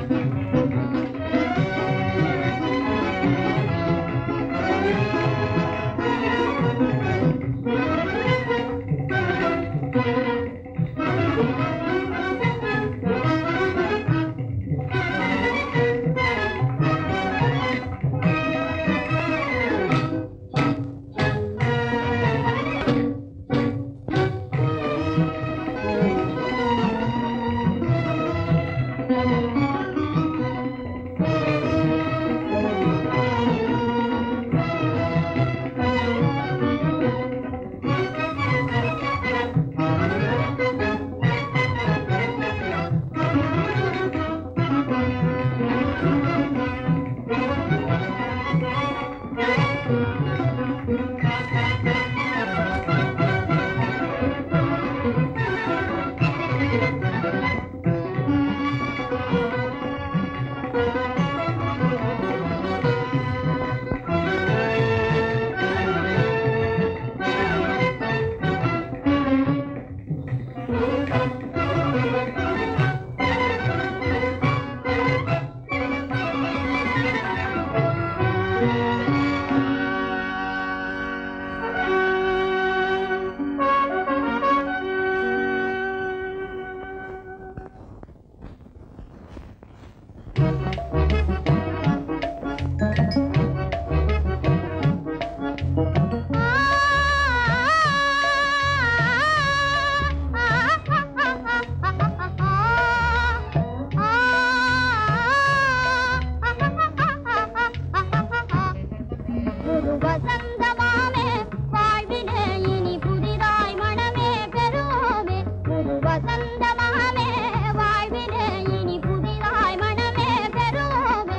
புது வசந்தமாமே வாழ்விலே இனி புதிதாய் மனமே பெறுவோமே புது வசந்தமாமே வாழ்விலே இனி புதிதாய் மனமே பெறுவோமே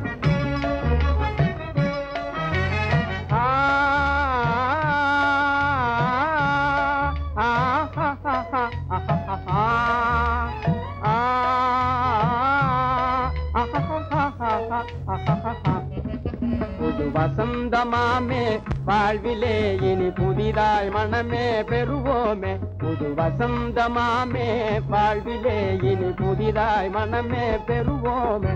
புது வசந்தமாமே வாழ்விலே இனி புதிதாய் மனமே பெறுவோமே புது வசந்தமாமே வாழ்விலே இனி புதிதாய் மனமே பெறுவோமே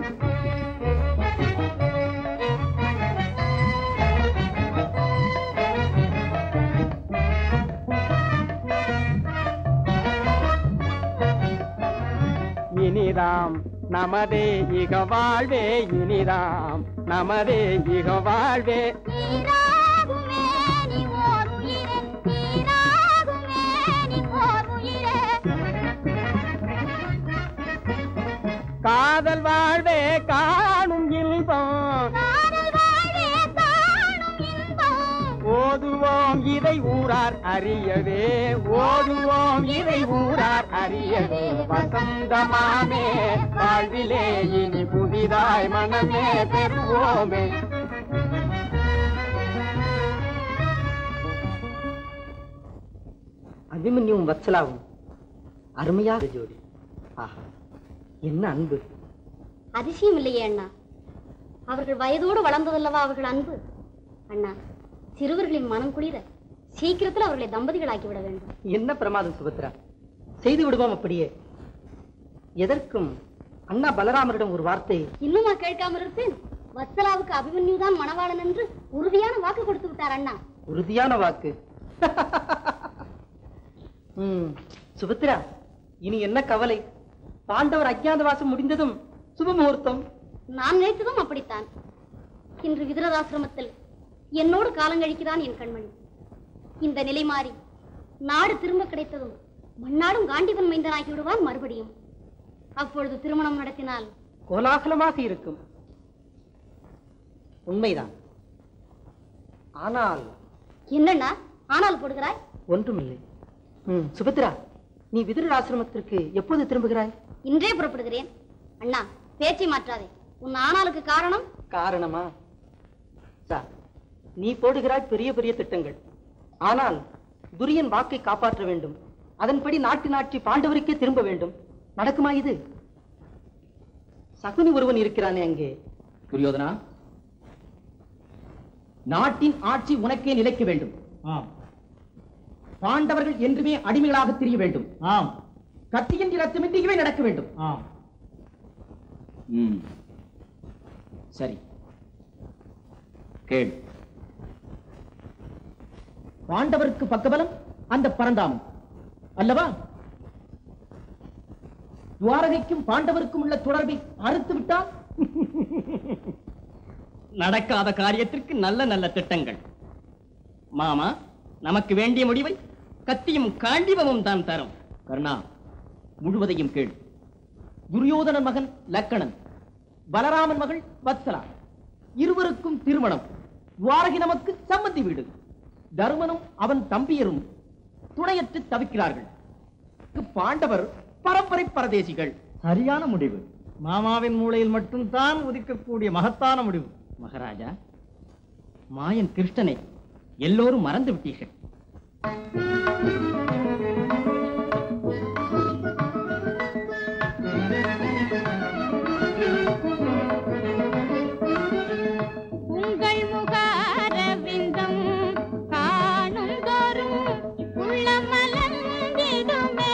இனிதாம் நமதே இக வாழ்வே இனிதாம் நமதே இக வாழ்வே நீராகுமே நீ ஓர் உயிரே நீராகுமே நீ ஓர் உயிரே காதல் வாழ்வே காணும் இன்பம் காதல் வாழ்வே காணும் இன்பம் ஓதுவோம் இதை ஊரார் அறியவே ஓதுவோம் இதை ஊரார் அறியவே வசந்தமாமே வாழ்விலே இனி புதிதாய் மனமே பெறுவோமே அபிமன்யும் வத்சலாவும் அருமையாக ஜோடி ஆஹா என்ன அன்பு அதிசயம் இல்லையே அண்ணா அவர்கள் வயதோடு வளர்ந்ததல்லவா அவர்கள் அன்பு அண்ணா சிறுவர்களின் மனம் குளிர சீக்கிரத்தில் அவர்களை தம்பதிகளாக்கி விட வேண்டும் என்ன பிரமாதம் சுபத்ரா செய்து விடுவோம் அப்படியே எதற்கும் அண்ணா பலராமரிடம் ஒரு வார்த்தை இன்னுமா கேட்காமல் இருப்பேன் வத்சலாவுக்கு அபிமன்யுதான் மணவாளன் என்று உறுதியான வாக்கு கொடுத்து விட்டார் அண்ணா உறுதியான வாக்கு ம், சுபத்ரா இனி என்ன கவலை பாண்டவர் அஜ்ஞாதவாசம் முடிந்ததும் சுபமுகூர்த்தம் நான் நினைத்ததும் அப்படித்தான் இன்று விதுரதாசிரமத்தில் என்னோடு காலங்கழிக்கிறான் என் கண்மணி இந்த நிலை மாறி நாடு திரும்ப கிடைத்ததும் மண்ணாடும் காண்டிவன் மைந்தனாகி விடுவான் மறுபடியும் அப்பொழுது திருமணம் நடத்தினால் கோலாகலமாக இருக்கும் உண்மைதான் ஆனால் என்னண்ணா ஆனால் போடுகிறாய் ஒன்றுமில்லை ம், சுபத்ரா நீ விதுரர் ஆசிரமத்திற்கு எப்போது திரும்புகிறாய் இன்றே புறப்படுகிறேன் அண்ணா பேச்சை மாற்றாதே உன் ஆனாலுக்கு காரணம் காரணமா சார் நீ போடுகிறாய் பெரிய பெரிய திட்டங்கள் ஆனால் துரியன் வாக்கை காப்பாற்ற வேண்டும் அதன்படி நாட்டு நாட்டி பாண்டவருக்கே திரும்ப வேண்டும் நடக்குமா இது சகுனி ஒருவன் இருக்கிறானே அங்கே துரியோதனா நாட்டின் ஆட்சி உனக்கே நிலைக்க வேண்டும் ஆம் பாண்டவர்கள் என்றுமே அடிமைகளாக திரிய வேண்டும் ஆம் கத்தியின் ரத்தமின்றியவே நடக்க வேண்டும் ஆம் ம் சரி கேள் பாண்டவருக்கு பக்கபலம் அந்த பரந்தாமன் அல்லவா துவாரகைக்கும் பாண்டவருக்கும் உள்ள தொடர்பை அறுத்து விட்டால் நடக்காத காரியத்திற்கு நல்ல நல்ல திட்டங்கள் மாமா நமக்கு வேண்டிய முடிவை கத்தியும் காண்டிபமும் தான் தரும் கர்ணா முழுவதையும் கேள் துரியோதனன் மகன் லக்கணன் பலராமன் மகள் வத்சலா இருவருக்கும் திருமணம் துவாரகி நமக்கு சம்மதி வீடு தருமனும் அவன் தம்பியரும் துணையற்று தவிக்கிறார்கள் பாண்டவர் பரம்பரை பரதேசிகள் சரியான முடிவு மாமாவின் மூளையில் மட்டும்தான் உதிக்கக்கூடிய மகத்தான முடிவு மகாராஜா மாயன் கிருஷ்ணனை எல்லோரும் மறந்து விட்டீர்கள் உங்கள் முகாரவிந்தம் காணும் தோறும் உள்ளமலர்ந்திடுமே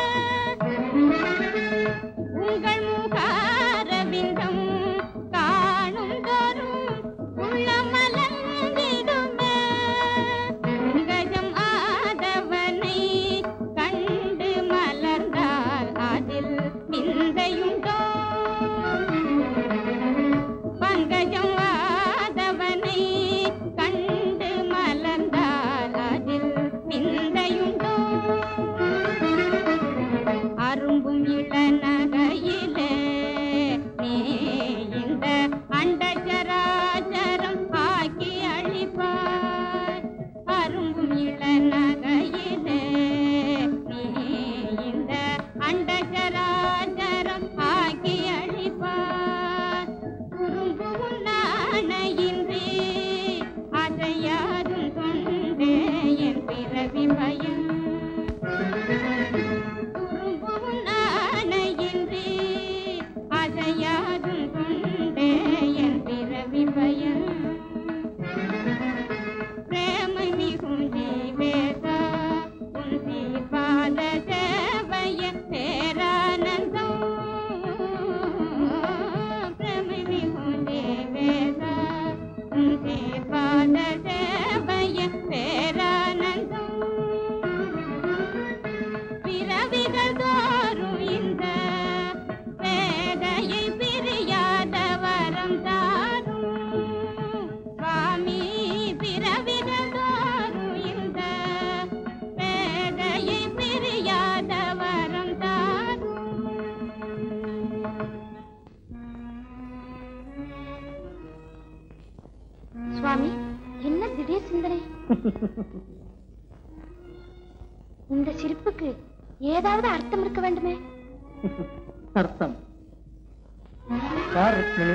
உங்கள் முகாரவிந்தம் காணும் தோறும் உள்ளமலர்ந்திடுமே கஜம் ஆதவனை கண்டு மலர்ந்தால் அதில் விந்தையுண்டோ பங்கஜம் ஆதவனை கண்டு மலர்ந்தால் அதில் விந்தையுண்டோ அரும்பும் இளநகையிலே நீ இந்த அண்டச்சராச்சரம் ஆக்கி அழிப்பாய் அரும்பும் இளநகையிலே நீ இந்த அண்டச்சராச்சரம் ஆக்கி அழிப்பாய் குறும்பு உன்னானையின்றி அதையாதும் கொண்டே என் பிறவி பயம் குறும்பும் நாணையின்றி அதையாதும் கொண்டே என் பிறவி பயம் பிரேமை மிகும் ஜீவேதா உன் பாத சேவைய பேரானந்தம் பிரேமை மிகும் ஜீவேதா உன் பாத சேவைய பேரானந்தம் பிறவிகள் தோறும் இந்த வேதையை பிரியாத வரம் தாரும் சுவாமி பிறவிகள் தோறும் இந்த வேதையை பிரியாத வரம் தாரும் சுவாமி என்ன திடீர் சிந்தனை இந்த சிரிப்புக்கு ஏதாவது அர்த்தம் இருக்க வேண்டுமே அர்த்தம் யார் ருக்மிணி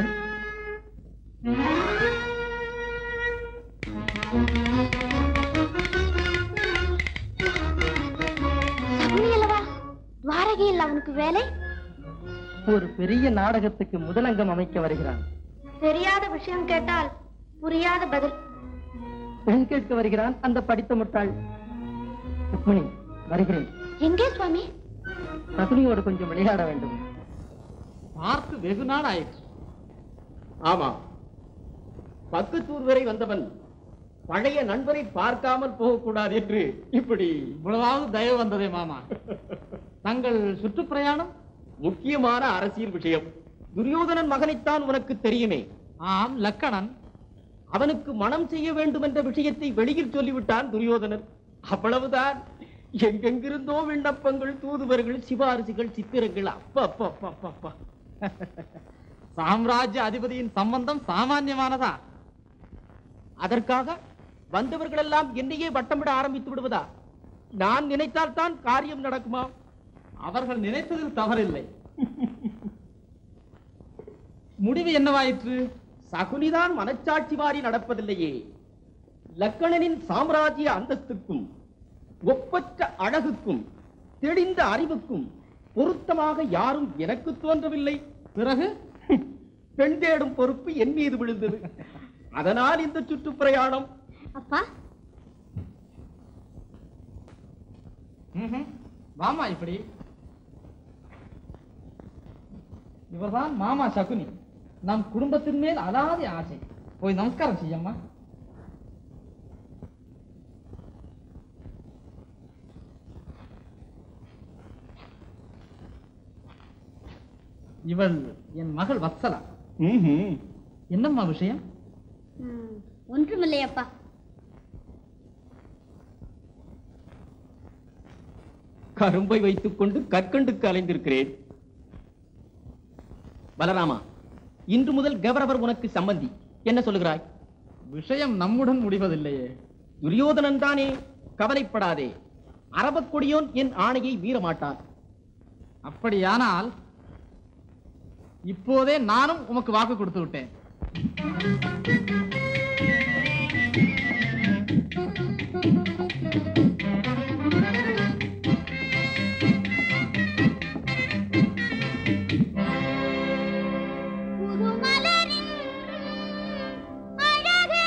சகுனி அல்லவா துவாரகையில் அவனுக்கு வேலை ஒரு பெரிய நாடகத்துக்கு முதலங்கம் அமைக்க வருகிறான் தெரியாத விஷயம் கேட்டால் புரியாத பதில் பெண் கேட்க வருகிறான் அந்த படித்த முட்டாள் ருக்மிணி வருகிறேன் எங்கே சுவாமி சகுனியோடு கொஞ்சம் விளையாட வேண்டும் பார்த்து வெகு நாள் ஆயிற்று ஆமா பக்கத்தூர் வரை வந்தவன் பழைய நண்பரை பார்க்காமல் போகக்கூடாது என்று இப்படி இவ்வளவாவது தயவு வந்ததே மாமா தங்கள் சுற்றுப்பிரயாணம் முக்கியமான அரசியல் விஷயம் துரியோதனன் மகனைத்தான் உனக்கு தெரியுமே ஆம் லக்கணன் அவனுக்கு மனம் செய்ய வேண்டும் என்ற விஷயத்தை வெளியில் சொல்லிவிட்டான் துரியோதனன் அவ்வளவுதான் எங்கெங்கிருந்தோ விண்ணப்பங்கள் தூதுவர்கள் சிபாரிசுகள் சித்திரங்கள் அப்பா அப்பா அப்பா அப்பா அப்பா சாம்ராஜ்ய அதிபதியின் சம்பந்தம் சாமான்யமானதா அதற்காக வந்தவர்கள் எல்லாம் என்னையே வட்டமிட ஆரம்பித்து விடுவதா நான் நினைத்தால் தான் காரியம் நடக்குமா அவர்கள் நினைத்ததில் தவறில்லை முடிவு என்னவாயிற்று சகுனிதான் மனச்சாட்சி மாறி நடப்பதில்லையே லக்கணனின் சாம்ராஜ்ய அந்தஸ்துக்கும் ஒப்பற்ற அழகுக்கும் தெளிந்த அறிவுக்கும் பொருத்தமாக யாரும் எனக்கு தோன்றவில்லை பிறகு பெண் தேடும் பொறுப்பு என் மீது விழுந்தது அதனால் இந்த சுற்றுப்பிரயாணம் அப்பா ம்ஹும். வாமா இப்படி இவர்தான் மாமா சகுனி நம் குடும்பத்தின் மேல் அலாதி ஆசை போய் நமஸ்காரம் செய்யம்மா இவள் என் மகள் வத்சலா ம்ஹும். என்னம்மா விஷயம் ம், ஒன்றுமில்லையப்பா கரும்பை வைத்துக் கொண்டு கற்கண்டுக்கு அலைந்திருக்கிறேன் பலராமா இன்று முதல் கௌரவர் உனக்கு சம்பந்தி என்ன சொல்லுகிறாய் விஷயம் நம்முடன் முடிவதில்லையே துரியோதனன் தானே கவலைப்படாதே அரபக் கொடியோன் என் ஆணையை மீறமாட்டான் அப்படியானால் இப்போதே நானும் உமக்கு வாக்கு கொடுத்து விட்டேன் புதுமலரின் அழகே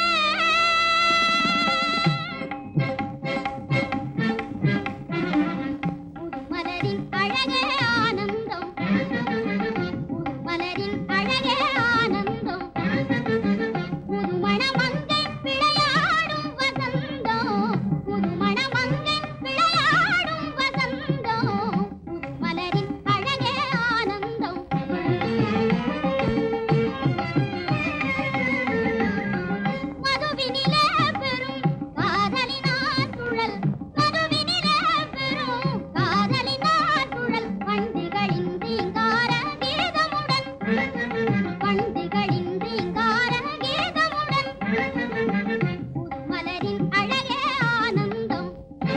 புதுமலரின் அழகே ஆனந்தம் புதுமலரின் அழகே ஆனந்தம் புதுமணமங்கை விளையாடும் வசந்தம் புதுமணமங்கை விளையாடும் வசந்தம் புதுமலரின் அழகே ஆனந்தம் மதுவினிலே பெரும் காதலினார் குழல் மதுவினிலே பெரும் காதலினார் குழல் பண்டிகளின் ரீங்கார கீதமுடன் பண்டிகளின் ரீங்கார கீதமுடன் புதுமலரின் அழகே ஆனந்தம்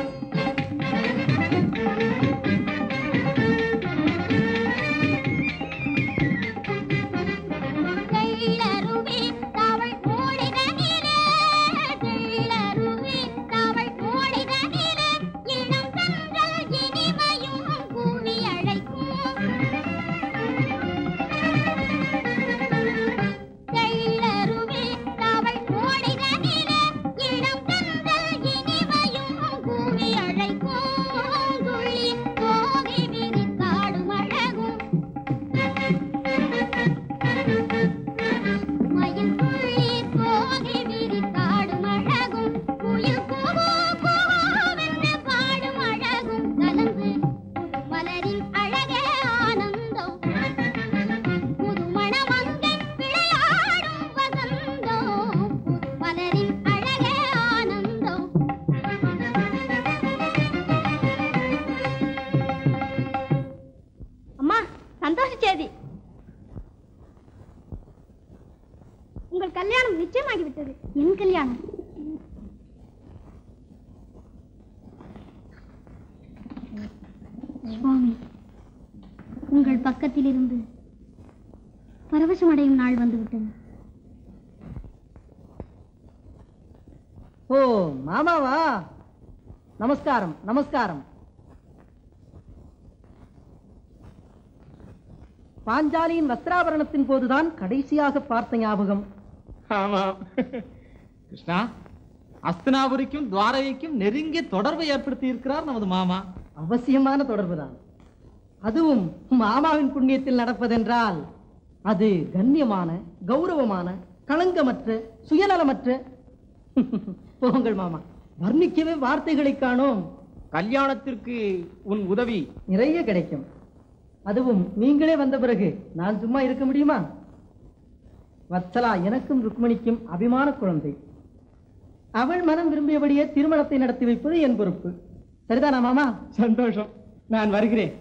கைலருவி தவள் மூடிதனிலே கைலருவி தவள் மூடிதனிலே இளம் தென்றல் இனிமையும் கூவி அழைக்கும் கைலருவி தவள் மூடிதனிலே இளம் தென்றல் இனிமையும் கூவி அழைக்கும் துள்ளி போகி விரித்தாடும் அழகும் மயில் துள்ளி போகி விரித்தாடும் அழகும் குயில் கூவோ கூவோவென்று பாடும் அழகும் கலந்து புதுமலரின் அழகே ஆனந்தம் புதுமணமங்கை விளையாடும் வசந்தம் புதுமலரின் அழகே ஆனந்தம் அம்மா சந்தோஷ செய்தி உங்கள் கல்யாணம் நிச்சயமாகி விட்டது என் கல்யாணம் சுவாமி உங்கள் பக்கத்தில் இருந்து பரவசமடையும் நாள் வந்துவிட்டது ஓ மாமாவா நமஸ்காரம் நமஸ்காரம் பாஞ்சாலியின் வஸ்திராபரணத்தின் போதுதான் கடைசியாக பார்த்த ஞாபகம் ஆமாம் கிருஷ்ணா அஸ்தினாபுரிக்கும் துவாரகைக்கும் நெருங்கிய தொடர்பை ஏற்படுத்தி இருக்கிறார் நமது மாமா அவசியமான தொடர்புதான் அதுவும் மாமாவின் புண்ணியத்தில் நடப்பதென்றால் அது கண்ணியமான கௌரவமான களங்கமற்ற சுயநலமற்ற போங்கள் மாமா வர்ணிக்கவே வார்த்தைகளை காணோம் கல்யாணத்திற்கு உன் உதவி நிறைய கிடைக்கும் அதுவும் நீங்களே வந்த பிறகு நான் சும்மா இருக்க முடியுமா வத்சலா எனக்கும் ருக்மணிக்கும் அபிமான குழந்தை அவள் மனம் விரும்பியபடியே திருமணத்தை நடத்தி வைப்பது என் பொறுப்பு சரிதானா மாமா சந்தோஷம் நான் வருகிறேன்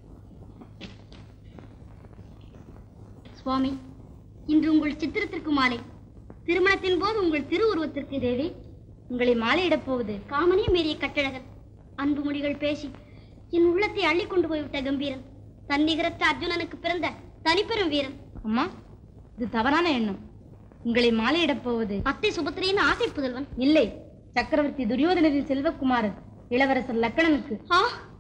சுவாமி இன்று உங்கள் சித்திரத்திற்கு மாலை திருமணத்தின் போது உங்கள் திருவுருவத்திற்கு தேவி உங்களை மாலையிடப் போவது காமனே மீறிய கட்டழகன் அன்பு மொழிகள் பேசி என் உள்ளத்தை அள்ளி கொண்டு போய்விட்ட கம்பீரன் தன்னிகரத்த அர்ஜுனனுக்கு பிறந்த தனிப்பெரும் வீரன் அம்மா இது தவறான எண்ணம் உங்களை மாலையிடப் போவது அத்தை சுபத்திரியின் ஆசை புதல்வன் இல்லை சக்கரவர்த்தி துரியோதனரின் செல்வக்குமாரன் இளவரசர் லக்கணனுக்கு ஆ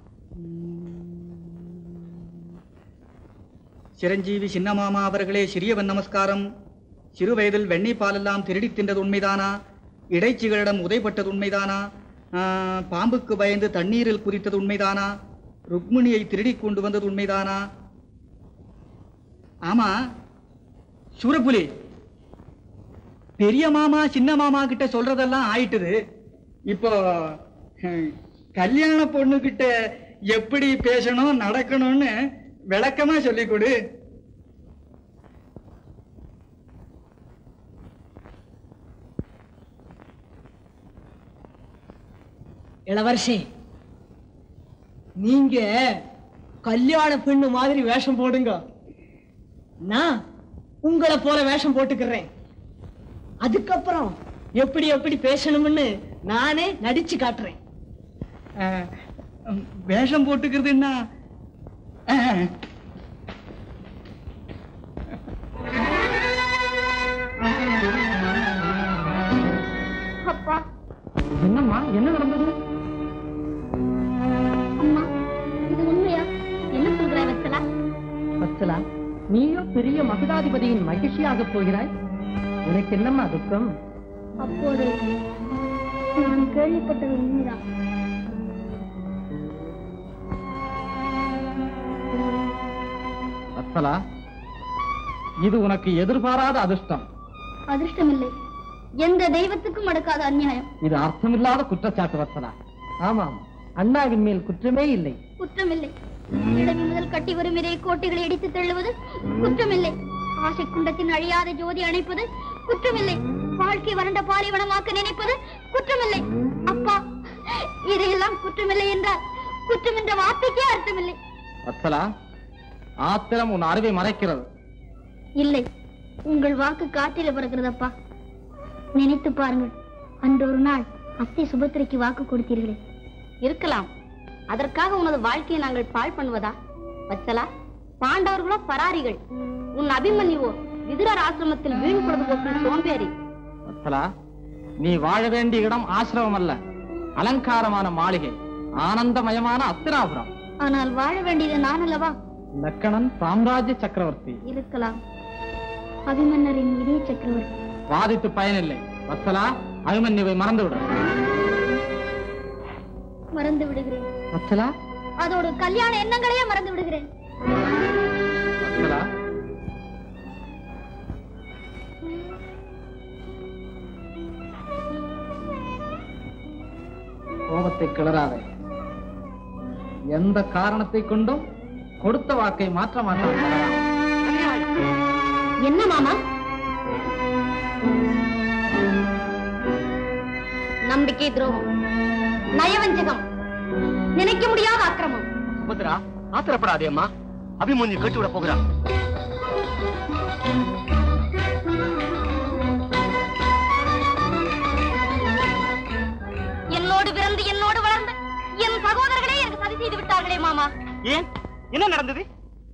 சிரஞ்சீவி சின்னமாமா அவர்களே சிறியவன் நமஸ்காரம் சிறு வயதில் வெண்ணெய் பாலெல்லாம் திருடி தின்றது உண்மைதானா இடைச்சிகளிடம் உதைப்பட்டது உண்மைதானா ஆ, பாம்புக்கு பயந்து தண்ணீரில் குதித்தது உண்மைதானா ருக்மிணியை திருடி கொண்டு வந்தது உண்மைதானா ஆமா சூரப்புலி பெரிய மாமா சின்ன மாமா கிட்ட சொல்றதெல்லாம் ஆயிட்டுது இப்போ ஹம், கல்யாண பொண்ணு கிட்ட எப்படி பேசணும் நடக்கணும்னு விளக்கமா சொல்லிக் கொடு இளவரசி நீங்க கல்யாண பெண்ணு மாதிரி வேஷம் போடுங்க நான் உங்களை போல வேஷம் போட்டுக்கிறேன் அதுக்கப்புறம் எப்படி எப்படி பேசணும்னு நானே நடிச்சு காட்டுறேன் அஹ், உம், வேஷம் போட்டுக்கிறதுன்னா அஹ், அப்பா என்னம்மா என்ன நடந்தது அம்மா இது உண்மையா என்ன சொல்ற வச்சலா வத்சலா நீயோ பெரிய மகுடாதிபதியின் மகிழ்ச்சியாக போகிறாய் உனக்கு என்னம்மா துக்கம் அப்போது நான் கேள்விப்பட்டது உண்மைதான் வத்சலா இது உனக்கு எதிர்பாராத அதிர்ஷ்டம் அதிர்ஷ்டமில்லை எந்த தெய்வத்துக்கும் அடக்காத அநியாயம் இது அர்த்தமில்லாத குற்றச்சாட்டு வத்சலா ஆமாம் அண்ணாவின் மேல் குற்றமே இல்லை குற்றமில்லை இடவி முதல் கட்டி வரும் இதே கோட்டைகளை இடித்து தள்ளுவது குற்றமில்லை ஆசை குண்டத்தின் அழியாத ஜோதி அணைப்பது குற்றமில்லை வாழ்க்கை வறண்ட பாலைவனமாக்க நினைப்பது குற்றமில்லை அப்பா இதையெல்லாம் குற்றமில்லை என்றால் குற்றம் என்ற வார்த்தைக்கே அர்த்தமில்லை வத்சலா ஆத்திரம் உன் அறிவை மறைக்கிறது இல்லை உங்கள் வாக்கு காற்றில பறக்கிறதப்பா நினைத்து பாருங்கள் அன்று ஒரு நாள் அத்தை சுபத்திரைக்கு வாக்கு கொடுத்தீர்களே இருக்கலாம் அதற்காக உனது வாழ்க்கையை நாங்கள் பாழ் பண்ணுவதா வச்சலா பாண்டவர்களோ பராரிகள் உன் அபிமன்யுவோ விதுரர் ஆசிரமத்தில் வீண் பொழுதுபோக்கில் சோம்பேறி வத்சலா நீ வாழ வேண்டிய இடம் ஆசிரமம் அல்ல அலங்காரமான மாளிகை ஆனந்தமயமான அஸ்தினாபுரம் ஆனால் வாழ வேண்டியது நான் அல்லவா லக்கணன் சாம்ராஜ்ய சக்கரவர்த்தி இருக்கலாம் அபிமன்னரின் இதே சக்கரவர்த்தி வாதித்து பயனில்லை வத்சலா அபிமன்யுவை மறந்துவிடு மறந்து விடுகிறேன் வத்சலா அதோடு கல்யாண எண்ணங்களையே மறந்து விடுகிறேன் வத்சலா கோபத்தை கிளறாதே எந்த காரணத்தை கொண்டும் கொடுத்த வாக்கை மாற்ற மாட்டான் என்ன மாமா நம்பிக்கை துரோகம் நயவஞ்சகம் நினைக்க முடியாத அக்கிரமம் சுபத்ரா ஆத்திரப்படாதே அம்மா அபிமன்யு கட்டி விட போகிறான் என்னோடு பிறந்து என்னோடு வளர்ந்து என் சகோதரர்களே எனக்கு சதி செய்து விட்டார்களே மாமா ஏன் என்ன நடந்தது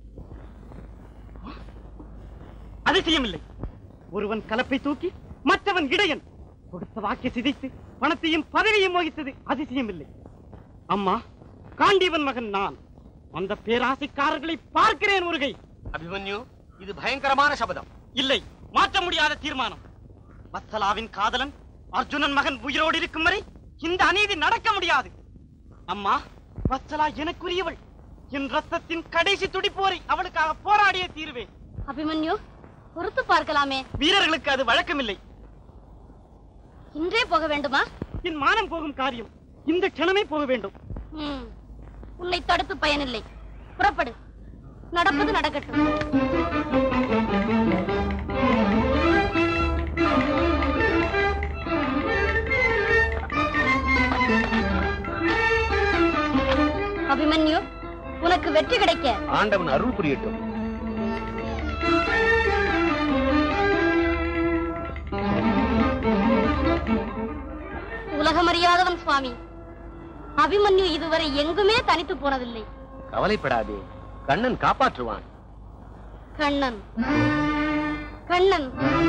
அதிசயம் இல்லை ஒருவன் கலப்பை தூக்கி மற்றவன் இடையன் கொடுத்த வாக்கை சிதைத்து பணத்தையும் பதவியும் வகித்தது அதிசயம் இல்லை அம்மா காண்டீவன் மகன் நான் அந்த பேராசைக்காரர்களை பார்க்கிறேன் ஒருகை அபிமன்யு இது பயங்கரமான சபதம் இல்லை மாற்ற முடியாத தீர்மானம் வத்சலாவின் காதலன் அர்ஜுனன் மகன் உயிரோடு இருக்கும் வரை இந்த அநீதி நடக்க முடியாது அம்மா வத்சலா எனக்குரியவள் என் ரத்தத்தின் கடைசி துடிப்போரை அவளுக்காக போராடிய தீர்வேன் அபிமன்யு பொறுத்து பார்க்கலாமே வீரர்களுக்கு அது வழக்கமில்லை இன்றே போக வேண்டுமா என் மானம் போகும் காரியம் இந்த க்ஷணமே போக வேண்டும் ம், உன்னை தடுத்து பயனில்லை புறப்படு நடப்பது நடக்கட்டும் அபிமன்யு உனக்கு வெற்றி கிடைக்க ஆண்டவன் அருள் புரியட்டும் உலகமறியாதவன் சுவாமி அபிமன்யு இதுவரை எங்குமே தனித்து போனதில்லை கவலைப்படாதே கண்ணன் காப்பாற்றுவான் கண்ணன் கண்ணன்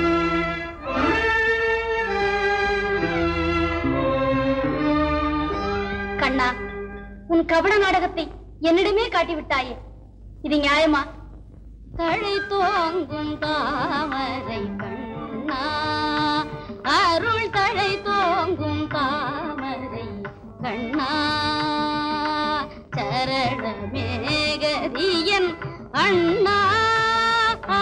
கண்ணா உன் கபட நாடகத்தை என்னிடமே காட்டிவிட்டாயே இது நியாயமா தழை தோங்கும் தாமரை கண்ணா அருள் தழை தோங்கும் தாமரை கண்ணா சரணமேகரியன் அண்ணா ஆ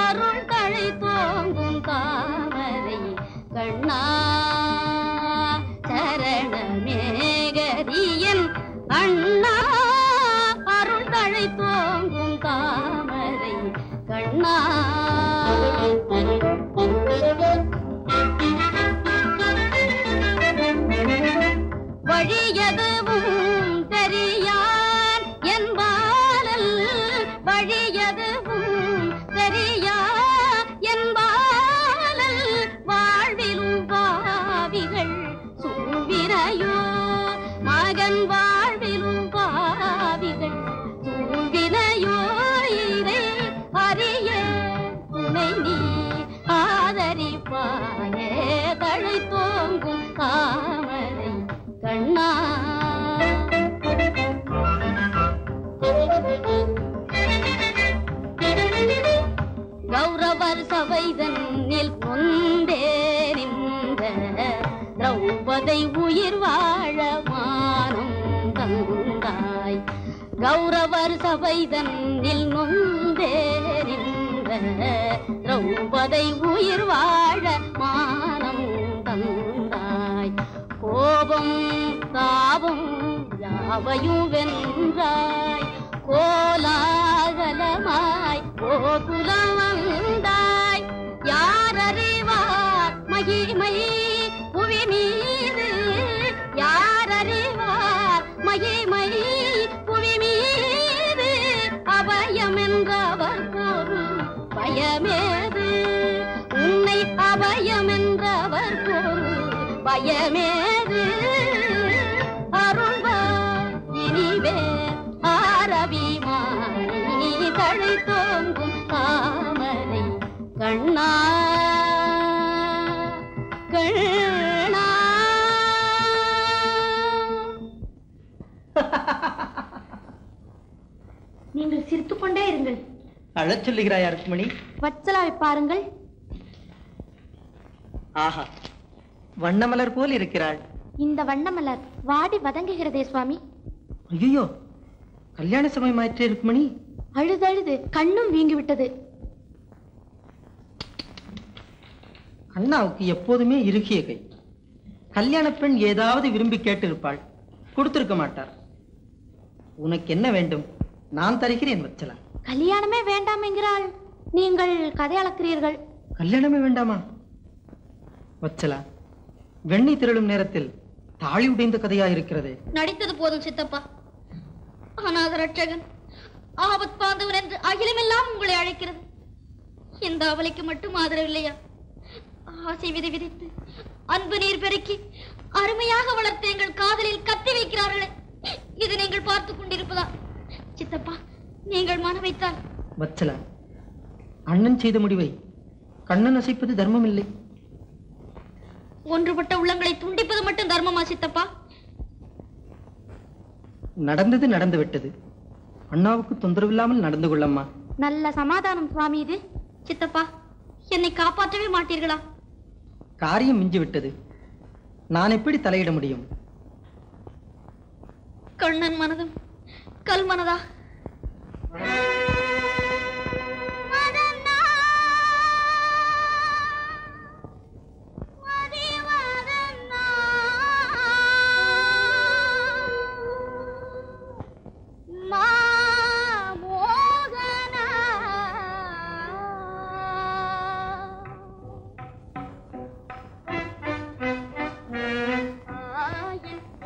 வழியதுவும் தெரியான் என்பாலல் வழியதுவும் தெரியா என்பாலல் வாழ்விலும் பாவிகள் சூழ்வினையோ மகன் வாழ்விலும் பாவிகள் சூழ்வினையோ இதை அறிய துணை நீ ஆதரிப்பாயே தழை தோங்கும் தாமரை கண்ணா கௌரவர் சபைதன்னில் கொண்டே நின்ற திரௌபதை உயிர் வாழ மானம் தந்தாய் கௌரவர் சபைதன்னில் நொந்தே நின்ற திரௌபதை உயிர் வாழ மானம் தந்தாய் கோபம் தாபம் யாவையும் வென்றாய் கோலாகலமாய் கோகுலம் வந்தாய் யார் அறிவார் மகிமை புவி மீது யார் அறிவார் மகிமை புவி மீது அபயம் என்றவர் பொருள் பயமேது உன்னை அபயம் என்றவர் பொருள் பயமேது அருள்வார் இனிவே ஆரபிமானி தழை தோங்கும் தாமரை கண்ணா கண்ணா நீங்கள் சிரித்துக் கொண்டே இருங்கள் அழச் சொல்லுகிறாயா ருக்மணி வத்சலாவை பாருங்கள் ஆஹா வண்ணமலர் போல் இருக்கிறாள் இந்த வண்ணமலர் வாடி வதங்குகிறதே சுவாமி ஐயோ கல்யாண சமயம் ஆயிற்றே ருக்மணி அழுதழுது கண்ணும் வீங்கிவிட்டது அண்ணாவுக்கு எப்போதுமே இறுகிய கை கல்யாண பெண் ஏதாவது விரும்பி கேட்டிருப்பாள் கொடுத்திருக்க மாட்டார் உனக்கு என்ன வேண்டும் நான் தருகிறேன் வச்சலா கல்யாணமே வேண்டாம் என்கிறாள் நீங்கள் கதை அளக்கிறீர்கள் கல்யாணமே வேண்டாமா வச்சலா வெண்ணெய் திரளும் நேரத்தில் தாழி உடைந்த கதையா இருக்கிறதே நடித்தது போதும் சித்தப்பா அநாத ரட்சகன் ஆபத் பாந்தவன் என்று அகிலமெல்லாம் உங்களை அழைக்கிறது இந்த அவலைக்கு மட்டும் ஆதரவு இல்லையா ஆசை விதை விதைத்து அன்பு நீர் பெருக்கி அருமையாக வளர்த்த எங்கள் காதலில் கத்தி வைக்கிறார்களே இது நீங்கள் பார்த்து கொண்டிருப்பதா சித்தப்பா நீங்கள் மன வைத்தால் வச்சலா அண்ணன் செய்த முடிவை கண்ணன் அசைப்பது தர்மம் இல்லை ஒன்றுபட்ட உள்ளங்களை துண்டிப்பது மட்டும் தர்மமா சித்தப்பா நடந்தது நடந்து விட்டது அண்ணாவுக்கு தொந்தரவில்லாமல் நடந்து கொள்ளம்மா நல்ல சமாதானம் சுவாமி இது சித்தப்பா என்னை காப்பாற்றவே மாட்டீர்களா காரியம் மிஞ்சி விட்டது நான் எப்படி தலையிட முடியும் கண்ணன் மனதும் கல் மனதா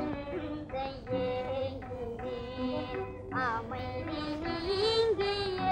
அமைதி நீங்கிய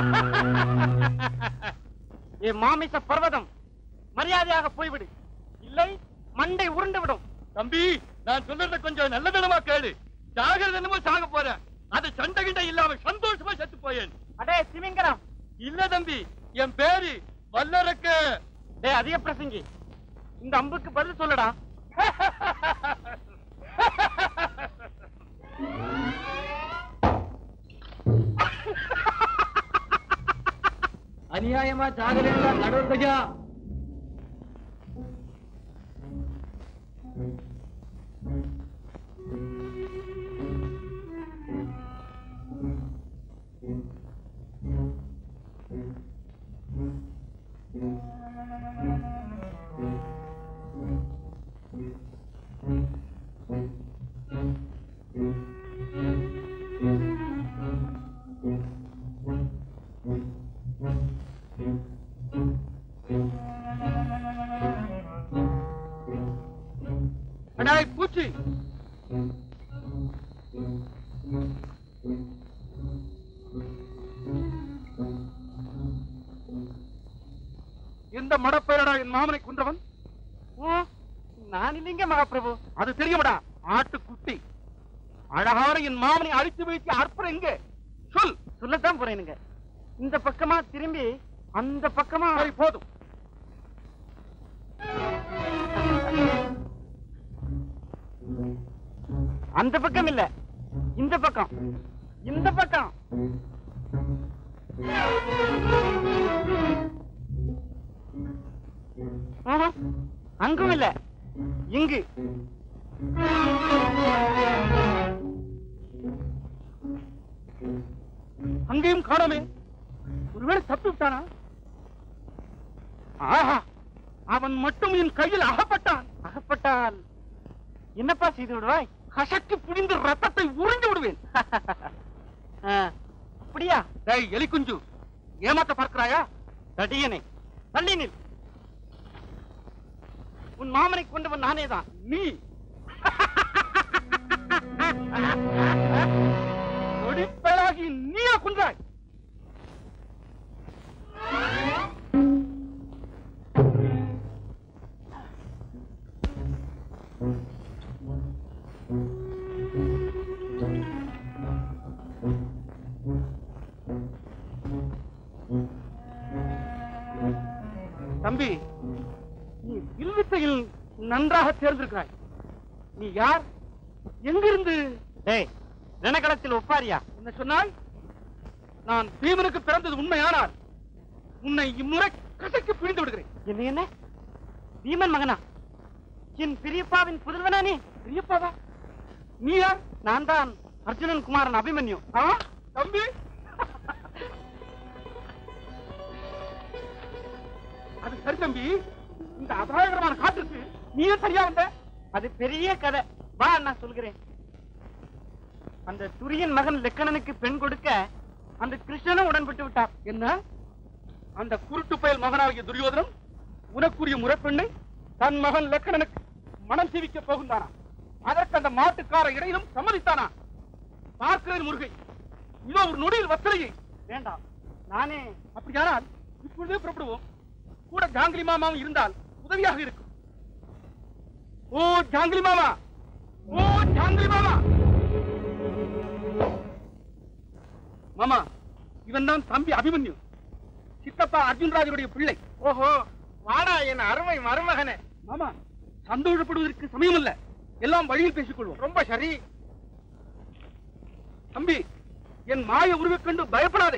ஏ மாமிச பர்வதம் மரியாதையாக போய்விடு இல்லை மண்டை உருண்டு விடும் தம்பி நான் சொல்றத கொஞ்சம் நல்ல விதமா கேளு சாகிறது என்னமோ சாக போறேன் அது சண்டை கிண்டை இல்லாம சந்தோஷமா செத்து போயேன் அடே சிமிங்கரம் இல்ல தம்பி என் பேரு வல்லரக்கு டே அதிக பிரசங்கி இந்த அம்புக்கு பதில் சொல்லடா அநியாயமா சாகரேண்டா கடவுள்கஜா அடாய் பூச்சி எந்த மடப்பெயரடா என் மாமனை கொன்றவன் ஓ நான் இல்லைங்க மகாபிரபு அது தெரியுமடா ஆட்டுக்குட்டி அழகான என் மாமனை அழித்து வைத்து அற்புறம் எங்கே சொல் சொல்லத்தான் போறேனுங்க இந்த பக்கமா திரும்பி அந்த பக்கமா சரி போதும் அந்த பக்கம் இல்ல இந்த பக்கம் இந்த பக்கம் ஆஹா, அங்கும் இல்ல இங்கு அங்கேயும் காணோமே ஒருவேளை தப்பி விட்டானா ஆஹா அவன் மட்டும் என் கையில் அகப்பட்டான் அகப்பட்டால் என்னப்பா செய்து விடுவாய் கசக்கி புடிந்து ரத்தத்தை உறிஞ்சு விடுவேன் ஆ, அப்படியா டேய் எலி குஞ்சு ஏமாத்த பார்க்கிறாயா தடியனை தள்ளி நில் உன் மாமனை கொண்டவன் நானே தான் நீ ஒடிப்பேளாகி நீயா குன்றாய் தம்பி நீ வில்வித்தையில் நன்றாக தேர்ந்திருக்கிறாய் நீ யார் எங்கிருந்து டேய் ரணகளத்தில் ஒப்பாரியா என்ன சொன்னாய் நான் பீமனுக்கு பிறந்தது உண்மையானால் உன்னை இம்முறை கசக்கி பிழிந்து விடுகிறேன் என்ன என்ன பீமன் மகனா என் பெரியப்பாவின் புதல்வனா நீ பெரியப்பாவா நீ யார் நான் தான் அர்ஜுனன் குமாரன் அபிமன்யு ஆ? தம்பி அது சரி தம்பி இந்த அபாயகரமான காற்றுக்கு நீயே சரியா வந்த அது பெரிய கதை வா நான் சொல்கிறேன் அந்த துரியன் மகன் லெக்கணனுக்கு பெண் கொடுக்க அந்த கிருஷ்ணனும் உடன்பட்டு விட்டார் என்ன அந்த குருட்டு பயல் மகனாகிய துரியோதனன் உனக்குரிய முறைப்பெண்ணை தன் மகன் லக்கணனுக்கு மனம் செய்விக்க போகின்றானா அதற்கு அந்த மாட்டுக்கார இடையிலும் சம்மதித்தானா பார்க்கிறேன் முருகை இதோ ஒரு நொடியில் வத்தலையை வேண்டாம் நானே அப்படியானால் இப்பொழுதே புறப்படுவோம் கூட ஜாங்கிலி மாமாவும் இருந்தால் உதவியாக இருக்கும் ஓ ஜாங்கிலி மாமா ஓ ஜாங்கிலி மாமா மாமா இவன் தான் தம்பி அபிமன்யு சித்தப்பா அர்ஜுன்ராஜனுடைய பிள்ளை ஓஹோ வாடா என் அருமை மருமகனே மாமா சந்தோஷப்படுவதற்கு சமயம் இல்ல எல்லாம் வழியில் பேசிக்கொள்வோம் ரொம்ப சரி தம்பி என் மாய உருவைக் கண்டு பயப்படாதே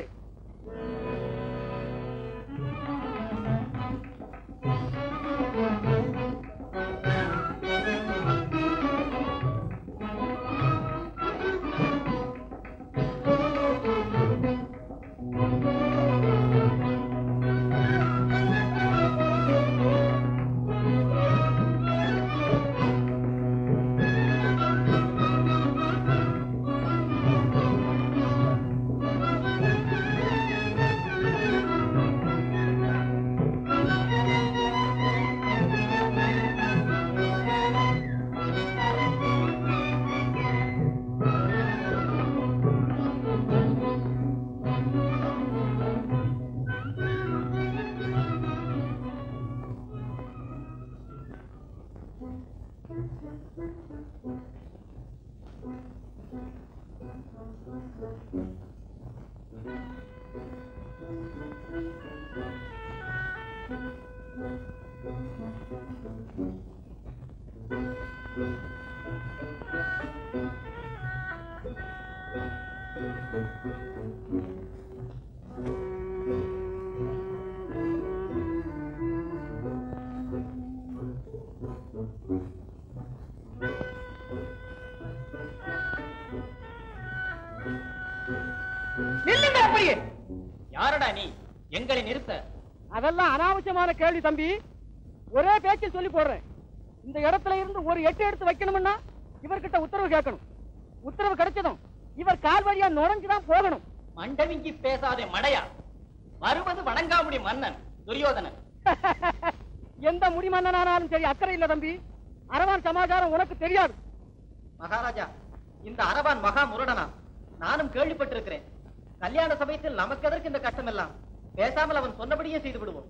நில்லுங்க அப்படியே யாரடா நீ எங்களை நிறுத்த அதெல்லாம் அனாவசியமான கேள்வி தம்பி ஒரே பேச்சு சொல்லி போடுறேன் இந்த இடத்துல இருந்து ஒரு எட்டு எடுத்து வைக்கணும்னா இவர்கிட்ட உத்தரவு கேட்கணும் உத்தரவு கிடைச்சதும் இவர் கால் வழியா நுழைஞ்சுதான் போகணும் மண்டவிங்கி பேசாதே மடையா வருவது வணங்காமுடி மன்னன் துரியோதனன் எந்த முடிமன்னனானாலும் சரி அக்கறை இல்ல தம்பி அரவான் சமாச்சாரம் உனக்கு தெரியாது மகாராஜா இந்த அரவான் மகா முரடனா நானும் கேள்விப்பட்டிருக்கிறேன் கல்யாண சமயத்தில் நமக்கு எதற்கு இந்த கஷ்டம் எல்லாம் பேசாமல் அவன் சொன்னபடியே செய்து விடுவோம்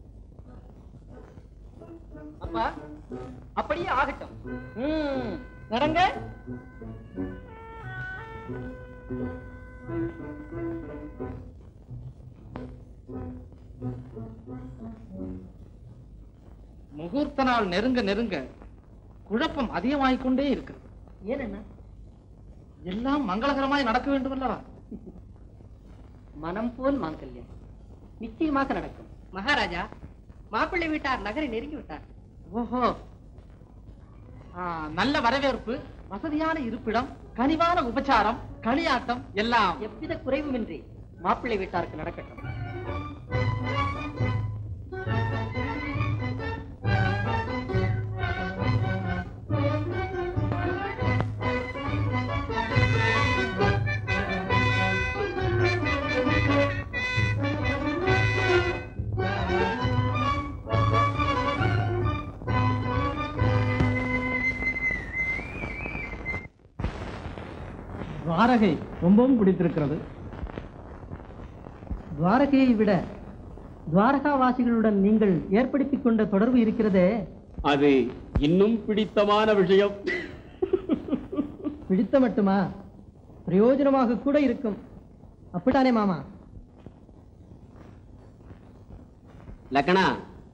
அப்பா அப்படியே ஆகட்டும் ம், நடங்க முகூர்த்த நாள் நெருங்க நெருங்க குழப்பம் அதிகமாகிக் கொண்டே இருக்கிறது ஏன் என்ன எல்லாம் மங்களகரமாய் நடக்க வேண்டும் அல்லவா மனம் போல் மாங்கல்யம் நிச்சயமாக நடக்கும் மகாராஜா மாப்பிள்ளை வீட்டார் நகரை நெருங்கி விட்டார் ஓஹோ ஆ, நல்ல வரவேற்பு வசதியான இருப்பிடம் கனிவான உபச்சாரம் களியாட்டம் எல்லாம் எவ்வித குறைவுமின்றி மாப்பிள்ளை வீட்டாருக்கு நடக்கட்டும் துவாரகை ரொம்பவும் பிடித்திருக்கிறது துவாரகையை விட துவாரகாவாசிகளுடன் நீங்கள் ஏற்படுத்திக் கொண்ட தொடர்பு இருக்கிறதே அது இன்னும் பிடித்தமான விஷயம் பிடித்த மட்டுமா பிரயோஜனமாக கூட இருக்கும் அப்படித்தானே மாமா லக்கணா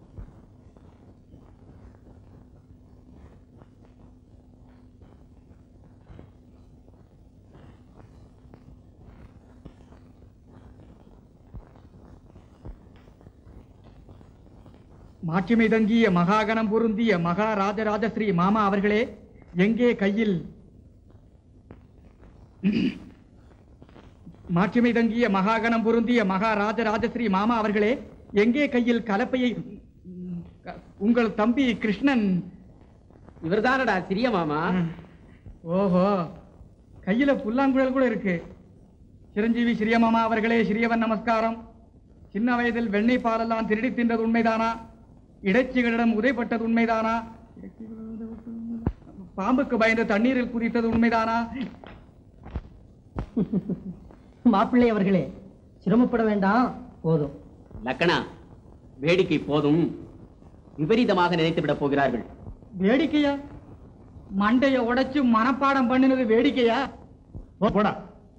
மாட்சிமை தங்கிய மகாகணம் பொருந்திய மகாராஜராஜஸ்ரீ மாமா அவர்களே எங்கே கையில் மாட்சிமை தங்கிய மகாகணம் பொருந்திய மகாராஜராஜஸ்ரீ மாமா அவர்களே எங்கே கையில் கலப்பையை உங்கள் தம்பி கிருஷ்ணன் இவர்தானடா சிறிய மாமா ஓஹோ கையில புல்லாங்குழல் கூட இருக்கு சிரஞ்சீவி சிறிய மாமா அவர்களே சிறியவன் நமஸ்காரம் சின்ன வயதில் வெண்ணெய் பாலெல்லாம் திருடி தின்றது உண்மைதானா இடைச்சிகளிடம் உதைப்பட்டது உண்மைதானா பாம்புக்கு பயந்து தண்ணீரில் குதித்தது உண்மைதானா மாப்பிள்ளை அவர்களே சிரமப்பட வேண்டாம் போதும் லக்கணா வேடிக்கை போதும் விபரீதமாக நினைத்து விடப் போகிறார்கள் வேடிக்கையா மண்டைய உடைச்சு மனப்பாடம் பண்ணினது வேடிக்கையா போ- போடா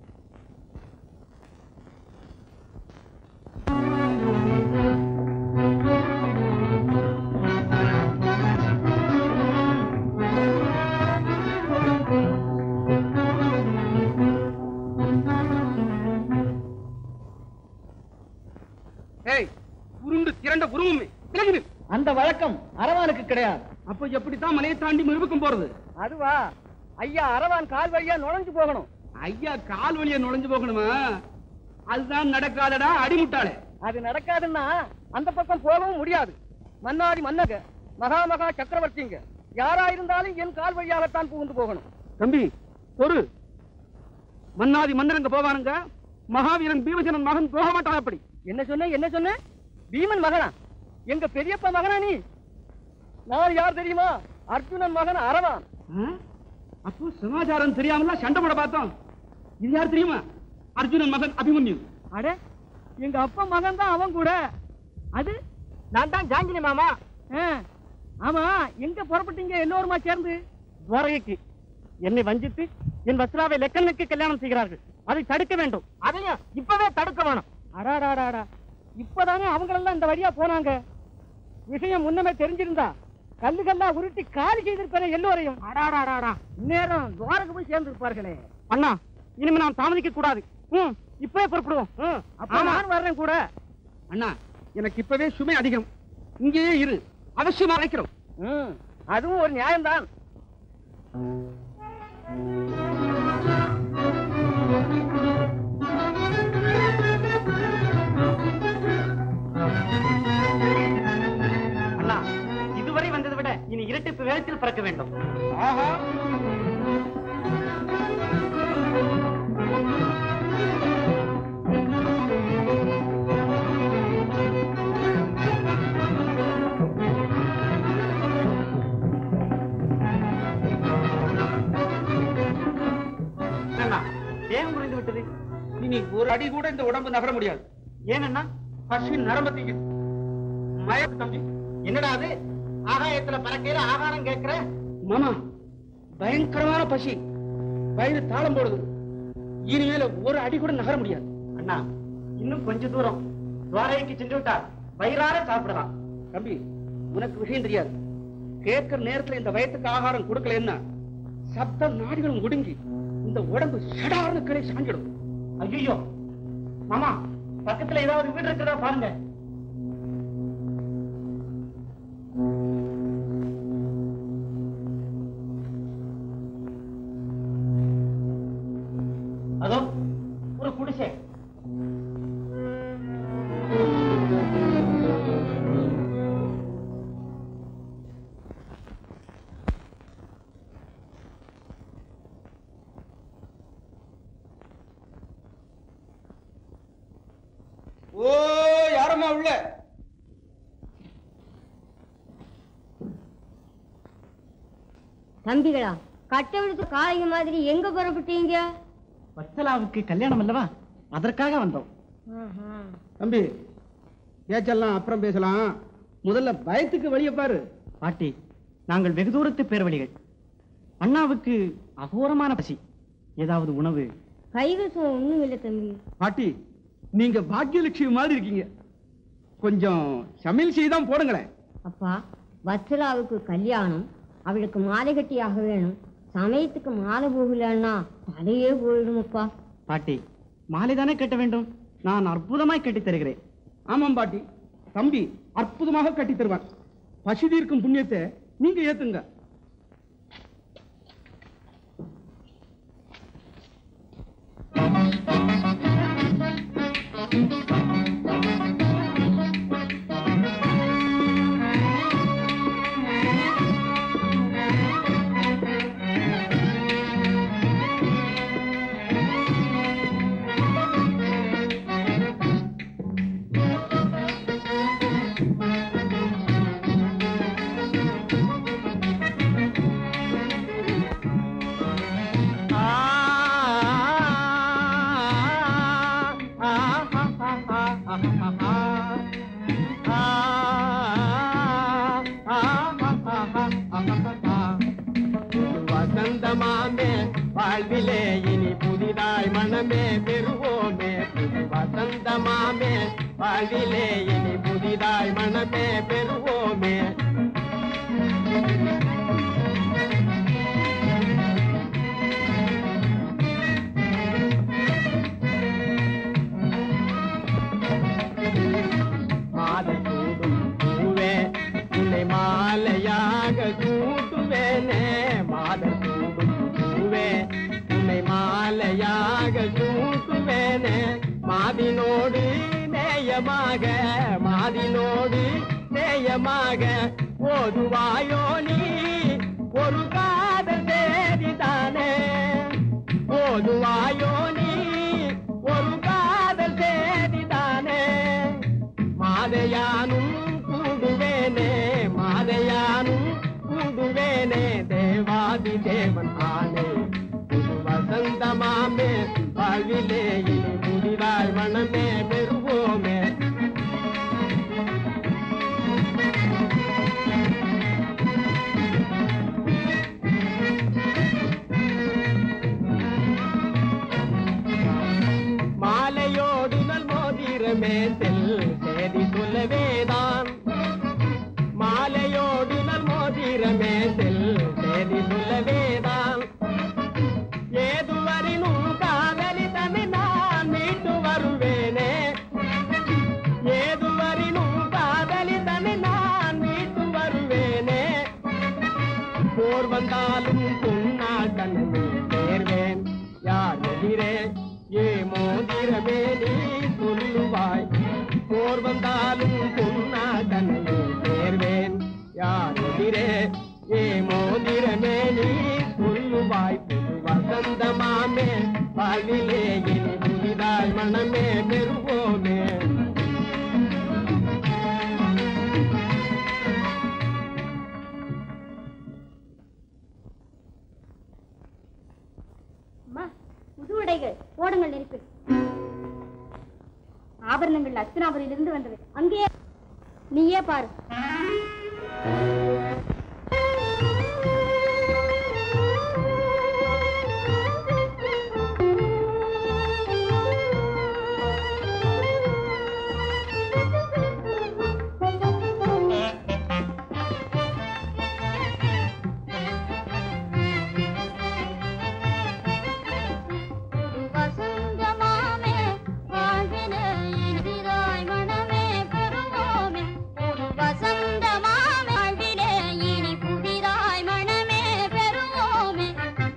ஏய் உருண்டு திரண்ட உருவமே விலகிரு அந்த வழக்கம் அரவானுக்கு கிடையாது அப்ப எப்படித்தான் மலையை தாண்டி மிருபக்கம் போறது அதுவா ஐயா அரவான் கால் வழியா நுழைஞ்சு போகணும் ஐயா கால் வழியா நுழைஞ்சு போகணுமா அதுதான் நடக்காதடா அடிமுட்டாளே அது நடக்காதுன்னா அந்த பக்கம் போகவும் முடியாது மன்னாடி மன்னக மகா மகா சக்கரவர்த்திங்க யாரா இருந்தாலும் என் கால் வழியாகத்தான் புகுந்து போகணும் தம்பி ஒரு மன்னாதி மன்னரங்க போவானுங்க மகாவீரன் பீமசனன் மகன் போக மாட்டான் அப்படி என்ன சொன்ன என்ன சொன்ன பீமன் மகனா எங்க பெரியப்பா மகனா நீ நான் யார் தெரியுமா அர்ஜுனன் மகன் அரவான் ஆ? அப்போ சமாச்சாரம் தெரியாமல சண்டை போட பார்த்தோம் இது யார் தெரியுமா அர்ஜுனன் மகன் அபிமன்யு அட எங்க அப்பா மகன் தான் அவன் கூட அது நான் தான் ஜாங்கினி மாமா ஆமா எங்க புறப்பட்டீங்க எல்லோருமா சேர்ந்து துவாரகைக்கு என்னை வஞ்சித்து என் வஸ்ராவை லெக்கனுக்கு கல்யாணம் செய்கிறார்கள் அதை தடுக்க வேண்டும் அதையும் இப்பவே தடுக்க வேணும் அடாடாடாடா இப்பதானே அவங்களெல்லாம் இந்த வழியா போனாங்க விஷயம் முன்னமே தெரிஞ்சிருந்தா கல்லு கல்லா உருட்டி காலி செய்திருப்பாரு எல்லோரையும் அடாடாடாடா நேரம் துவாரக்கு போய் சேர்ந்து இருப்பார்களே அண்ணா இனிமே நாம் தாமதிக்க கூடாது ம் இப்பவே புறப்படுவோம் அப்ப நான் வர்றேன் கூட அண்ணா எனக்கு இப்பவே சுமை அதிகம் இங்கேயே இரு அவசியமா அழைக்கிறோம் ம் அதுவும் ஒரு நியாயம்தான் அண்ணா இதுவரை வந்ததை விட இனி இரட்டிப்பு வேகத்தில் பறக்க வேண்டும் ஆஹா அண்ணா வேகம் குறைந்து விட்டது இனி ஒரு அடி கூட இந்த உடம்பு நகர முடியாது ஏனண்ணா பசி நரம்பத்தீங்க மயக்க தம்பி என்னடா அது ஆகாயத்துல பறக்கையில ஆகாரம் கேட்கிற மாமா பயங்கரமான பசி வயிறு தாளம் போடுது இனிமேல ஒரு அடி கூட நகர முடியாது அண்ணா இன்னும் கொஞ்ச தூரம் துவாரைக்கு சென்று விட்டால் வயிறார சாப்பிடலாம் தம்பி உனக்கு விஷயம் தெரியாது கேட்கிற நேரத்துல இந்த வயத்துக்கு ஆகாரம் கொடுக்கலன்னா சப்த நாடிகளும் ஒடுங்கி இந்த உடம்பு சடார்னு கடை சாஞ்சிடும் ஐயோ மாமா பக்கத்துல ஏதாவது வீடு இருக்கிறதா பாருங்க அதோ ஒரு குடிசை ஓ யாரம்மா உள்ள தம்பிகளா கட்டை விடுத்து காளைங்க மாதிரி எங்க புறப்பட்டீங்க வத்சலாவுக்கு கல்யாணம் அல்லவா அதற்காக வந்தோம் தம்பி பேச்செல்லாம் அப்புறம் பேசலாம் முதல்ல பயத்துக்கு வழிய பாரு பாட்டி நாங்கள் வெகு தூரத்து பேர்வழிகள் அண்ணாவுக்கு அகோரமான பசி ஏதாவது உணவு கைவசம் ஒண்ணும் இல்லை தம்பி பாட்டி நீங்க பாக்கியலட்சுமி மாதிரி இருக்கீங்க கொஞ்சம் சமையல் செய்தான் போடுங்களேன் அப்பா வத்சலாவுக்கு கல்யாணம் அவளுக்கு மாலை கட்டியாக வேணும் சமயத்துக்கு மாலை போகலன்னா தலையே போயிடுமப்பா பாட்டி மாலை தானே கட்ட வேண்டும் நான் அற்புதமாய் கட்டித் தருகிறேன் ஆமாம் பாட்டி தம்பி அற்புதமாக கட்டி தருவான் பசி தீர்க்கும் புண்ணியத்தை நீங்க ஏத்துங்க வசந்தமாமே வாழ்விலே இனி புதிதாய் மனமே பெறுவோமே புது வசந்தமாமே வாழ்விலே இனி புதிதாய் மனமே பெறுவோமே மாதம் சூடும் பூவே உன்னை மாலையாக சூட்டுவேனே மாதம் சூடும் பூவே உன்னை மாலையாக சூட்டுவேனே மாதினோடு நேயமாக மாதினோடு நேயமாக ஓதுவாயோ நீ ஒரு காதல் தேதிதானே ஓதுவாயோ நீ ஒரு காதல் தேதிதானே மாதையானும் கூடுவேனே மாதையானும் கூடுவேனே தேவாதி தேவன் ஆனே புது வசந்தமாமே வாழ்விலே இனி புதிதாய் மனமே பெறுவோமே மாலையோடு நல் மோதிரமே செல் சேதி சொல்லவேதான் மாலையோடு நல் மோதிரமே மனமே பெறுவோமே அம்மா புது உடைகள் ஓடுங்கள் நெருப்பில் ஆபரணங்கள் அஸ்தினாபுரியிலிருந்து வந்தது அங்கே நீயே பாரு வசந்தமாமே வாழ்வினை இனிதாய் மனமே பெறுவோமே ஒரு வசந்தமாமே வாழ்வினை இனி புதிதாய் மனமே பெறுவோமே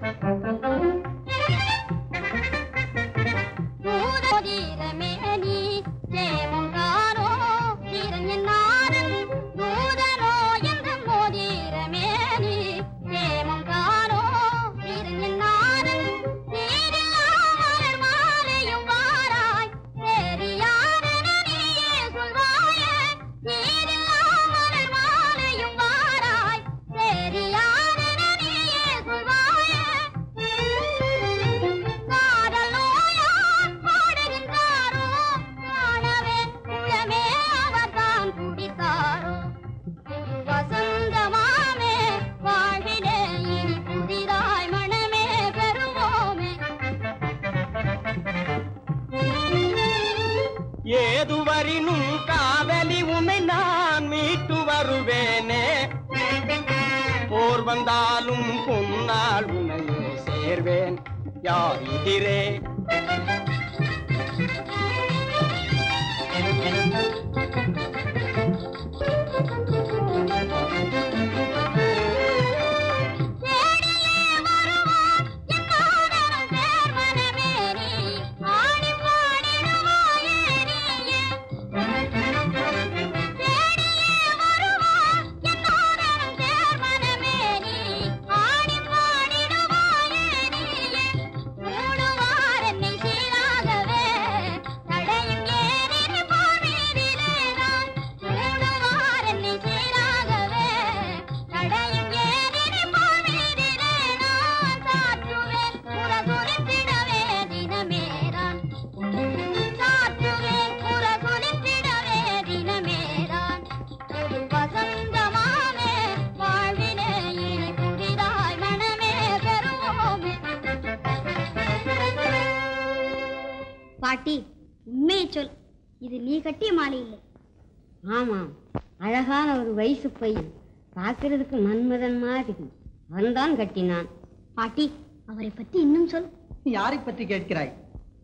நூதீரமே நீ ஜெயமுங்காரோ தீரன் என்னாரன் நூதனோ என்ற மோதீரமே நீ ஜெயமுங்காரோ தீரன் என்னாரன் நீரில்லாமல் மாலையும் வாராய் தெரியாதென நீயே சொல்வாயே நீரில்லாமல் மாலையும் வாராய் தெரியாதென நீயே சொல்வாயே காதல் நோயால் பாடுகின்றாரோ காணவே உள்ளமே அவர்தான் குடித்தாரோ வசந்தமாமே வாழ்விலே இனி புதிதாய் மனமே பெறுவோமே ஏதுவரினும் காதலி உன்னை நான் மீட்டு வருவேனே போர் வந்தாலும் பொன்னால் உன்னை சேர்வேன் யார் எதிரே வசந்தமாமே வாழ்விலே இனி புதிதாய் மனமே பெறுவோமே பாட்டி உண்மையை சொல் இது நீ கட்டிய மாலை இல்லை ஆமாம் அழகான ஒரு வயசு பையன் பார்க்கறதுக்கு மன்மதன் மாதிரி அவன்தான் கட்டினான் பாட்டி அவரை பற்றி இன்னும் சொல் யாரை பற்றி கேட்கிறாய்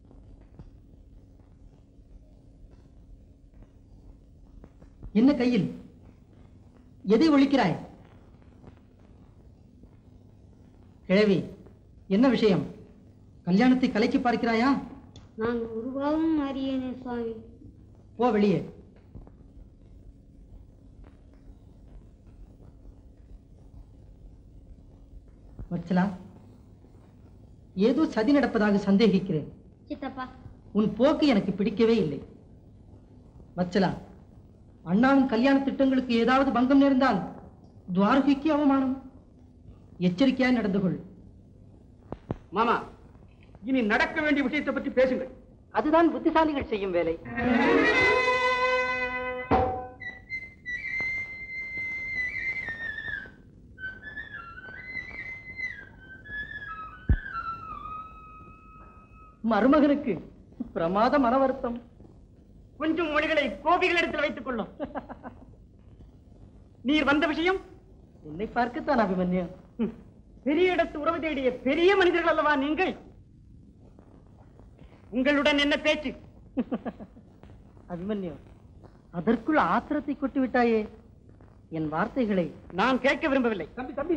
என்ன கையில் எதை ஒழிக்கிறாய் கிழவி என்ன விஷயம் கல்யாணத்தை கலைச்சு பார்க்கிறாயா நான் உருவாவும் அறியேனே சுவாமி போ வெளியே வச்சலா ஏதோ சதி நடப்பதாக சந்தேகிக்கிறேன் சித்தப்பா உன் போக்கு எனக்கு பிடிக்கவே இல்லை வச்சலா அண்ணாவின் கல்யாண திட்டங்களுக்கு ஏதாவது பங்கம் நேர்ந்தால் துவாரகைக்கு அவமானம் எச்சரிக்கையாய் நடந்து கொள் மாமா இனி நடக்க வேண்டிய விஷயத்தை பற்றி பேசுங்கள் அதுதான் புத்திசாலிகள் செய்யும் வேலை மருமகனுக்கு பிரமாத மன வருத்தம் கொஞ்சம் மொழிகளை கோபிகளிடத்தில் வைத்துக் கொள்ளும் நீர் வந்த விஷயம் என்னை பார்க்கத்தான் அபிமன்யு ம், பெரிய இடத்து உறவு தேடிய பெரிய மனிதர்கள் அல்லவா நீங்கள் உங்களுடன் என்ன பேச்சு அபிமன்யு அதற்குள் ஆத்திரத்தை கொட்டி விட்டாயே என் வார்த்தைகளை நான் கேட்க விரும்பவில்லை தம்பி தம்பி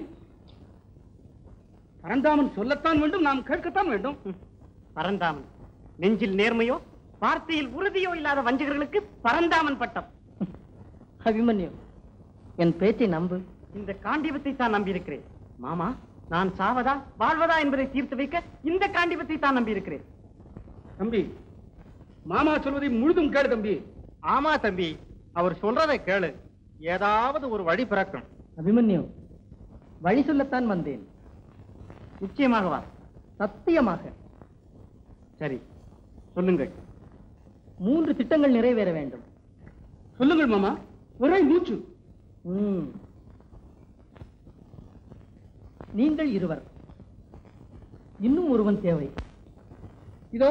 பரந்தாமன் சொல்லத்தான் வேண்டும் நாம் கேட்கத்தான் வேண்டும் பரந்தாமன் நெஞ்சில் நேர்மையோ வார்த்தையில் உறுதியோ இல்லாத வஞ்சகர்களுக்கு பரந்தாமன் பட்டம் அபிமன்யு என் பேச்சை நம்பு இந்த காண்டிபத்தை தான் நம்பியிருக்கிறேன் மாமா நான் சாவதா வாழ்வதா என்பதை தீர்த்து வைக்க இந்த காண்டிபத்தை தான் நம்பியிருக்கிறேன் தம்பி மாமா சொல்வதை முழுதும் கேளு தம்பி ஆமா தம்பி அவர் சொல்றதை கேளு ஏதாவது ஒரு வழி பிறக்கும் அபிமன்யு வழி சொல்லத்தான் வந்தேன் நிச்சயமாக வா சத்தியமாக சரி சொல்லுங்கள் மூன்று திட்டங்கள் நிறைவேற வேண்டும் சொல்லுங்கள் மாமா ஒரே மூச்சு ம். நீங்கள் இருவர் இன்னும் ஒருவன் தேவை இதோ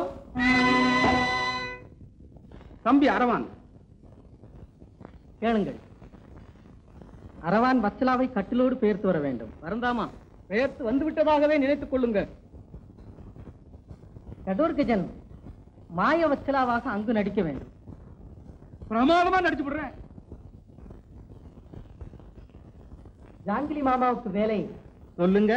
தம்பி அரவான் கேளுங்கள் அரவான் வச்சலாவை கட்டிலோடு பெயர்த்து வர வேண்டும் வருந்தாமா பெயர்த்து வந்து விட்டதாகவே நினைத்துக் கொள்ளுங்க கடோர்கஜன் மாய வச்சலாவாக அங்கு நடிக்க வேண்டும் பிரமாதமா நடிச்சு விடுறேன் ஜாங்கிலி மாமாவுக்கு வேலை சொல்லுங்க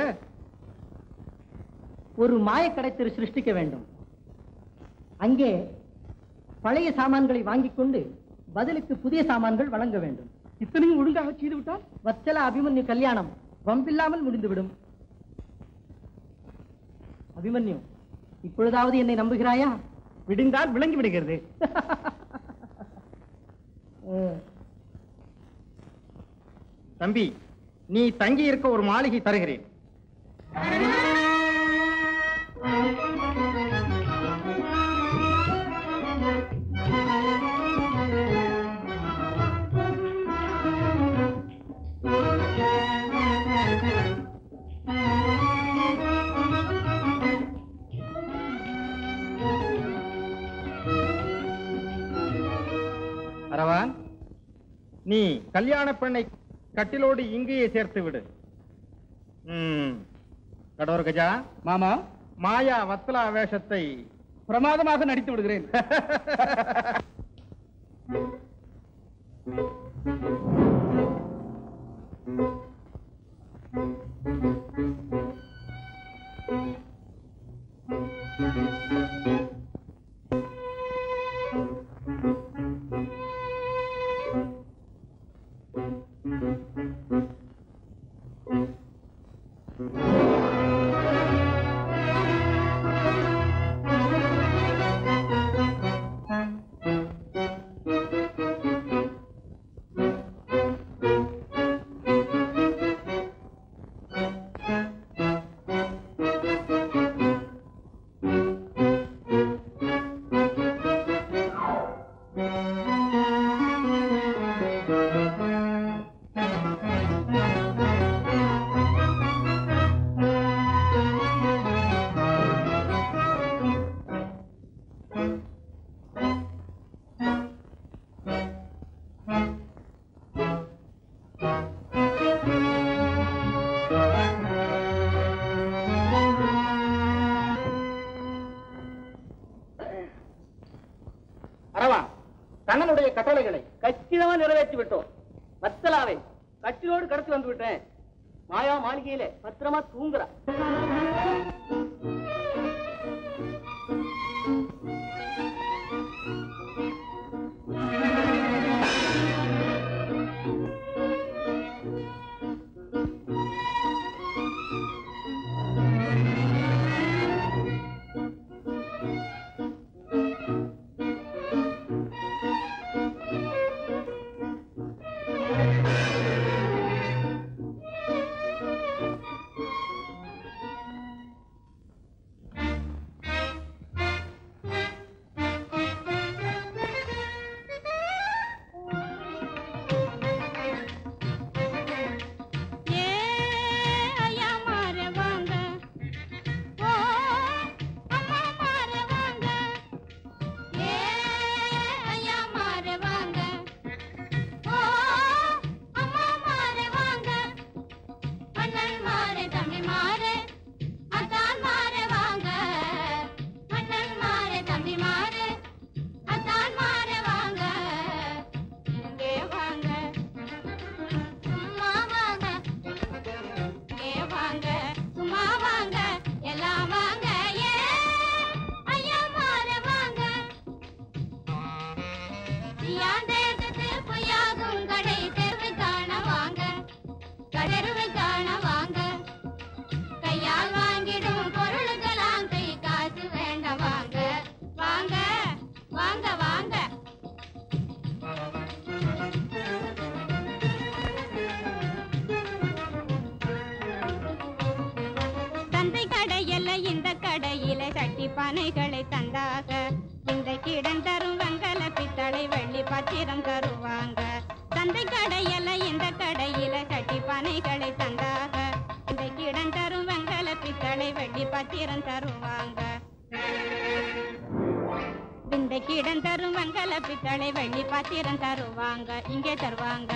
ஒரு மாய கடைத்தெரு சிருஷ்டிக்க வேண்டும் அங்கே பழைய சாமான்களை வாங்கிக் கொண்டு பதிலுக்கு புதிய சாமான்கள் வழங்க வேண்டும் இத்தனையும் ஒழுங்காக செய்து விட்டால் வச்சல அபிமன்யு கல்யாணம் வம்பில்லாமல் முடிந்துவிடும் அபிமன்யு இப்பொழுதாவது என்னை நம்புகிறாயா விடிந்தால் விளங்கி விடுகிறது தம்பி நீ தங்கி இருக்க ஒரு மாளிகை தருகிறேன் அரவான் நீ கல்யாண பெண்ணை கட்டிலோடு இங்கேயே சேர்த்து விடு ம் கடோர் கஜா மாமா மாயா வத்லா வேஷத்தை பிரமாதமாக நடித்து விடுகிறேன் அரவான் கண்ணனுடைய கட்டளைகளை கச்சிதமா நிறைவேற்றி விட்டோம் வத்தலாவை கட்டிலோடு கடத்தி வந்து விட்டேன் மாயா மாளிகையிலே பத்திரமா தூங்குறா ஏ ஐயா மாற வாங்க ஓ அம்மா மாற வாங்க ஏ ஐயா மாற வாங்க ஓ அம்மா மாற வாங்க அண்ணன் மாற தம்பி மாற அத்தான் மாற வாங்க அண்ணன் மாற தம்பி மாற அத்தான் மாற வாங்க இங்கே வாங்க சும்மா வாங்க இங்கே வாங்க சும்மா வாங்க எல்லாம் வாங்க ஏ ஐயா மாற வாங்க சியாந்தேசத்து பொய்யாகும் கடை தெருவு காண வாங்க கடருவு காண வாங்க கையால் வாங்கிடும் பொருளுக்கெல்லாம் கை காசு வேண்ட வாங்க வாங்க வாங்க கட்டி பனைகளை தந்தாக இந்த கிடன் தரும் வெங்கல பித்தளை வெள்ளி பத்திரம் தருவாங்க சந்தை கடையில இந்த கடையில கட்டி பனைகளை தந்தாக இந்த கிடன் தரும் வெங்கல பித்தளை வெள்ளி பத்திரம் தருவாங்க இந்த கிடன் தரும் வெங்கல பித்தளை வெள்ளி பத்திரம் தருவாங்க இங்கே தருவாங்க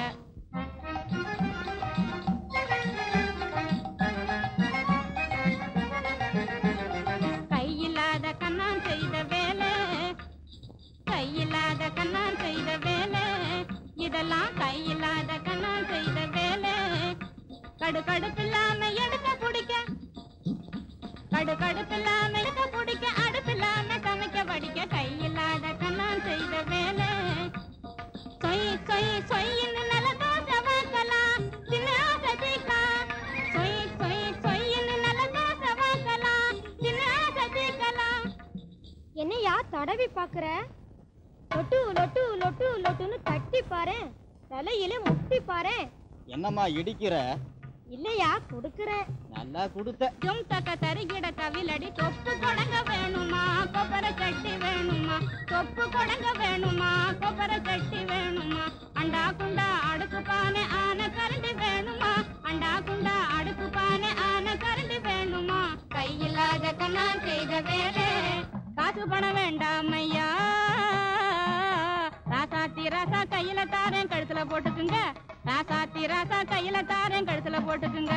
கையில்லாத கண்ணான் செய்த வேலை கையில்லாத கண்ணான் செய்த வேலை இதெல்லாம் கையில்லாத கண்ணான் செய்த வேலை கடு கடுப்பில்லாம எடுக்க குடிக்க கடு கடுப்பில்லாம எடுக்க குடிக்க அடுப்பில்லாம சமைக்க வடிக்க கையில்லாத கண்ணான் செய்த வேலை சொய் சொய் சொய்ன்னு நல்ல தோசை வாக்கலாம் சின்ன ஆசை தீக்கலாம் சொய் சொய் சொய்ன்னு நல்ல தோசை வாக்கலாம் சின்ன ஆசை தீக்கலாம் என்னையா தடவி பாக்குற லொட்டு லொட்டு லொட்டு லொட்டுன்னு தட்டி பாரு தலையில முட்டி பாரு என்னம்மா இடிக்கிற இல்லையா கொடுக்கறேன் நல்லா கொடுத்த ஜும் தக்க தருகிட கவிலடி தொப்பு கொடங்க வேணுமா கொப்பரை சட்டி வேணுமா தொப்பு கொடங்க வேணுமா கொப்பரை சட்டி வேணுமா அண்டா குண்டா அடுக்கு பானை ஆன கரண்டி வேணுமா அண்டா குண்டா அடுக்கு பானை ஆன கரண்டி வேணுமா கையில்லாத கண்ணா செய்த வேலை காசு பணம் வேண்டாம் ஐயா ராசாத்தி ராசா கையில தாரேன் கழுத்துல போட்டுக்குங்க ராசாத்தி ராசா கையில தாரேன் கழுத்துல போட்டுக்குங்க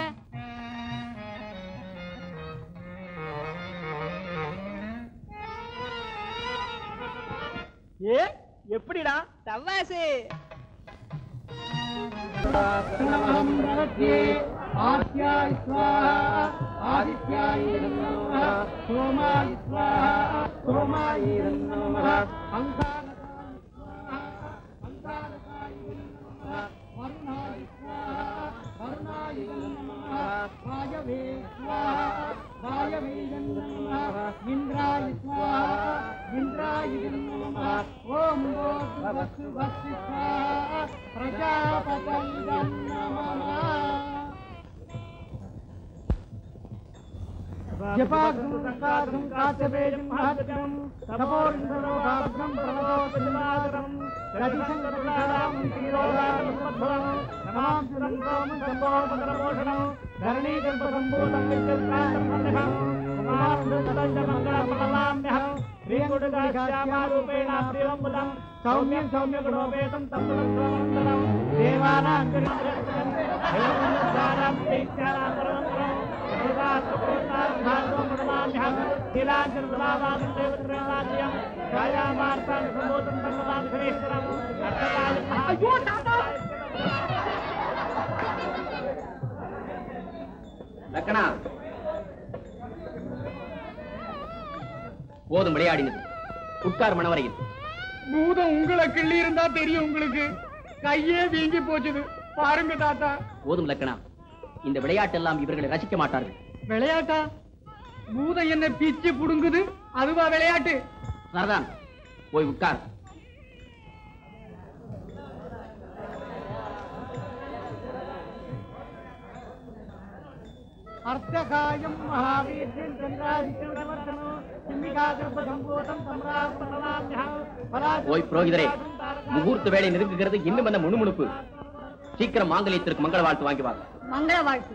ஏ எப்படிடா தவாசு ஆத்யாய் ஸ்வாஹா ஆதித்யாய் நமः சோமாய் ஸ்வாஹா சோமாய் நமः அங்காரகாய் ஸ்வாஹா அங்காரகாய் நமः வருணாய் ஸ்வாஹா வருணாய் நமः வாயவே ஸ்வாஹா வாயவே நமः இந்திராய் ஸ்வாஹா இந்திராய் நமः ஓம் வஸ்து வஸ்து ஸ்வாஹா பிரஜாபதயே நமः जपाग्रं काचवेजं महत्वं तपोरिन्दलोकाग्रं प्रणतोपनिमातरं रतिसङ्गतुलारां श्रीरोधारमद्भवं नमां सुरन्तों सम्भोमकरपोषणं धरणीकल्पसम्भूतं विद्युत्कान्तमन्यहं कुमारमृतदण्डमङ्गलमललाम्यहं श्रीकुटुकाश्यामारूपेण प्रियम्बुदं सौम्यं सौम्यगुणोपेतं तत्त्वमन्त्रमन्तरं देवानां चरित्रं देवमुद्राणां चैत्यानां परमन्तरं லக்கணா போதும் விளையாடினது உட்கார் மணவரையில் பூதம் உங்களை கிள்ளி இருந்தா தெரியும் உங்களுக்கு கையே வீங்கி போச்சுது பாருங்க தாத்தா போதும் லக்கணா இந்த விளையாட்டெல்லாம் இவர்களை ரசிக்க மாட்டார்கள் விளையாட்டா பூதம் என்ன பிச்சு புடுங்குது அதுவா விளையாட்டு சரிதான் போய் உட்கார் அர்த்தகாயம் மகாவீர்யம் சந்திராதித்யவர்த்தனோ சிம்மிகாகிருபசம்பூதம் சம்ராபணலாம்யஹம் போய் புரோகிதரே முகூர்த்த வேலை நெருங்குகிறது இன்னும் என்ன முணுமுணுப்பு சீக்கிரம் மாங்கல்யத்திற்கு மங்கள வாழ்த்து வாங்கி வாங்க மங்கள வாழ்த்து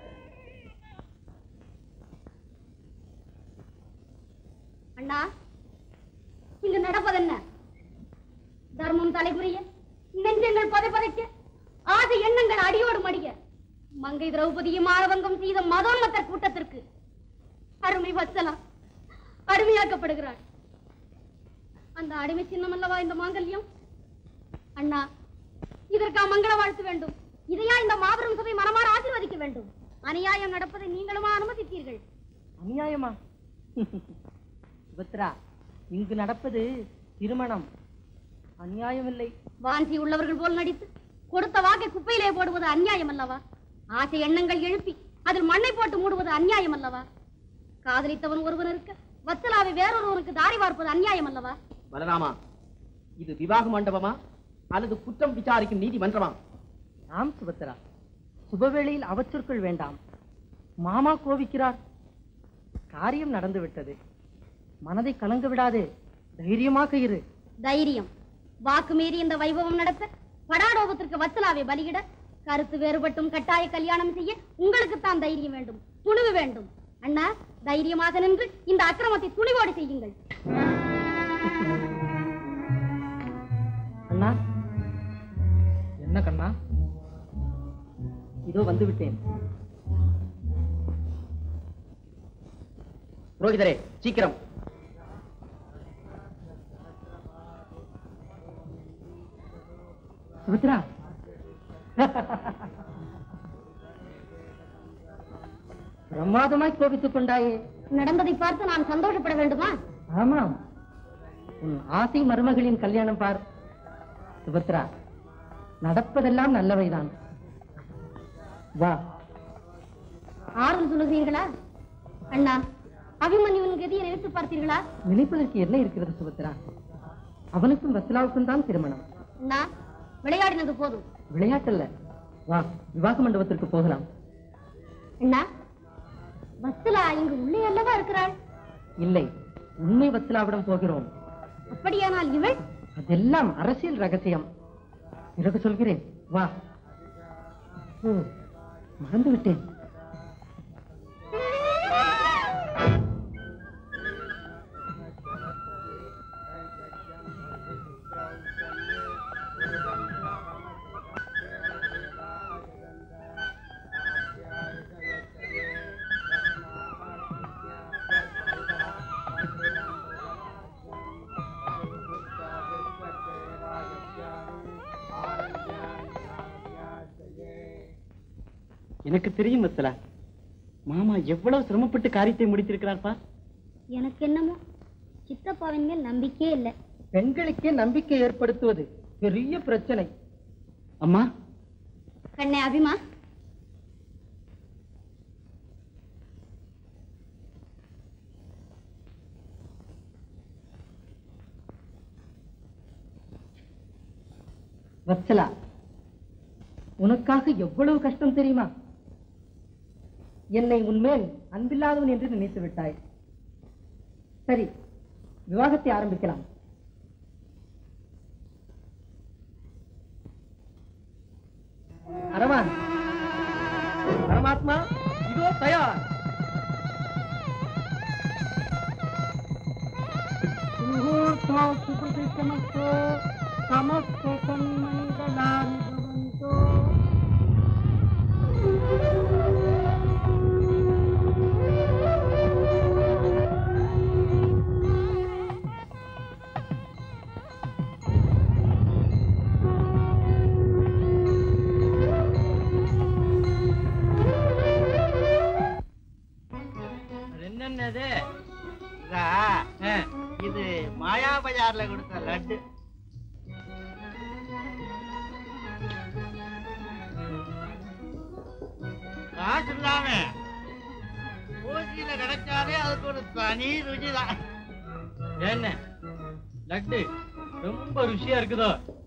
அண்ணா இங்கு நடப்பதென்ன தர்மம் தலைபுரிய நெஞ்சங்கள் பதை பதைக்க ஆசை எண்ணங்கள் அடியோடு மடிய மங்கை திரௌபதியும் ஆரவங்கம் செய்த மதோன்மத்த கூட்டத்திற்கு அருமை வச்சலாம் அடிமையாக்கப்படுகிறாள் அந்த அடிமை சின்னம் அல்லவா இந்த மாங்கல்யம் அண்ணா இதற்கா மங்கள வாழ்த்து வேண்டும் இதையா இந்த மாபெரும் சபை மனமாற ஆசீர்வதிக்க வேண்டும் அநியாயம் நடப்பதை நீங்களுமா அனுமதித்தீர்கள் அநியாயமா சுபத்ரா இங்கு நடப்பது திருமணம் அநியாயமில்லை வாஞ்சி உள்ளவர்கள் போல் நடித்து கொடுத்த வாக்கை குப்பையிலே போடுவது அநியாயம் அல்லவா ஆசை எண்ணங்கள் எழுப்பி அதில் மண்ணை போட்டு மூடுவது அநியாயம் அல்லவா காதலித்தவன் ஒருவன் இருக்க வத்சலாவை வேறொருவனுக்கு தாரி பார்ப்பது அநியாயம் அல்லவா பலராமா இது விவாக மண்டபமா அல்லது குற்றம் விசாரிக்கும் நீதிமன்றமா ஆம் சுபத்ரா சுபவேளையில் அவச்சொற்கள் வேண்டாம் மாமா கோபிக்கிறார் காரியம் நடந்து விட்டது மனதை கலங்க விடாதே தைரியமாக இரு தைரியம் வாக்கு மீறி இந்த வைபவம் நடத்த படாடோபத்திற்கு வத்சலாவை பலியிட கருத்து வேறுபட்டும் கட்டாய கல்யாணம் செய்ய உங்களுக்கு தான் தைரியம் வேண்டும் துணிவு வேண்டும் அண்ணா தைரியமாக நின்று இந்த அக்கிரமத்தை துணிவோடு செய்யுங்கள் அண்ணா என்ன கண்ணா இதோ வந்து விட்டேன் புரோகிதரே சீக்கிரம் சுமித்ரா பிரமாதமாய் கோபித்துக் கொண்டாயே நடந்ததை பார்த்து நான் சந்தோஷப்பட வேண்டுமா ஆமாம் உன் ஆசை மருமகளின் கல்யாணம் பார் சுபத்ரா நடப்பதெல்லாம் நல்லவைதான் வா ஆறுதல் சொல்லுகிறீர்களா அண்ணா அபிமன்யுவின் கதியை நினைத்து பார்த்தீர்களா நினைப்பதற்கு என்ன இருக்கிறது சுபத்ரா அவனுக்கும் வசலாவுக்கும் தான் திருமணம் அண்ணா விளையாடினது போதும் விளையாட்டல்ல வா விவாக மண்டபத்திற்கு போகலாம் அண்ணா வத்சலா இங்கு உள்ளே அல்லவா இருக்கிறாள் இல்லை உண்மை வத்சலாவிடம் போகிறோம் அப்படியானால் இவள் அதெல்லாம் அரசியல் ரகசியம் பிறகு சொல்கிறேன் வா ஓ மறந்து விட்டேன் எனக்கு தெரியும் வத்சலா மாமா எவ்வளவு சிரமப்பட்டு காரியத்தை முடித்திருக்கிறார் பா எனக்கு என்னமோ சித்தப்பாவின் மேல் நம்பிக்கையே இல்லை பெண்களுக்கே நம்பிக்கை ஏற்படுத்துவது பெரிய பிரச்சனை அம்மா கண்ணே அபிமா வத்சலா உனக்காக எவ்வளவு கஷ்டம் தெரியுமா என்னை உன்மேல் அன்பில்லாதவன் என்று நினைத்து விட்டாய் சரி விவாகத்தை ஆரம்பிக்கலாம் அரவான் பரமாத்மா இதோ தயார் समस्त सन्मङ्गलानि भवन्तु என்னன்னது இதா, இது மாயா பஜார்ல கொடுத்த லட்டு காசு இல்லாம ஊசியில கிடைச்சாலே அதுக்கு ஒரு தனி ருச்சிதான் என்ன லட்டு ரொம்ப ருசியா இருக்குதோ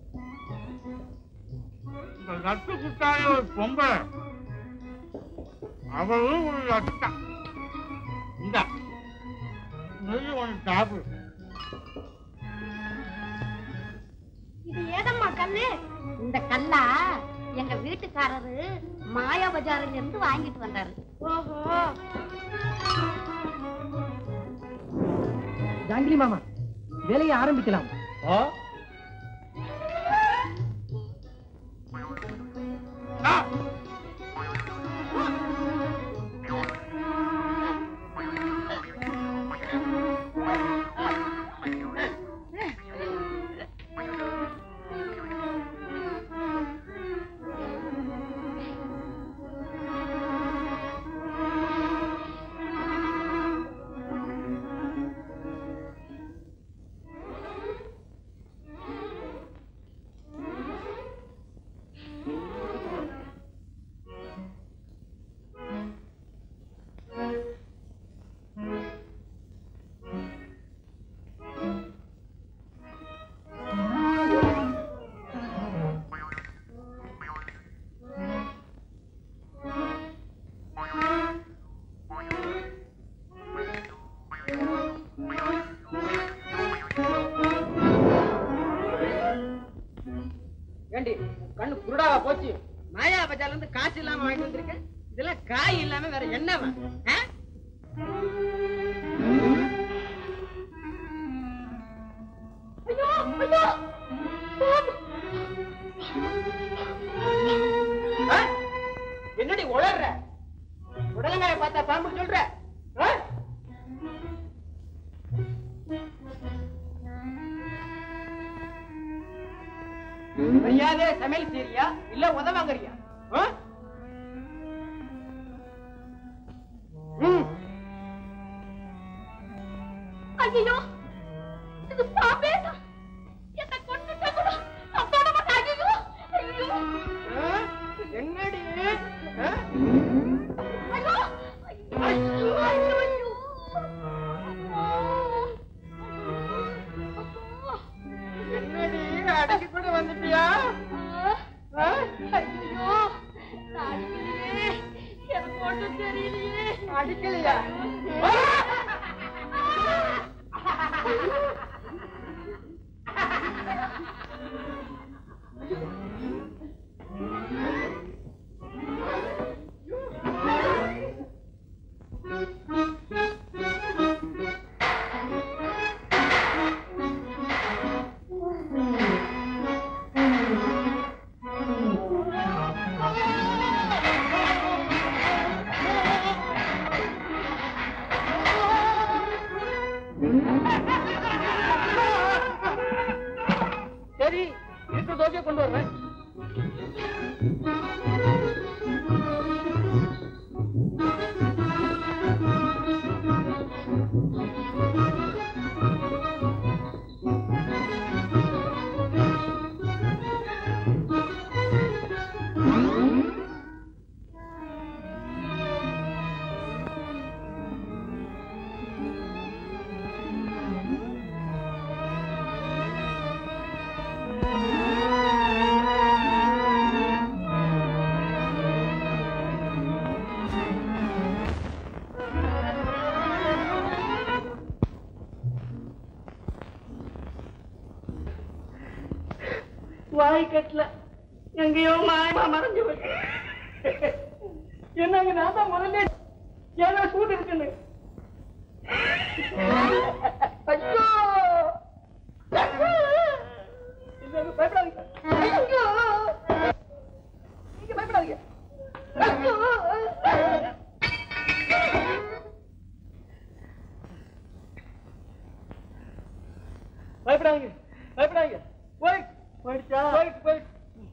இந்த லட்டு குட்டாய ஒரு பொம்பளை அவளும் ஒரு லட்டு தான் இந்த நெய் ஒன்று சாப்பிடு இது ஏதம்மா கல்லு இந்த கல்லா எங்க வீட்டுக்காரரு மாயா பஜாரில இருந்து வாங்கிட்டு வந்தாரு ஓஹோ ஜாங்கிரி மாமா வேலையை ஆரம்பிக்கலாம் ஆ ஏண்டி கண்ணு குருடாவா போச்சு மாயா பஜார்ல இருந்து காசு இல்லாம வாங்கிட்டு வந்திருக்க இதெல்லாம் காய் இல்லாம வேற என்னவா ஆ? ஐயோ ஐயோ ஆ? என்னடி உளர்ற உடலங்காய பார்த்தா பாம்பு சொல்ற ஆ? மரியாதை சமையல் செய்றியா இல்ல உதவாங்கறியா ஆ? ம். ஐயோ இது பாம்பே தான் என்ன கொண்டுட்ட கூட நான் தொட மாட்டேன் ஐயோ ஐயோ ஆ? என்னடி ஆ? ஐயோ ஐயோ ஐயோ ஐயோ என்னடி அடக்கி கூட வந்துட்டியா ஆ? ஐயோ நான் அடிக்கலையே எனக்கு ஒன்றும் தெரியலையே அடிக்கலையா சரி இருக்கிற தோசையை கொண்டு வர்றேன் வாய் கட்டல எங்கேயோ மாயமா மறைஞ்சு போச்சு என்னங்க நான் தான் முதல்ல ஏதோ சூடு இருக்குன்னு ஐயோ இல்ல, இல்ல, பயப்படாதீங்க ஐயோ நீங்க பயப்படாதீங்க ஐயோ பயப்படாதீங்க பயப்படாதீங்க போயிட்டு போயிடுச்சா போயிட்டு போயிட்டு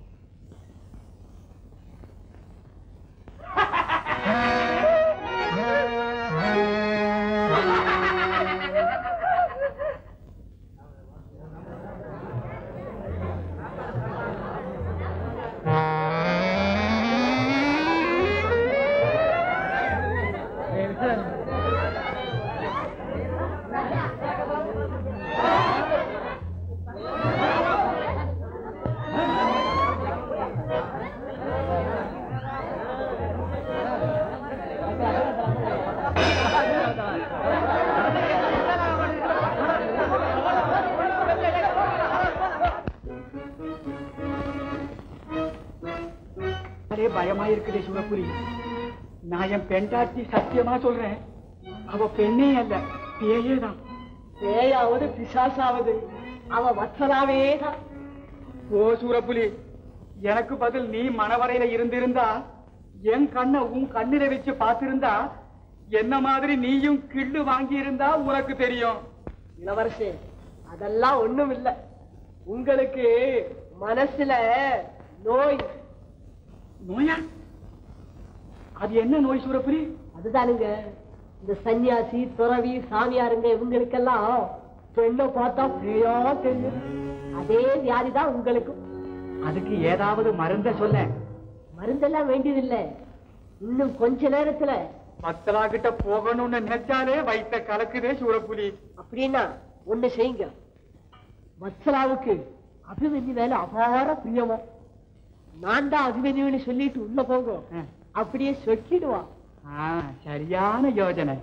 அதே பயமா இருக்குதே சிவபுரி நான் என் பெண்டாட்டி சத்தியமா சொல்றேன் அவ பெண்ணே அல்ல பேயே தான் பேயாவது பிசாசாவது அவ வத்சலாவே தான் ஓ சூரப்புலி எனக்கு பதில் நீ மணவரையில இருந்திருந்தா என் கண்ணை உன் கண்ணில வச்சு பார்த்திருந்தா என்ன மாதிரி நீயும் கிள்ளு வாங்கி இருந்தா உனக்கு தெரியும் இளவரசே அதெல்லாம் ஒண்ணும் இல்ல உங்களுக்கு மனசுல நோய் நோயா அது என்ன நோய் சூரப்புலி அதுதானுங்க இந்த சன்னியாசி துறவி சாமியாருங்க இவங்களுக்கெல்லாம் பெண்ணை பார்த்தா பேயா தெரியும் அதே வியாதிதான் உங்களுக்கும் அதுக்கு ஏதாவது மருந்த சொல்ல மருந்தெல்லாம் வேண்டியதில்லை இன்னும் கொஞ்ச நேரத்துல பத்தலா கிட்ட போகணும்னு நினைச்சாலே வயித்த கலக்குதே சூரப்புலி அப்படின்னா ஒண்ணு செய்யுங்க வத்சலாவுக்கு அபிமன்யு மேல அபார பிரியமா நான் தான் அபிமன்யுன்னு சொல்லிட்டு உள்ள போங்க அப்படியே சொக்கிடுவான் ஆ, சரியான யோஜனை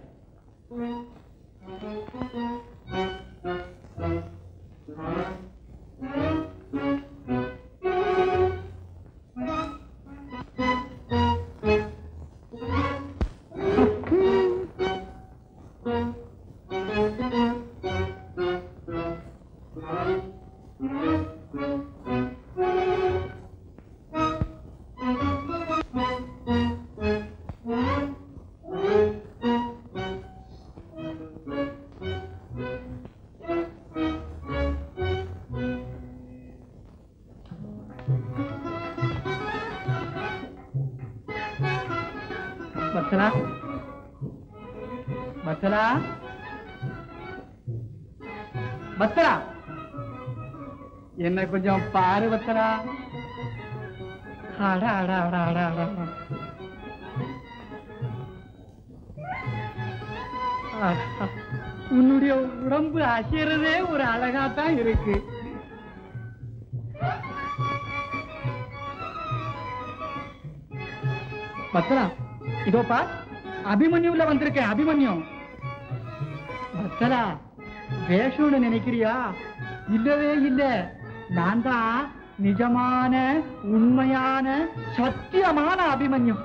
வத்தலா வத்தலா வத்தலா என்ன கொஞ்சம் பாரு வத்தலா அடா அடா அடா அடா அடா அடா. ஆஹா. உன்னுடைய உடம்பு அசைறதே ஒரு அழகா தான் இருக்கு பத்ரா இதோ பா அபிமன்யுல வந்திருக்கேன் அபிமன்யம் பத்ரா வேஷம்னு நினைக்கிறியா இல்லவே இல்ல நான் தான் நிஜமான உண்மையான சத்தியமான அபிமன்யம்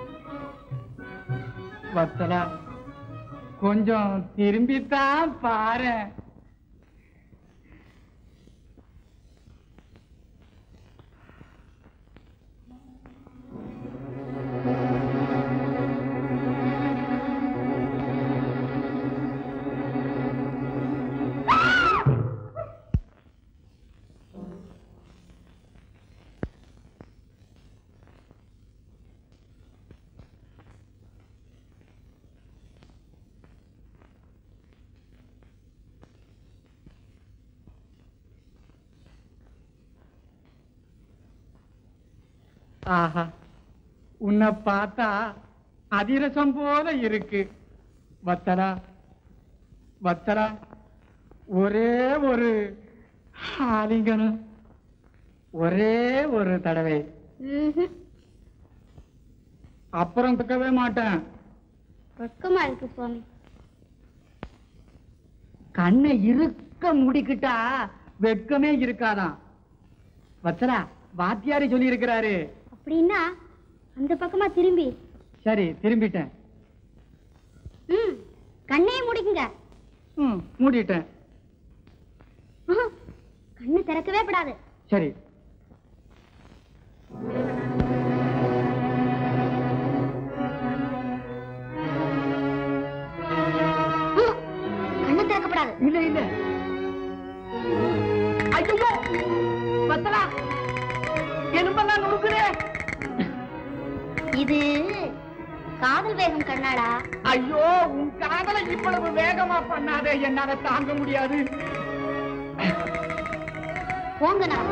வத்தலா கொஞ்சம் திரும்பித்தான் பாரு ஆஹா உன்னை பார்த்தா அதிரசம் போல இருக்கு வத்தலா வத்தலா ஒரே ஒரு ஆலிங்கனம் ஒரே ஒரு தடவை அப்புறம் கேட்கவே மாட்டேன் வெக்கமா இருக்கு சுவாமி கண்ணை இருக்க முடிக்கிட்டா வெட்கமே இருக்காதாம் வச்சலா வாத்தியாரி சொல்லி இருக்கிறாரு அப்படின்னா அந்த பக்கமா திரும்பி சரி திரும்பிட்டேன் ம் கண்ணையே மூடிக்குங்க ம் மூடிட்டேன் ம்ஹும். கண்ணு திறக்கவே படாது சரி கண்ணு திறக்கப்படாது இல்ல இல்ல ஐயோ வத்தலா எலும்பெல்லாம் நுணுக்குதே இது காதல் வேகம் கண்ணாடா ஐயோ உன் காதலை இவ்வளவு வேகமா பண்ணாதே என்னால தாங்க முடியாது போங்க நான்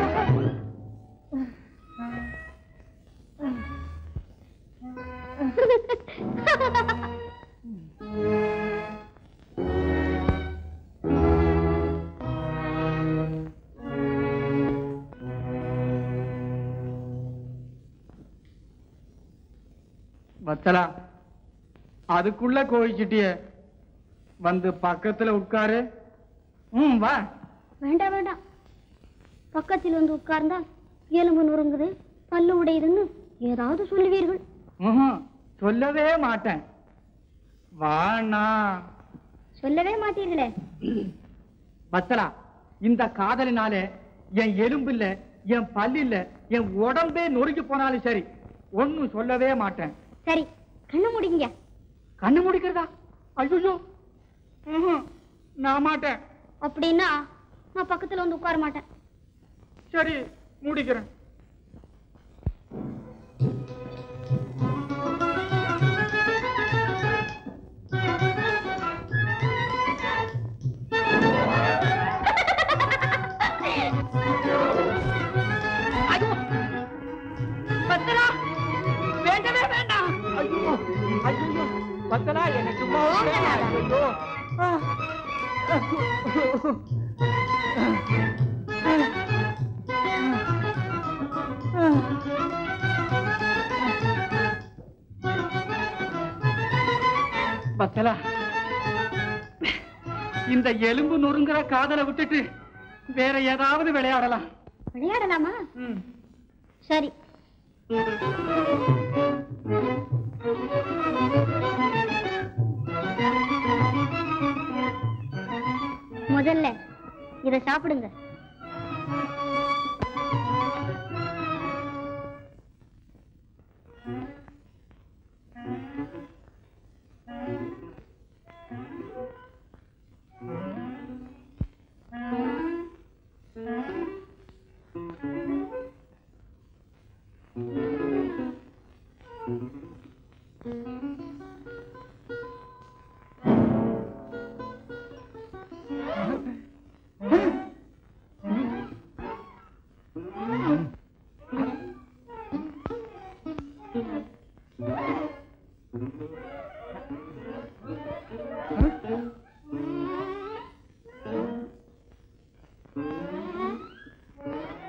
வத்தலா அதுக்குள்ள கோவிச்சிட்டிய வந்து பக்கத்துல உட்காரு ம் வா வேண்டாம் வேண்டாம் பக்கத்தில் வந்து உட்கார்ந்தா எலும்பு நொறுங்குது பல்லு உடையுதுன்னு ஏதாவது சொல்லுவீர்கள் ம்ஹும், சொல்லவே மாட்டேன் வாண்ணா சொல்லவே மாட்டீர்களே வத்தலா இந்த காதலினாலே என் எலும்பு இல்ல என் பல்லு இல்ல என் உடம்பே நொறுங்கி போனாலும் சரி ஒண்ணும் சொல்லவே மாட்டேன் சரி கண்ணு முடிங்க கண்ணு முடிக்கிறதா ஐயோ நான் மாட்டேன் அப்படின்னா நான் பக்கத்துல வந்து உட்கார மாட்டேன் சரி மூடிக்கிறேன் ஐயோ! பத்தலா! வேண்டவே வேண்டாம் ஐயோ ஐயோ பத்தலா எனக்கு சும்மா ஐயோ ஆ. பத்தலா இந்த எலும்பு நொறுங்குற காதலை விட்டுட்டு வேற ஏதாவது விளையாடலாம் விளையாடலாமா ம். சரி முதல்ல இத சாப்பிடுங்க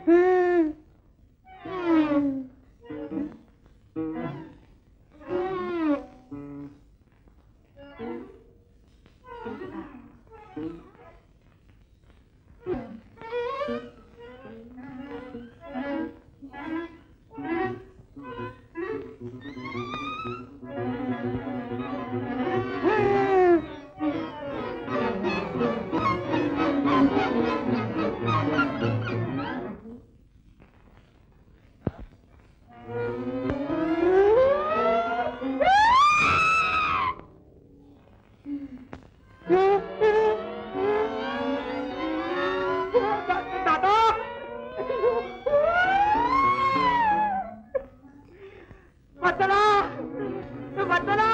வத்தலா வத்தலா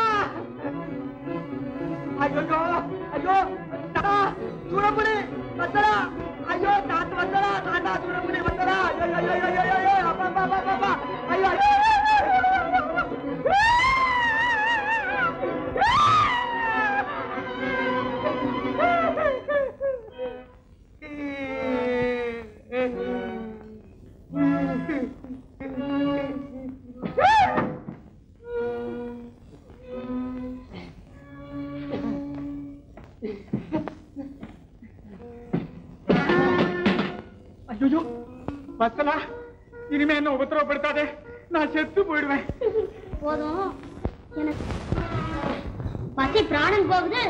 ஐயோ ஐயோ தாத்தா சூடப்புடி வத்தலா ஐயோ தாத்து வத்தலா தாத்தா சூடப்புடி வத்தலா ஐயோ ஐயோ ஐயோ ஐயோ ஐயோ அப்பா அப்பா அப்பா அப்பா ஐயோ ஐயோ ஐயோ வத்தலா இனிமே என்ன உபத்திரவப்படுத்தாதே நான் செத்து போயிடுவேன் போதும் எனக்கு பசி பிராணன் போகுது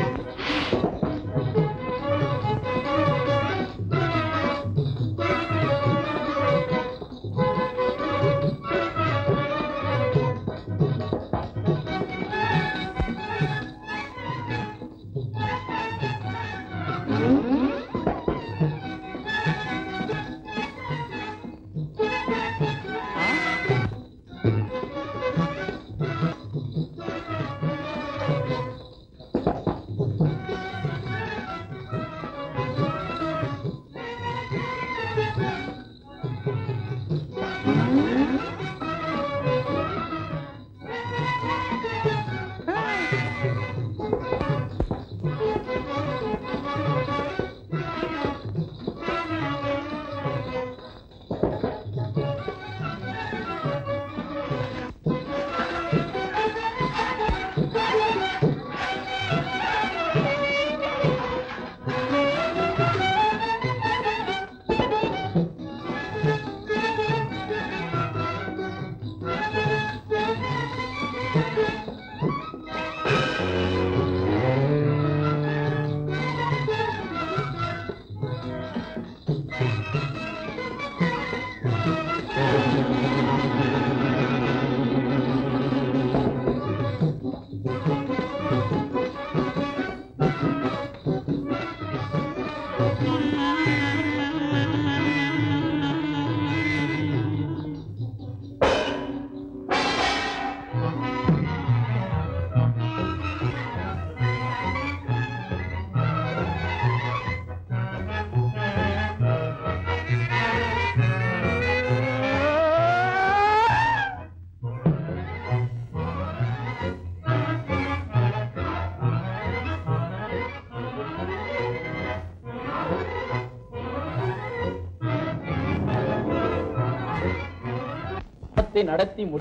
நடத்தி நடத்தி முட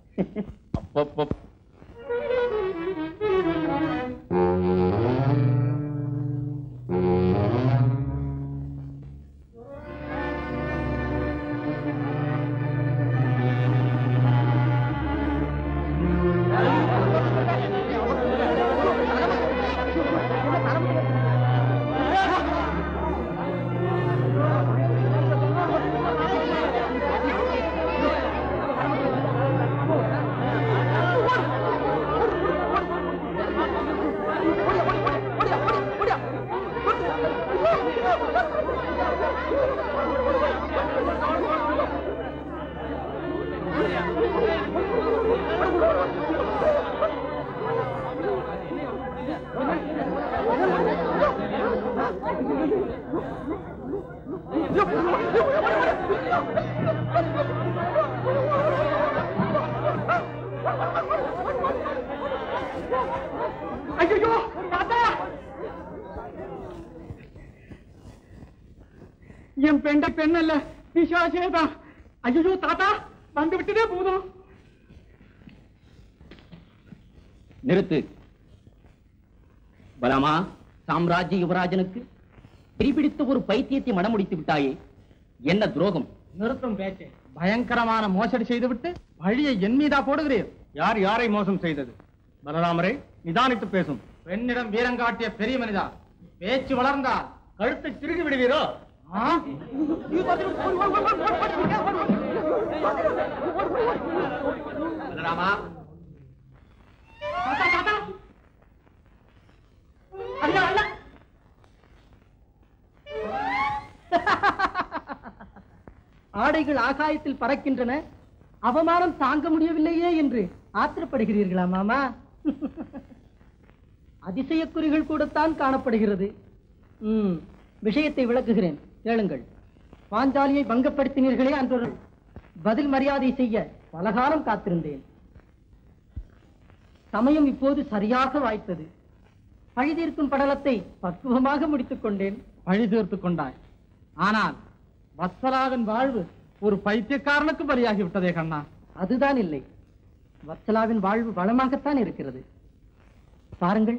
அப்பப்ப ஐயோ தாத்தா என் பெண்ட பெண் அல்ல பிசாசேதான் ஐயோ தாத்தா வந்து விட்டதே போதும் நிறுத்து பலமா சாம்ராஜ்ய யுவராஜனுக்கு பிடித்த ஒரு பைத்தியத்தை மணமுடித்து விட்டாயே என்ன துரோகம் நிறுத்தும் பேச்சு பயங்கரமான மோசடி செய்துவிட்டு வழியை என் மீதா போடுகிறீர் யார் யாரை மோசம் செய்தது பலராமரே நிதானித்து பேசும் பெண்ணிடம் வீரங்காட்டிய பெரிய மனிதா பேச்சு வளர்ந்தால் கழுத்தை திருடி விடுவீரோ ஆ? பலராமா ஆடைகள் ஆகாயத்தில் பறக்கின்றன அவமானம் தாங்க முடியவில்லையே என்று ஆத்திரப்படுகிறீர்களா மாமா அதிசயக்குறிகள் கூடத்தான் காணப்படுகிறது ம் விஷயத்தை விளக்குகிறேன் கேளுங்கள் பாஞ்சாலியை பங்கப்படுத்தினீர்களே அன்றொரு பதில் மரியாதை செய்ய பலகாலம் காத்திருந்தேன் சமயம் இப்போது சரியாக வாய்த்தது பழிதீர்க்கும் படலத்தை பக்குவமாக முடித்துக் கொண்டேன் பழி தீர்த்து கொண்டாய் ஆனால் வத்சலாவின் வாழ்வு ஒரு பைத்தியக்காரனுக்கு பலியாகி விட்டதே கண்ணா அதுதான் இல்லை வத்சலாவின் வாழ்வு வளமாகத்தான் இருக்கிறது பாருங்கள்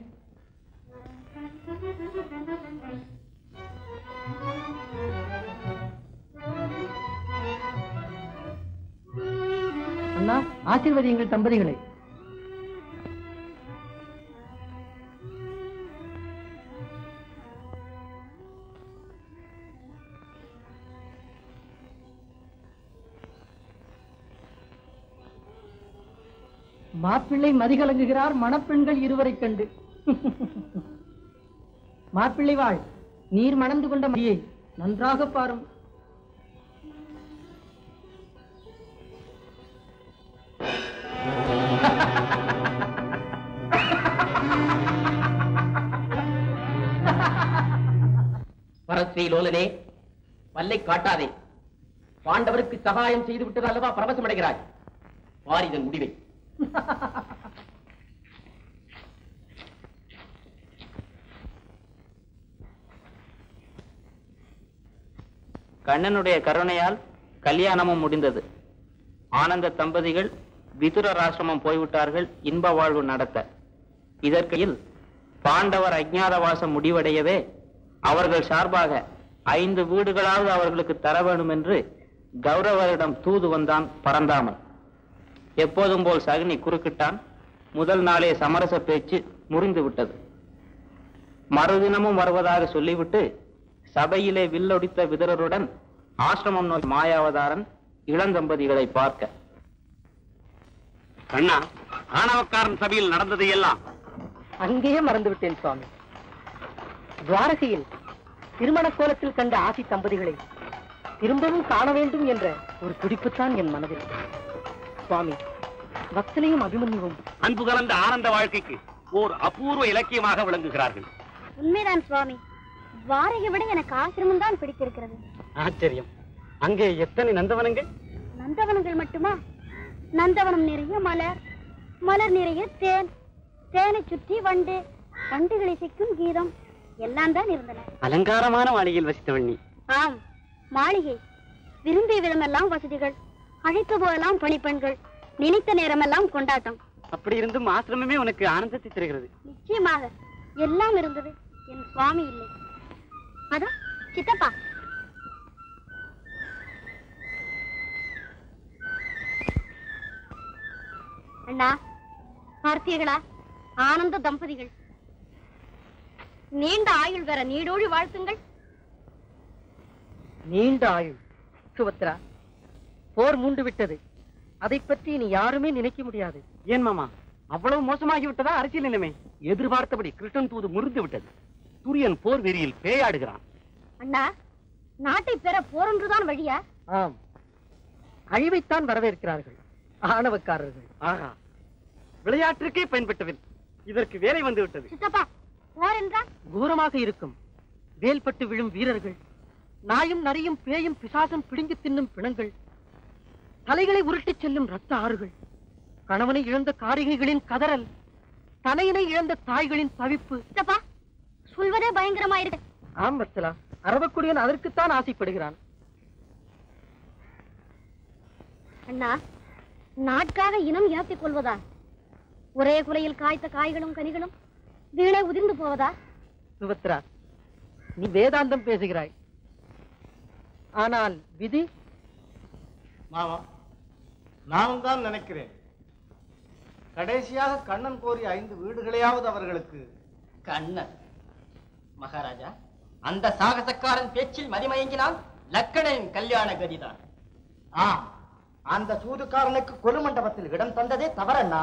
அண்ணா ஆசீர்வதியுங்கள் தம்பதிகளை மாப்பிள்ளை மதிகலங்குகிறார் மணப்பெண்கள் இருவரைக் கண்டு மாப்பிள்ளை வாழ் நீர் மணந்து கொண்ட மதியை நன்றாக பாரும் பரஸ்ரீ லோலனே பல்லை காட்டாதே பாண்டவருக்கு சகாயம் செய்து விட்டது அல்லவா பரவசம் அடைகிறாய் பார் இதன் முடிவை கண்ணனுடைய கருணையால் கல்யாணமும் முடிந்தது ஆனந்த தம்பதிகள் விதுரர் ஆசிரமம் போய்விட்டார்கள் இன்ப வாழ்வு நடத்த இதற்கையில் பாண்டவர் அஜ்ஞாதவாசம் முடிவடையவே அவர்கள் சார்பாக ஐந்து வீடுகளாவது அவர்களுக்கு தர வேண்டும் என்று கௌரவரிடம் தூது வந்தான் பரந்தாமன் எப்போதும் போல் சகுனி குறுக்கிட்டான் முதல் நாளே சமரச பேச்சு முறிந்து விட்டது மறுதினமும் வருவதாக சொல்லிவிட்டு சபையிலே வில்லொடித்த விதரருடன் ஆசிரமம் நோக்கி மாயாவதாரன் இளந்தம்பதிகளை பார்க்க கண்ணா ஆணவக்காரன் சபையில் நடந்தது எல்லாம் அங்கேயே மறந்து விட்டேன் சுவாமி துவாரகையில் திருமண கோலத்தில் கண்ட ஆசி தம்பதிகளை திரும்பவும் காண வேண்டும் என்ற ஒரு துடிப்புத்தான் என் மனதில் சுவாமி வத்சலையும் அபிமன்யுவும் அன்பு கலந்த ஆனந்த வாழ்க்கைக்கு ஓர் அபூர்வ இலக்கியமாக விளங்குகிறார்கள் உண்மைதான் சுவாமி துவாரகை விட எனக்கு ஆசிரமம் தான் பிடித்திருக்கிறது ஆச்சரியம் அங்கே எத்தனை நந்தவனங்கள் நந்தவனங்கள் மட்டுமா நந்தவனம் நிறைய மலர் மலர் நிறைய தேன் தேனை சுற்றி வண்டு வண்டுகளை சிக்கும் கீதம் எல்லாம் தான் இருந்தன அலங்காரமான மாளிகையில் வசித்தவள் நீ ஆம் மாளிகை விரும்பிய விதமெல்லாம் வசதிகள் அழைத்த போதெல்லாம் பணிப்பெண்கள் நினைத்த நேரமெல்லாம் கொண்டாட்டம் அப்படி இருந்தும் ஆசிரமமே உனக்கு ஆனந்தத்தை தருகிறது நிச்சயமாக எல்லாம் இருந்தது என் சுவாமி இல்லை அதான் சித்தப்பா அண்ணா பார்த்தீர்களா ஆனந்த தம்பதிகள் நீண்ட ஆயுள் பெற நீடோழி வாழ்த்துங்கள் நீண்ட ஆயுள் சுபத்ரா போர் மூண்டு விட்டது அதை பற்றி நீ யாருமே நினைக்க முடியாது ஏன் மாமா அவ்வளவு மோசமாகி விட்டதா அரசியல் நிலைமை எதிர்பார்த்தபடி கிருஷ்ணன் தூது முறிந்து விட்டது துரியன் போர் வெறியில் பேயாடுகிறான் அண்ணா நாட்டை பெற போரொன்றுதான் வழியா ஆம் அழிவைத்தான் வரவேற்கிறார்கள் ஆணவக்காரர்கள் ஆகா விளையாட்டிற்கே பயன்பட்டவில் இதற்கு வேலை வந்து விட்டது சித்தப்பா போர் என்றால் கோரமாக இருக்கும் வேல்பட்டு விழும் வீரர்கள் நாயும் நரியும் பேயும் பிசாசும் பிடுங்கி தின்னும் பிணங்கள் தலைகளை உருட்டிச் செல்லும் ரத்த ஆறுகள் கணவனை இழந்த காரிகைகளின் கதறல் தனையினை இழந்த தாய்களின் தவிப்பு சித்தப்பா சொல்வதே பயங்கரமாயிருக்கு ஆம் வத்சலா அரவக்குடியன் அதற்குத்தான் ஆசைப்படுகிறான் அண்ணா நாட்காக இனம் ஏற்றிக் கொள்வதா ஒரே குலையில் காய்த்த காய்களும் கனிகளும் வீணே உதிர்ந்து போவதா சுபத்ரா நீ வேதாந்தம் பேசுகிறாய் ஆனால் விதி மாமா நானும் தான் நினைக்கிறேன் கடைசியாக கண்ணன் கோரிய ஐந்து வீடுகளையாவது அவர்களுக்கு கண்ணன் மகாராஜா அந்த சாகசக்காரன் பேச்சில் மதிமயங்கினால் லக்கணனின் கல்யாண கதிதான் ஆம் அந்த சூதுக்காரனுக்கு கொலு மண்டபத்தில் இடம் தந்ததே தவறண்ணா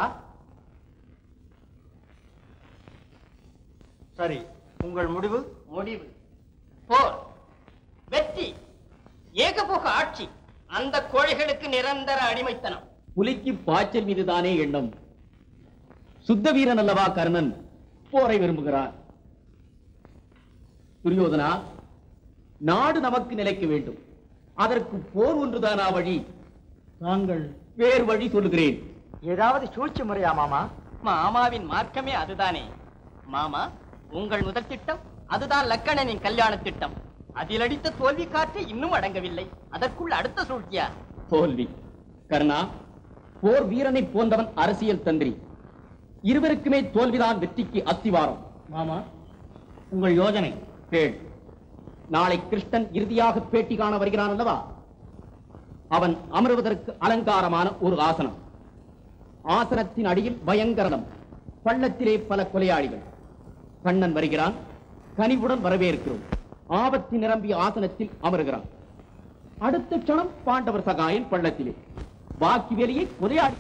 சரி உங்கள் முடிவு முடிவு போர் வெற்றி ஏகபோக ஆட்சி அந்த கோழைகளுக்கு நிரந்தர அடிமைத்தனம் புலிக்கு பாய்ச்சல் மீதுதானே எண்ணம் சுத்த வீரன் அல்லவா கர்ணன் போரை விரும்புகிறார் துரியோதனா நாடு நமக்கு நிலைக்க வேண்டும் அதற்கு போர் ஒன்றுதானா வழி தாங்கள் வேறு வழி சொல்லுகிறேன் ஏதாவது சூழ்ச்சி முறையா மாமா மாமாவின் மார்க்கமே அதுதானே மாமா உங்கள் முதல் திட்டம் அதுதான் லக்கணனின் கல்யாண திட்டம் அதில் அடித்த தோல்வி காற்று இன்னும் அடங்கவில்லை அதற்குள் அடுத்த சூழ்ச்சியா தோல்வி கர்ணா போர் வீரனை போன்றவன் அரசியல் தந்திரி இருவருக்குமே தோல்விதான் வெற்றிக்கு அத்திவாரம் மாமா உங்கள் யோஜனை கேள் நாளை கிருஷ்ணன் இறுதியாக பேட்டி காண வருகிறான் அல்லவா அவன் அமருவதற்கு அலங்காரமான ஒரு ஆசனம் ஆசனத்தின் அடியில் பயங்கரணம் பள்ளத்திலே பல கொலையாளிகள் கண்ணன் வருகிறான் கனிவுடன் வரவேற்கிறோம் ஆபத்து நிரம்பிய ஆசனத்தில் அமருகிறான் அடுத்த க்ஷணம் பாண்டவர் சகாயன் பள்ளத்திலே பாக்கி வேலையை கொலையாடி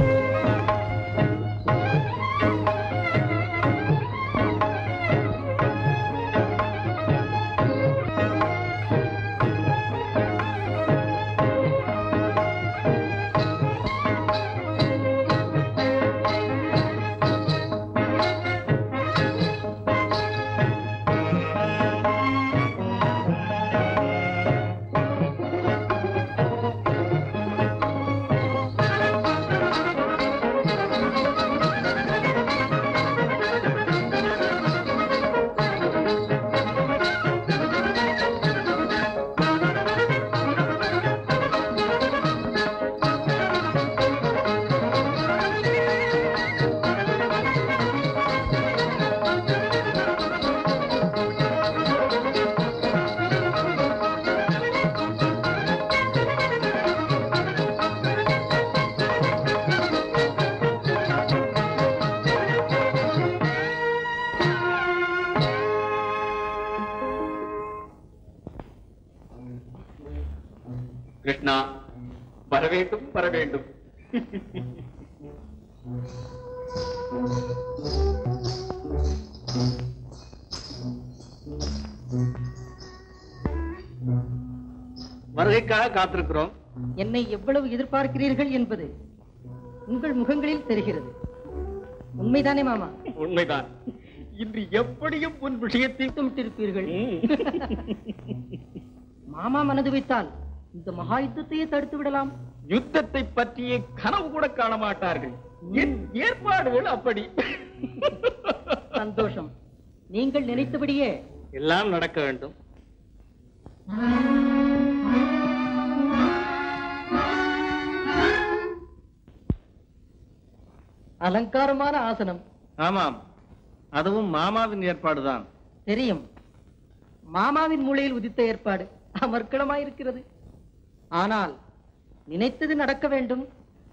கிருஷ்ணா வர வேண்டும் வர வேண்டும் வருகைக்காக காத்திருக்கிறோம் என்னை எவ்வளவு எதிர்பார்க்கிறீர்கள் என்பது உங்கள் முகங்களில் தெரிகிறது உண்மைதானே மாமா உண்மைதான் இன்று எப்படியும் உன் விஷயத்தை திட்டமிட்டிருப்பீர்கள் மாமா மனது வைத்தால் இந்த மகா யுத்தத்தையே தடுத்து விடலாம் யுத்தத்தை பற்றிய கனவு கூட காண மாட்டார்கள் என் ஏற்பாடுகள் அப்படி சந்தோஷம் நீங்கள் நினைத்தபடியே எல்லாம் நடக்க வேண்டும் அலங்காரமான ஆசனம் ஆமாம் அதுவும் மாமாவின் ஏற்பாடுதான் தெரியும் மாமாவின் மூளையில் உதித்த ஏற்பாடு அமர்க்களமாயிருக்கிறது ஆனால் நினைத்தது நடக்க வேண்டும்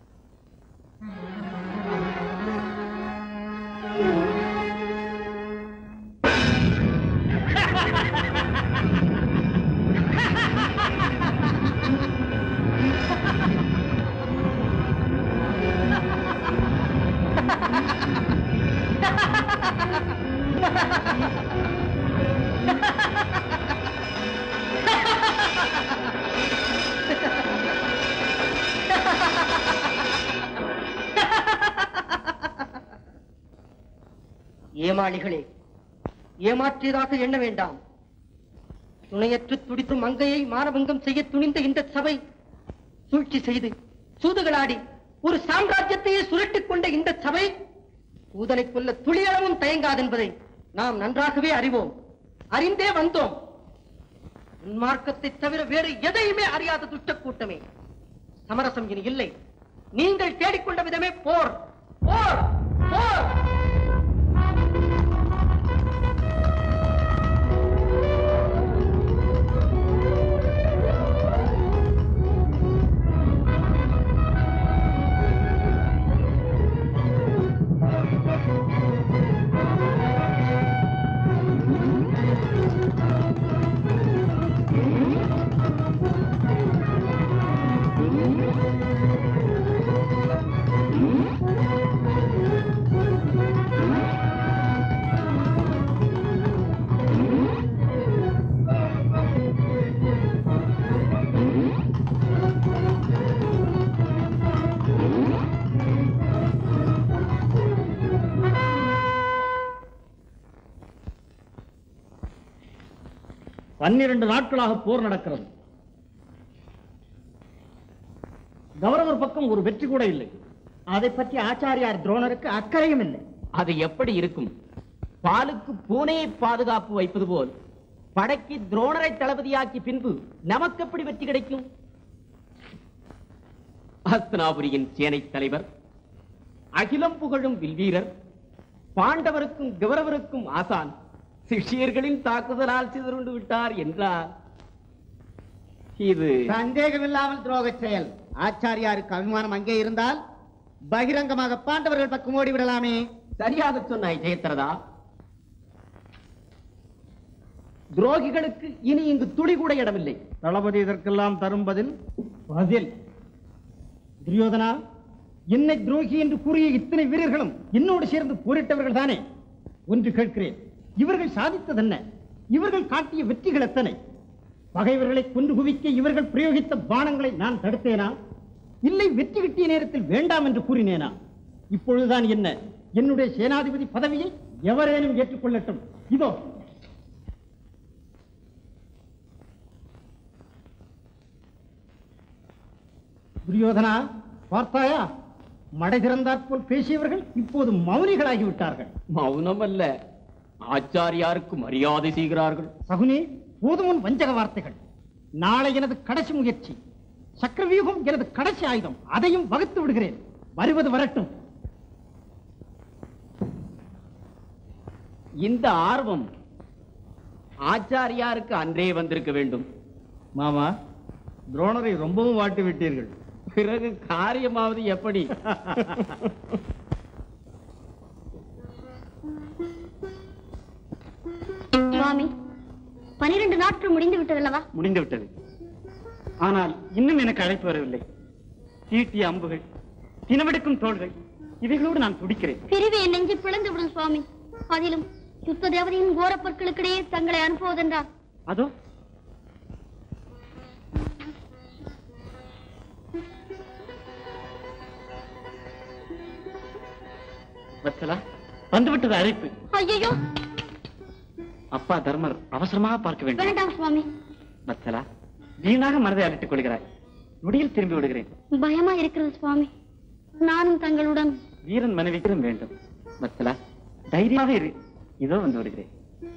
ஏமாளிகளே ஏமாற்றியதாக எண்ண வேண்டாம் துணையற்று துடித்து மங்கையை மானபங்கம் செய்ய துணிந்த இந்த சபை சூழ்ச்சி செய்து சூதுகளாடி ஒரு சாம்ராஜ்யத்தையே சுருட்டிக் கொண்ட இந்த சபை ஊதனை கொல்ல துளியளவும் தயங்காதென்பதை நாம் நன்றாகவே அறிவோம் அறிந்தே வந்தோம் உன்மார்க்கத்தை தவிர வேறு எதையுமே அறியாத துஷ்ட கூட்டமே சமரசம் இனி இல்லை நீங்கள் தேடிக்கொண்ட விதமே போர் போர் போர் பன்னிரண்டு நாட்களாக போர் நடக்கிறது கௌரவர் பக்கம் ஒரு வெற்றி கூட இல்லை அதை பற்றி ஆச்சாரியார் துரோணருக்கு அக்கறையும் இல்லை அது எப்படி இருக்கும் பாலுக்கு பூனையை பாதுகாப்பு வைப்பது போல் படைக்கு துரோணரை தளபதியாக்கி பின்பு நமக்கு எப்படி வெற்றி கிடைக்கும் அஸ்தனாபுரியின் சேனை தலைவர் அகிலம் புகழும் வில்வீரர் பாண்டவருக்கும் கௌரவருக்கும் ஆசான் சிஷ்யர்களின் தாக்குதலால் சிதறுண்டு விட்டார் என்றார் இது சந்தேகமில்லாமல் துரோக செயல் ஆச்சாரியாருக்கு அபிமானம் அங்கே இருந்தால் பகிரங்கமாக பாண்டவர்கள் பக்கம் ஓடிவிடலாமே சரியாக சொன்னாய் ஜெயத்ரதா துரோகிகளுக்கு இனி இங்கு துளி கூட இடமில்லை தளபதி இதற்கெல்லாம் தரும் பதில் பதில் துரியோதனா என்னை துரோகி என்று கூறிய இத்தனை வீரர்களும் என்னோடு சேர்ந்து போரிட்டவர்கள் தானே ஒன்று கேட்கிறேன் இவர்கள் சாதித்ததென்ன இவர்கள் காட்டிய வெற்றிகள் எத்தனை பகைவர்களை கொன்று குவிக்க இவர்கள் பிரயோகித்த பானங்களை நான் தடுத்தேனா இல்லை வெற்றி கிட்டிய நேரத்தில் வேண்டாம் என்று கூறினேனா இப்பொழுதுதான் என்ன என்னுடைய சேனாதிபதி பதவியை எவரேனும் ஏற்றுக்கொள்ளட்டும் இதோ துரியோதனா பார்த்தாயா மடை திறந்தாற்போல் பேசியவர்கள் இப்போது மௌனிகளாகி விட்டார்கள் மௌனம் அல்ல ஆச்சாரியாருக்கு மரியாதை செய்கிறார்கள் சகுனி போதும் உன் வஞ்சக வார்த்தைகள் நாளை எனது கடைசி முயற்சி சக்கரவியூகம் எனது கடைசி ஆயுதம் அதையும் வகுத்து விடுகிறேன் வருவது வரட்டும் இந்த ஆர்வம் ஆச்சாரியாருக்கு அன்றே வந்திருக்க வேண்டும் மாமா துரோணரை ரொம்பவும் வாட்டி விட்டீர்கள் பிறகு காரியமாவது எப்படி சுவாமி பனிரெண்டு நாட்கள் முடிந்து விட்டதல்லவா முடிந்து விட்டது ஆனால் இன்னும் எனக்கு அழைப்பு வரவில்லை தீட்டிய அம்புகள் தினவெடுக்கும் தோள்கள் இவைகளோடு நான் துடிக்கிறேன் பிரிவு என் நெஞ்சு பிளந்து விடும் சுவாமி அதிலும் யுத்த தேவதையின் கோர பொருட்களுக்கிடையே தங்களை அனுப்புவதென்றால் அதோ வத்சலா வந்துவிட்டது அழைப்பு ஐயோ அப்பா தர்மர் அவசரமாக பார்க்க வேண்டும் வேண்டாம் சுவாமி வத்சலா வீணாக மனதை அலட்டிக் கொள்கிறாய் நொடியில் திரும்பி விடுகிறேன் பயமா இருக்கிறது சுவாமி நானும் தங்களுடன் வீரன் மனைவிக்கிறம் வேண்டும் வத்சலா தைரியமாக இரு இதோ வந்து விடுகிறேன்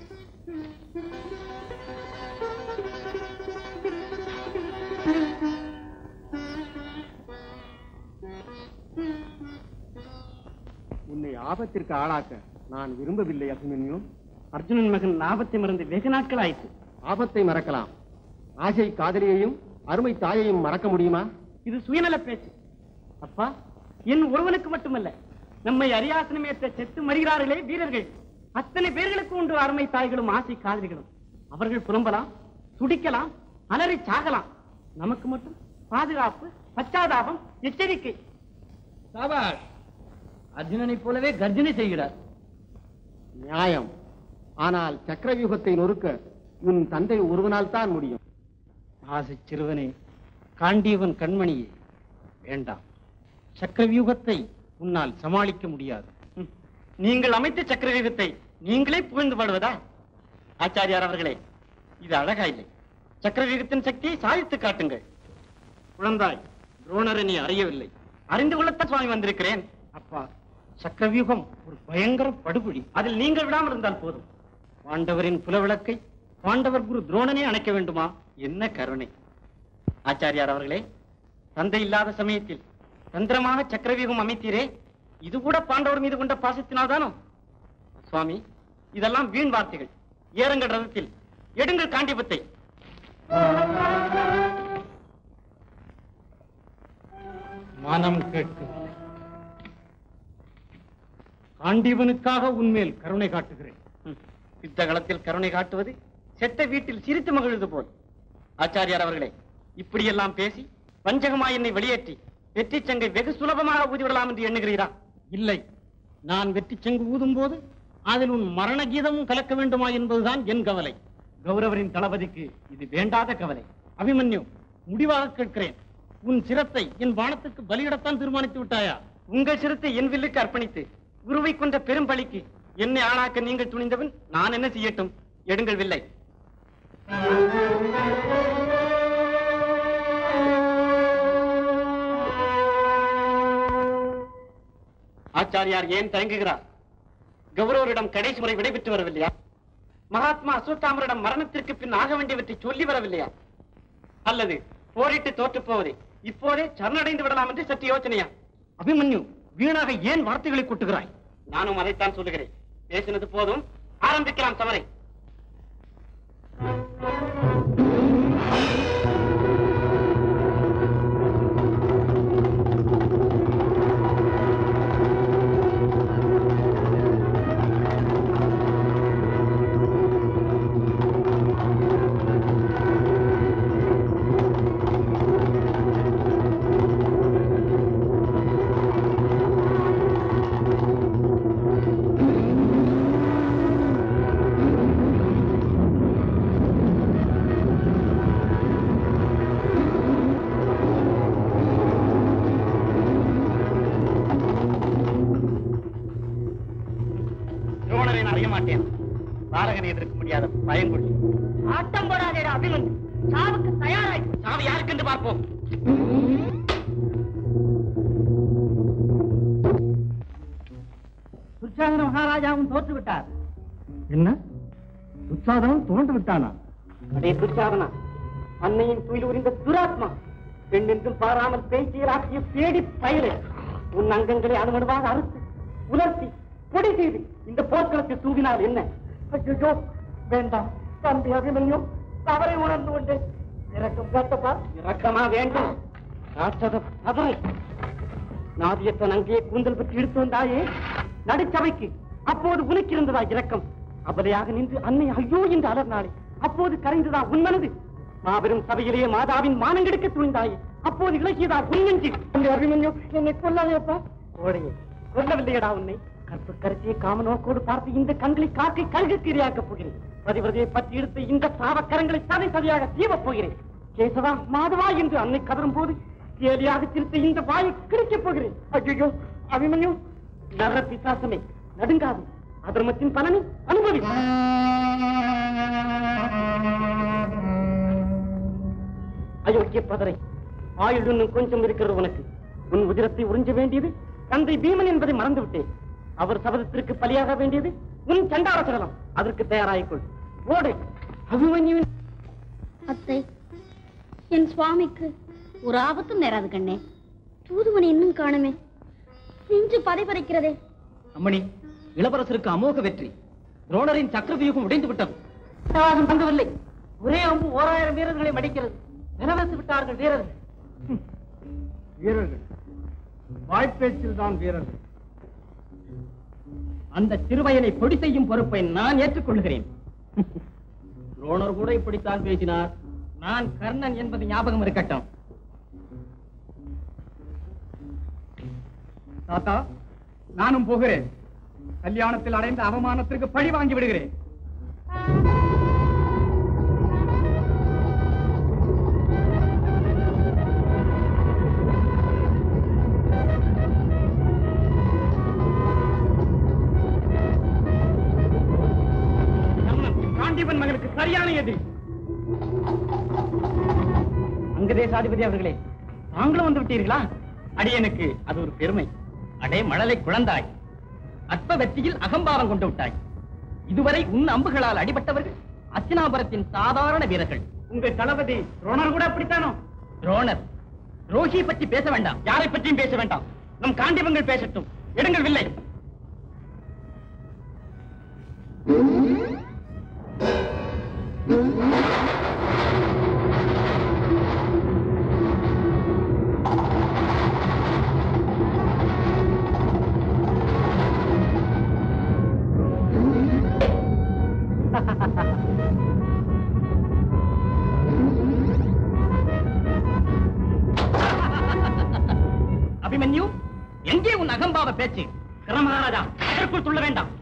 உன்னை ஆபத்திற்கு ஆளாக்க நான் விரும்பவில்லை அபிமன்யு அர்ஜுனன் மகன் லாபத்தை மறந்து வெகு நாட்கள் ஆயிற்று ஆபத்தை மறக்கலாம் ஆசை காதலியையும் அருமை தாயையும் மறக்க முடியுமா இது சுயநல பேச்சு அப்பா என் ஒருவனுக்கு மட்டுமல்ல நம்மை அரியாசனமேற்ற செத்து மறிகிறார்களே வீரர்கள் அத்தனை பேர்களுக்கு உண்டு அருமை தாய்களும் ஆசை காதலிகளும் அவர்கள் புலம்பலாம் துடிக்கலாம் அலறி சாகலாம் நமக்கு மட்டும் பாதுகாப்பு பச்சாதாபம் எச்சரிக்கை சாபாஷ் அர்ஜுனனைப் போலவே கர்ஜனை செய்கிறார் நியாயம் ஆனால் சக்கரவியூகத்தை நொறுக்க உன் தந்தை ஒருவனால் தான் முடியும் ஆசை சிறுவனே காண்டியவன் கண்மணியே வேண்டாம் சக்கரவியூகத்தை உன்னால் சமாளிக்க முடியாது ம். நீங்கள் அமைத்த சக்கரவியூகத்தை நீங்களே புகழ்ந்து பாடுவதா ஆச்சாரியார் அவர்களே இது அழகா இல்லை சக்கரவியூகத்தின் சக்தியை சாதித்து காட்டுங்கள் குழந்தாய் துரோணரை நீ அறியவில்லை அறிந்து கொள்ளத்தான் சுவாமி வந்திருக்கிறேன் அப்பா சக்கரவியூகம் ஒரு பயங்கர படுகொழி அதில் நீங்கள் விடாமல் இருந்தால் போதும் பாண்டவரின் புலவிளக்கை பாண்டவர் குரு துரோணனே அணைக்க வேண்டுமா என்ன கருணை ஆச்சாரியார் அவர்களே தந்தை இல்லாத சமயத்தில் தந்திரமாக சக்கரவியூகம் அமைத்தீரே இது கூட பாண்டவர் மீது கொண்ட பாசத்தினால்தானோ சுவாமி இதெல்லாம் வீண் வார்த்தைகள் ஏறுங்கள் ரதத்தில் எடுங்கள் காண்டிபத்தை மனம் கேட்கவில்லை காண்டீவனுக்காக உன்மேல் கருணை காட்டுகிறேன் ம். யுத்த களத்தில் கருணை காட்டுவது செத்த வீட்டில் சிரித்து மகிழ்வது போல் ஆச்சாரியார் அவர்களே இப்படியெல்லாம் பேசி வஞ்சகமாய் என்னை வெளியேற்றி வெற்றி சங்கை வெகு சுலபமாக ஊதிவிடலாம் என்று எண்ணுகிறீரா இல்லை நான் வெற்றி சங்கு ஊதும் போது அதில் உன் மரண கீதமும் கலக்க வேண்டுமா என்பதுதான் என் கவலை கௌரவரின் தளபதிக்கு இது வேண்டாத கவலை அபிமன்யு முடிவாக கேட்கிறேன் உன் சிரத்தை என் பானத்துக்கு பலியிடத்தான் தீர்மானித்து விட்டாயா உங்கள் சிரத்தை என் வில்லுக்கு அர்ப்பணித்து குருவை கொண்ட பெரும் பலிக்கு என்னை ஆளாக்க நீங்கள் துணிந்தவன் நான் என்ன செய்யட்டும் எடுங்கள் வில்லை ஆச்சாரியார் ஏன் தயங்குகிறார் கௌரவரிடம் கடைசி முறை விடைபெற்று வரவில்லையா மகாத்மா அஸ்வத்தாமரிடம் மரணத்திற்கு பின் ஆக வேண்டியவற்றை சொல்லி வரவில்லையா அல்லது போரிட்டு தோற்று போவதை இப்போதே சரணடைந்து விடலாம் என்று சற்று யோசனையா அபிமன்யு வீணாக ஏன் வார்த்தைகளை கொட்டுகிறாய் நானும் அதைத்தான் சொல்லுகிறேன் பேசினது போதும் ஆரம்பிக்கலாம் சமரை துரோணரை நான் அறிய மாட்டேன் பாரகனை எதிர்க்க முடியாத பயங்கொள்ளி ஆட்டம் போடாதேடா அபிமன் சாவுக்கு தயாராய் சாவி யாருக்கு என்று பார்ப்போம் துர்ச்சாதன மகாராஜாவும் தோற்று விட்டார் என்ன உற்சாதனம் தோன்று விட்டானா அடே துச்சாதனா அன்னையின் துயில் உரிந்த துராத்மா பெண் என்றும் பாராமல் பேச்சியலாக்கிய பேடி பயலே உன் அங்கங்களை அணுமணுவாக அறுத்து உலர்த்தி பொடி செய்து இந்த போர்க்களத்தில் தூவினால் என்ன ஐயோ வேண்டாம் தம்பி அபிமன்யும் தவறை உணர்ந்து கொண்டு இறக்கம் காட்டப்பா இறக்கமா வேண்டும் ராட்சத பதரை நாதியத்தன் அங்கே கூந்தல் பற்றி எடுத்து வந்தாயே நடுச்சபைக்கு அப்போது உனக்கு இருந்ததா இரக்கம் அபலையாக நின்று அன்னை ஐயோ என்று அலர்னாளே அப்போது கரைந்ததா உன் மனது மாபெரும் சபையிலேயே மாதாவின் மானங்கெடுக்க துணிந்தாயே அப்போது இலக்கியதா உன் நெஞ்சு அந்த அபிமன்யு என்னை கொல்லாதேப்பா கோடையே கொல்லவில்லையடா உன்னை கற்பு கருத்தியை காம நோக்கோடு பார்த்து இந்த கண்களை காக்கை கழுகுக்கு இரையாக்கப் போகிறேன் பதிவிரதையை பற்றி எடுத்த இந்த சாவக்கரங்களை சதை சதையாக சீவப் போகிறேன் கேசவா மாதவா என்று அன்னை கதறும் போது கேலியாக சிரித்த இந்த வாயை கிழிக்கப் போகிறேன் ஐயோ அபிமன்யு நர பிசாசமே நடுங்காது அதர்மத்தின் பலனை அனுபவி அயோக்கிய பதரை ஆயுள் இன்னும் கொஞ்சம் இருக்கிறது உனக்கு உன் உதிரத்தை உறிஞ்ச வேண்டியது தந்தை பீமன் என்பதை மறந்து விட்டேன் அவர் சபதத்திற்கு பலியாக வேண்டியது உன் சண்டார சடலம் அதற்கு தயாராகிக்கொள் ஓடு அபிமன்யுவின் அத்தை என் சுவாமிக்கு ஒரு ஆபத்தும் நேராது கண்ணே தூதுவனை இன்னும் காணுமே நெஞ்சு பதை பதைக்கிறதே அம்மணி இளவரசருக்கு அமோக வெற்றி துரோணரின் சக்கரவியூகம் உடைந்து விட்டது பிரவாசம் தங்கவில்லை ஒரே அம்பு ஓராயிரம் வீரர்களை மடிக்கிறது நிலவரத்து விட்டார்கள் வீரர்கள் வீரர்கள் வாய்ப்பேச்சில் தான் வீரர்கள் அந்த சிறுவயனை பொடி செய்யும் பொறுப்பை நான் ஏற்றுக்கொள்கிறேன் துரோணர் கூட இப்படித்தான் பேசினார் நான் கர்ணன் என்பது ஞாபகம் இருக்கட்டும் தாத்தா நானும் போகிறேன் கல்யாணத்தில் அடைந்த அவமானத்திற்கு பழி வாங்கி விடுகிறேன் காண்டிபன் மகனுக்கு சரியான எதிரி அங்க தேசாதிபதி அவர்களே தாங்களும் வந்து விட்டீர்களா அடியனுக்கு அது ஒரு பெருமை அடே மழலை குழந்தாய் அற்ப வெற்றியில் அகம்பாவம் கொண்டு விட்டாய் இதுவரை உன் அம்புகளால் அடிபட்டவர்கள் அச்சினாபுரத்தின் சாதாரண வீரர்கள் உங்கள் தளபதி துரோணர் கூட அப்படித்தானோ துரோணர் ரோஹியை பற்றி பேச வேண்டாம் யாரை பற்றியும் பேச வேண்டாம் நம் காண்டிபங்கள் பேசட்டும் எடுங்கள் வில்லை அபிமன்யு எங்கே உன் அகம்பாவ பேச்சு கிரமகாராஜா அதற்குள் துள்ள வேண்டாம்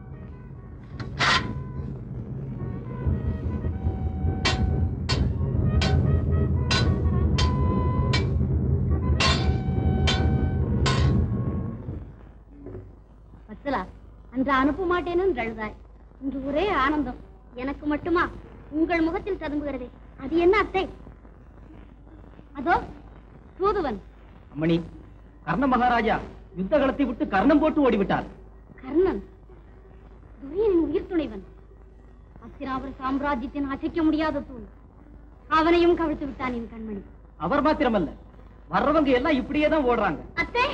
வத்சலா அன்று அனுப்ப மாட்டேன்னு அழுதாய் இன்று ஒரே ஆனந்தம் எனக்கு மட்டுமா உங்கள் முகத்தில் ததும்புகிறதே அது என்ன அத்தை அதோ தூதுவன் அம்மணி கர்ண மகாராஜா யுத்த களத்தை விட்டு கர்ணம் போட்டு ஓடிவிட்டார் கர்ணன் துரியனின் உயிர் துணைவன் அத்திராபுர சாம்ராஜ்யத்தின் அசைக்க முடியாத தூண் அவனையும் கவிழ்த்து விட்டான் என் கண்மணி அவர் மாத்திரமல்ல வர்றவங்க எல்லாம் இப்படியே தான் ஓடுறாங்க அத்தை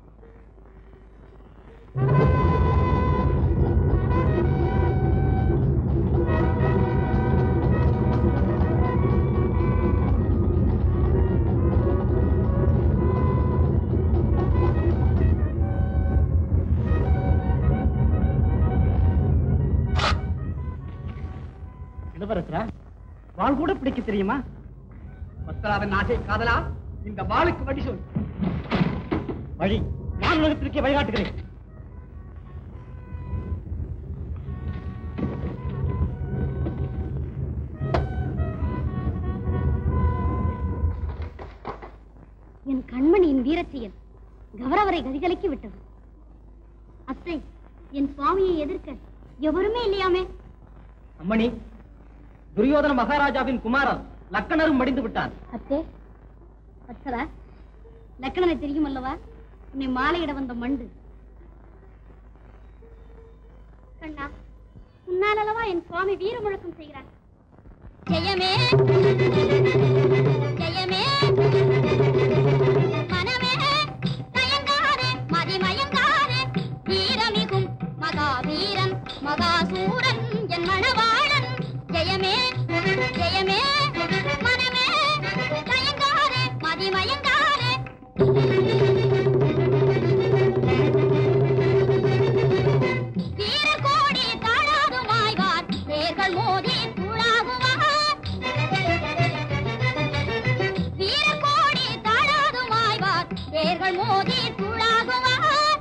இளவரசரா வாழ் கூட பிடிக்க தெரியுமா வத்சலாவின் ஆசை காதலா இந்த வாளுக்கு வழி சொல் வழி நான் உலகத்திற்கே வழிகாட்டுகிறேன் என் கண்மணியின் வீரச்செயல் கௌரவரை கதிகலக்கி விட்டது அத்தை என் சுவாமியை எதிர்க்க எவருமே இல்லையாமே அம்மணி துரியோதன மகாராஜாவின் குமாரன் லக்கணரும் மடிந்து விட்டான் அத்தே வத்சலா லக்கணனை தெரியும் அல்லவா உன்னை மாலையிட வந்த மண்டு கண்ணா உன்னால் அல்லவா என் சுவாமி வீர முழக்கம் செய்கிறார் ஜெயமே ஜெயமே மனமே தயங்காதே மதிமயங்காதே வீரமிகும் மகாவீரன் மகாசூரன் என் மணவாளன் ஜெயமே ஜெயமே மனமே தயங்காதே மதிமயங்காதே வீரகோடி தாழாதுமாய்வார் தேர்கள் மோதி துளாகுவார் வீரகோடி தாழாதுமாய்வார் தேர்கள் மோதி துளாகுவார்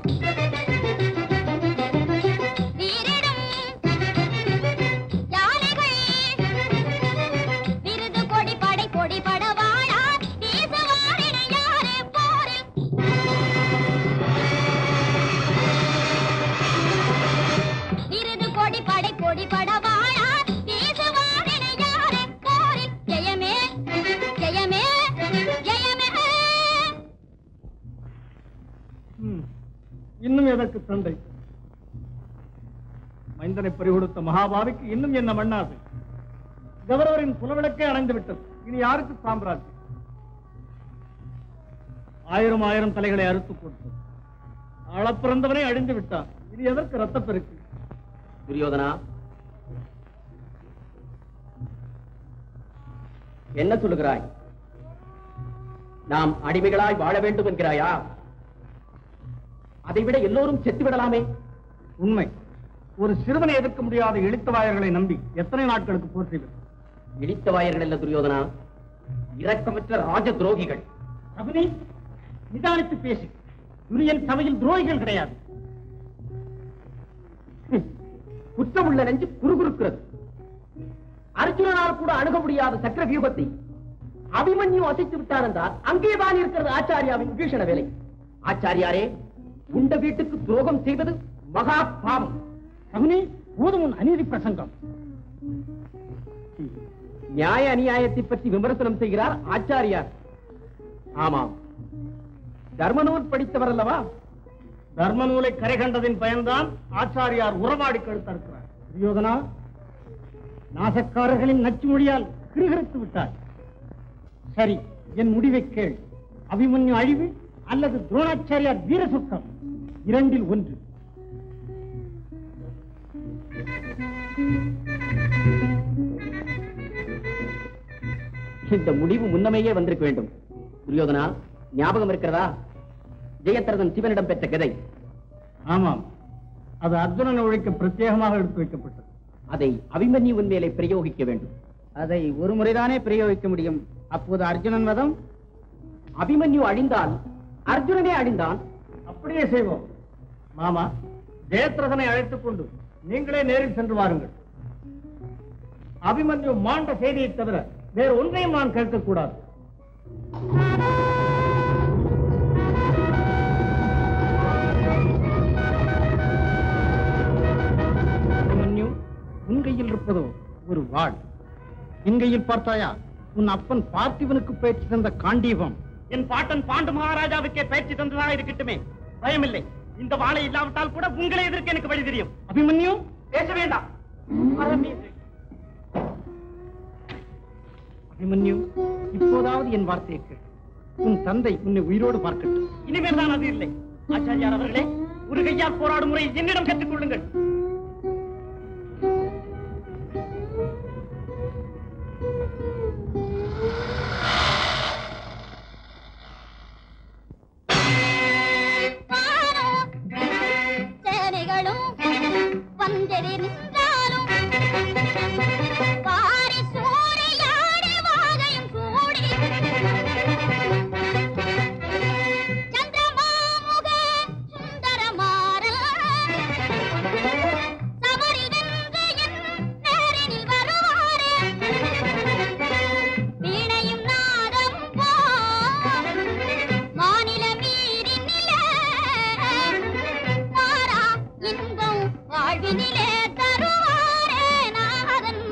வீரிடும் யானைகள் விருது கொடி படை கொடி பட வாழா வீசுவாரிட யாரே போரில் விருது கொடி படை கொடி பட வாழா வீசுவாரிட யாரே போரில் ஜெயமே ஜெயமே ஜெயமே ம். இன்னும் எதற்கு தந்தை மைந்தனை பறிகொடுத்த மகாபாவிக்கு இன்னும் என்ன மண்ணாது கௌரவரின் குலவிளக்கே அணைந்து விட்டது இனி யாருக்கு சாம்ராஜ்யம் ஆயிரம் ஆயிரம் தலைகளை அறுத்து கொடுத்தது அளப்பிறந்தவனை அழிந்து விட்டான் இது எதற்கு ரத்தப்பெருக்கு துரியோதனா என்ன சொல்லுகிறாய் நாம் அடிமைகளாய் வாழ வேண்டும் என்கிறாயா அதைவிட எல்லோரும் செத்து விடலாமே உண்மை ஒரு சிறுவனை எதிர்க்க முடியாத இழித்தவாயர்களை நம்பி எத்தனை நாட்களுக்கு போற்றுவர் இடித்தவாயர்கள் அல்ல துரியோதனா இரக்கமற்ற ராஜ துரோகிகள் அபினி நிதானித்து பேசு துரியன் சபையில் துரோகிகள் கிடையாது குற்றமுள்ள நெஞ்சு குறுகுறுக்கிறது அர்ஜுனனால் கூட அணுக முடியாத சக்கர வியூகத்தை அபிமன்யு அசைத்து விட்டார் என்றால் அங்கேதான் இருக்கிறது ஆச்சாரியாவின் விபீஷண வேலை ஆச்சாரியாரே உண்ட வீட்டுக்கு துரோகம் செய்வது மகா பாவம் அபினி போதும் உன் அநீதி பிரசங்கம் நியாய அநியாயத்தை பற்றி விமர்சனம் செய்கிறார் ஆச்சாரியார் ஆமாம் தர்மநூல் படித்தவர் அல்லவா தர்ம நூலை கரை கண்டதின் பயன்தான் ஆச்சாரியார் உறவாடி கழுத்தறுக்கிறார் துரியோதனா நாசக்காரர்களின் நச்சு மொழியால் கிருகிருத்து விட்டார் சரி என் முடிவை கேள் அபிமன்யு அழிவு அல்லது துரோணாச்சாரியார் வீர சொர்க்கம் இரண்டில் ஒன்று இந்த முடிவு முன்னமேயே வந்திருக்க வேண்டும் துரியோதனா ஞாபகம் இருக்கிறதா ஜெயத்ரதன் சிவனிடம் பெற்ற கதை ஆமாம் அது அர்ஜுனன் ஒழிக்க பிரத்யேகமாக எடுத்து வைக்கப்பட்டது அதை அபிமன்யுவின் மேலே பிரயோகிக்க வேண்டும் அதை ஒரு முறைதானே பிரயோகிக்க முடியும் அப்போது அர்ஜுனன் வதம் அபிமன்யு அழிந்தால் அர்ஜுனனே அழிந்தான் அப்படியே செய்வோம் மாமா ஜெயத்ரதனை அழைத்துக் கொண்டு நீங்களே நேரில் சென்று வாருங்கள் அபிமன்யு மாண்ட செய்தியை தவிர வேறு ஒன்றையும் நான் கேட்கக்கூடாது அபிமன்யு உன் கையில் இருப்பதோ ஒரு வாழ் என் கையில் பார்த்தாயா உன் அப்பன் பார்த்திவனுக்கு பயிற்சி தந்த காண்டீபம் என் பாட்டன் பாண்டு மகாராஜாவுக்கே பயிற்சி தந்ததாக இருக்கட்டுமே பயமில்லை இந்த வாழை இல்லாவிட்டால் கூட உங்களை எதிர்க்க எனக்கு வழி தெரியும் அபிமன்யு பேச வேண்டாம் அரமீது. அபிமன்யு இப்போதாவது என் வார்த்தையை கேள் உன் தந்தை உன்னை உயிரோடு பார்க்கட்டும் இனிமேல் தான் அது இல்லை ஆச்சாரியார் அவர்களே ஒரு கையால் போராடும் முறை என்னிடம் கற்றுக் கொள்ளுங்கள் சேனைகளும் வந்தெறி நின்றாலும் வாரி சூறையாடி வாகையும் கூடி சந்திரமாமுக சுந்தரமாறல் சமரில் வென்று என் நேரினில் வருவாரே வீணையும் நாதம் போல் மாநில மீறினிலே மாறா இன்பம் வாழ்வினிலே தருவாரே நாதன்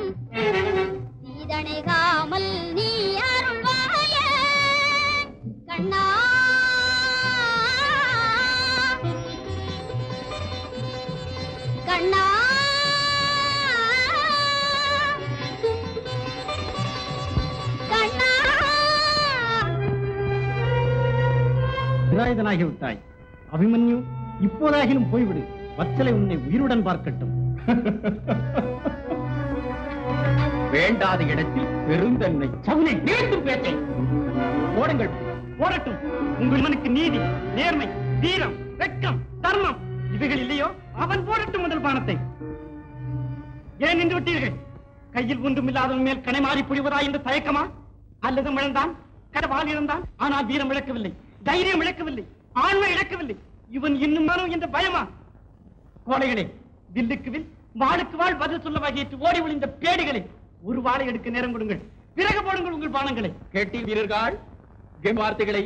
சீதணைகாமல் நீ அருள்வாயே கண்ணா கண்ணா கண்ணா விராயுதனாகி விட்டாய் அபிமன்யு இப்போதாகிலும் போய்விடு வச்சலை உன்னை உயிருடன் பார்க்கட்டும் வேண்டாத இடத்தில் பெருந்தன்மை சவுனை மீண்டும் பேச்சை ஓடுங்கள் ஓடட்டும் உங்கள் மனுக்கு நீதி நேர்மை வீரம் வெட்கம் தர்மம் இவைகள் இல்லையோ அவன் போடட்டும் முதல் பானத்தை ஏன் நின்று விட்டீர்கள் கையில் ஒன்றும் இல்லாதவன் மேல் கனைமாறி புரிவதா என்று தயக்கமா அல்லது இழந்தான் கடவால் இழந்தான் ஆனால் வீரம் இழக்கவில்லை தைரியம் இழக்கவில்லை ஆண்மை இழக்கவில்லை இவன் இன்னும் மனம் என்ற பயமா கோடைகளே வில்லுக்கு வில் வாளுக்கு வாழ் பதில் சொல்ல வகையிட்டு ஓடி ஒளிந்த பேடிகளை ஒரு வாளை எடுக்க நேரம் கொடுங்கள் பிறகு போடுங்கள் உங்கள் பானங்களை கேட்டீர் வீரர்கள் என் வார்த்தைகளை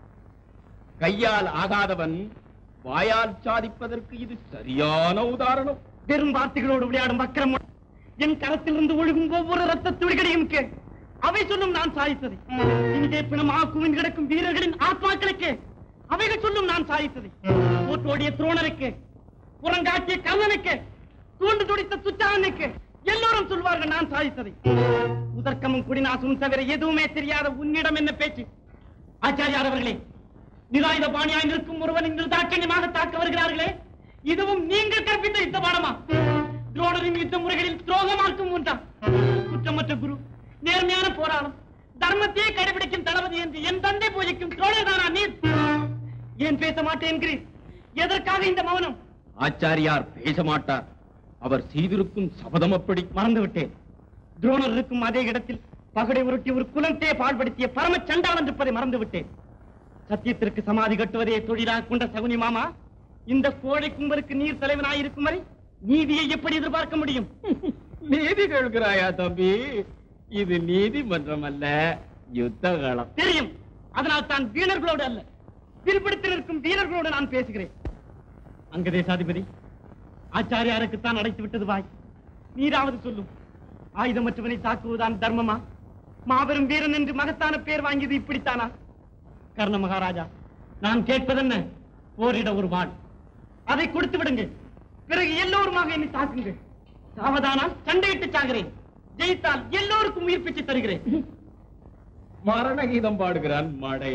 கையால் ஆகாதவன் வாயால் சாதிப்பதற்கு இது சரியான உதாரணம் வெறும் வார்த்தைகளோடு விளையாடும் அக்கிரம் என் கரத்திலிருந்து ஒழுகும் ஒவ்வொரு ரத்த துளிகளையும் கேள் அவை சொல்லும் நான் சாதித்ததை இங்கே பிணமாக குவிந்து கிடக்கும் வீரர்களின் ஆத்மாக்களுக்கு அவைகள் சொல்லும் நான் சாதித்ததை போட்டோடிய துரோணருக்கு புறங்காட்டிய கர்ணனுக்கு தூண்டு துடித்த துச்சாவனுக்கு எல்லோரும் சொல்வார்கள் நான் சாதித்ததை உதர்க்கமும் குடிநாசும் தவிர எதுவுமே தெரியாத உன்னிடம் என்ன பேச்சு ஆச்சாரியார் அவர்களே நிராயுத பாணியாய் நிற்கும் ஒருவன் இன்று தாக்கண்யமாக தாக்க வருகிறார்களே இதுவும் நீங்கள் கற்பித்த யுத்த பாடமா துரோணரின் யுத்த முறைகளில் துரோகமாக்கும் ஒன்றா குற்றமற்ற குரு நேர்மையான போராடும் தர்மத்தையே கடைபிடிக்கும் தளபதி என்று என் தந்தை பூஜைக்கும் துரோணர்தானா நீர் ஏன் பேச மாட்டேன் என்கிறீர் எதற்காக இந்த மௌனம் ஆச்சாரியார் பேச மாட்டார் அவர் செய்திருக்கும் சபதம் அப்படி மறந்து விட்டேன் துரோணர் இருக்கும் அதே இடத்தில் பகடை உருட்டி ஒரு குலத்தையே பாழ்படுத்திய பரம சண்டாளன் இருப்பதை மறந்து விட்டேன் சத்தியத்திற்கு சமாதி கட்டுவதே தொழிலாக கொண்ட சகுனி மாமா இந்த கோழை கும்பருக்கு நீர் தலைவனாயிருக்கும் வரை நீதியை எப்படி எதிர்பார்க்க முடியும் நீதி கேட்கிறாயா தம்பி இது நீதிமன்றம் அல்ல யுத்த களம் தெரியும் அதனால் தான் வீரர்களோடு அல்ல பிற்படுத்தி நிற்கும் வீரர்களோடு நான் பேசுகிறேன் அங்க தேசாதிபதி ஆச்சாரியாருக்கு தான் அடைத்து விட்டது வாய் நீராவது சொல்லும் ஆயுதமற்றவனை தாக்குவதுதான் தர்மமா மாபெரும் வீரன் என்று மகத்தான பேர் வாங்கியது இப்படித்தானா கர்ண மகாராஜா நான் கேட்பதென்ன போரிட ஒரு வாழ் அதை கொடுத்து விடுங்கள் பிறகு எல்லோருமாக என்னை தாக்குங்கள் சாவதானால் சண்டையிட்டு சாகிறேன் ஜெயித்தால் எல்லோருக்கும் உயிர் பிச்சை தருகிறேன் மரண கீதம் பாடுகிறான் மடையன்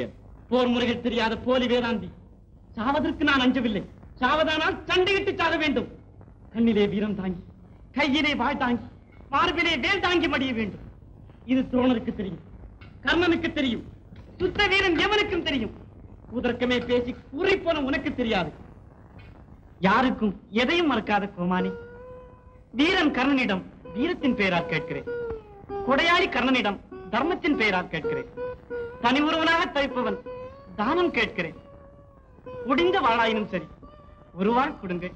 போர் முறைகள் தெரியாத போலி வேதாந்தி சாவதற்கு நான் அஞ்சவில்லை சாவதானால் சண்டையிட்டு சாக வேண்டும் கண்ணிலே வீரம் தாங்கி கையிலே வாழ் தாங்கி மார்பிலே வேல் தாங்கி மடிய வேண்டும் இது துரோணருக்கு தெரியும் கர்ணனுக்கு தெரியும் சுத்த வீரன் எவனுக்கும் தெரியும் உதற்கமே பேசி கூறி போன உனக்கு தெரியாது யாருக்கும் எதையும் மறக்காத கோமானி வீரன் கர்ணனிடம் வீரத்தின் பெயரால் கேட்கிறேன் கொடையாளி கர்ணனிடம் தர்மத்தின் பெயரால் கேட்கிறேன் தனி ஒருவனாக தவிப்பவன் தானம் கேட்கிறேன் ஒடிந்த வாழாயினும் சரி ஒரு வாழ் கொடுங்க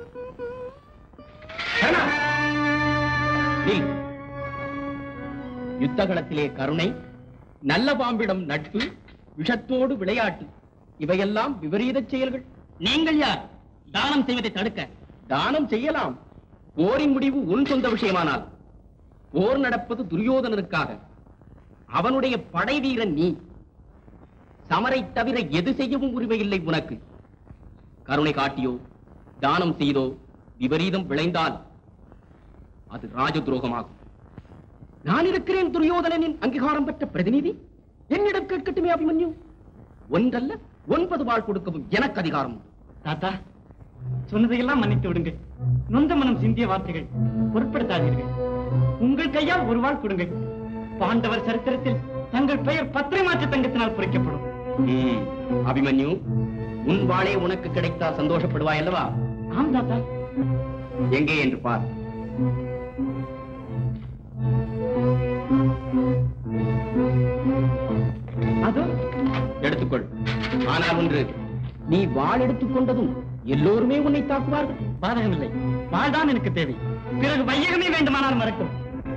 நில். யுத்தகலத்திலே கருணை நல்ல பாம்பிடம் நட்பு விஷத்தோடு விளையாட்டு இவையெல்லாம் விபரீத செயல்கள் நீங்கள் யார் தானம் செய்வதை தடுக்க தானம் செய்யலாம் போரின் முடிவு உன் சொந்த விஷயமானால் போர் நடப்பது துரியோதனனுக்காக அவனுடைய படை வீரன் நீ சமரை தவிர எது செய்யவும் உரிமை இல்லை உனக்கு கருணை காட்டியோ தானம் செய்தோ விபரீதம் விளைந்தால் அது ராஜ துரோகமாகும் நான் இருக்கிறேன் துரியோதனனின் அங்கீகாரம் பெற்ற பிரதிநிதி என்னிடம் கேட்கட்டுமே அபிமன்யு ஒன்றல்ல ஒன்பது வாழ் கொடுக்கவும் எனக்கு அதிகாரம் உண்டு. தாத்தா சொன்னதையெல்லாம் மன்னித்து விடுங்கள் நொந்த மனம் சிந்திய வார்த்தைகள் பொருட்படுத்தாதீர்கள் உங்கள் கையால் ஒரு வாழ் கொடுங்கள் பாண்டவர் சரித்திரத்தில் தங்கள் பெயர் பத்திரை மாற்று தங்கத்தினால் பொறிக்கப்படும் ம், அபிமன்யு உன் வாளே உனக்கு கிடைத்தால் சந்தோஷப்படுவாய் அல்லவா ஆம் தாத்தா எங்கே என்று பார் அதோ எடுத்துக்கொள் ஆனால் ஒன்று நீ வாள் எடுத்துக்கொண்டதும் எல்லோருமே உன்னை தாக்குவார்கள் பாதகமில்லை வாழ்தான் எனக்கு தேவை பிறகு வையகமே வேண்டுமானால் மறக்கும்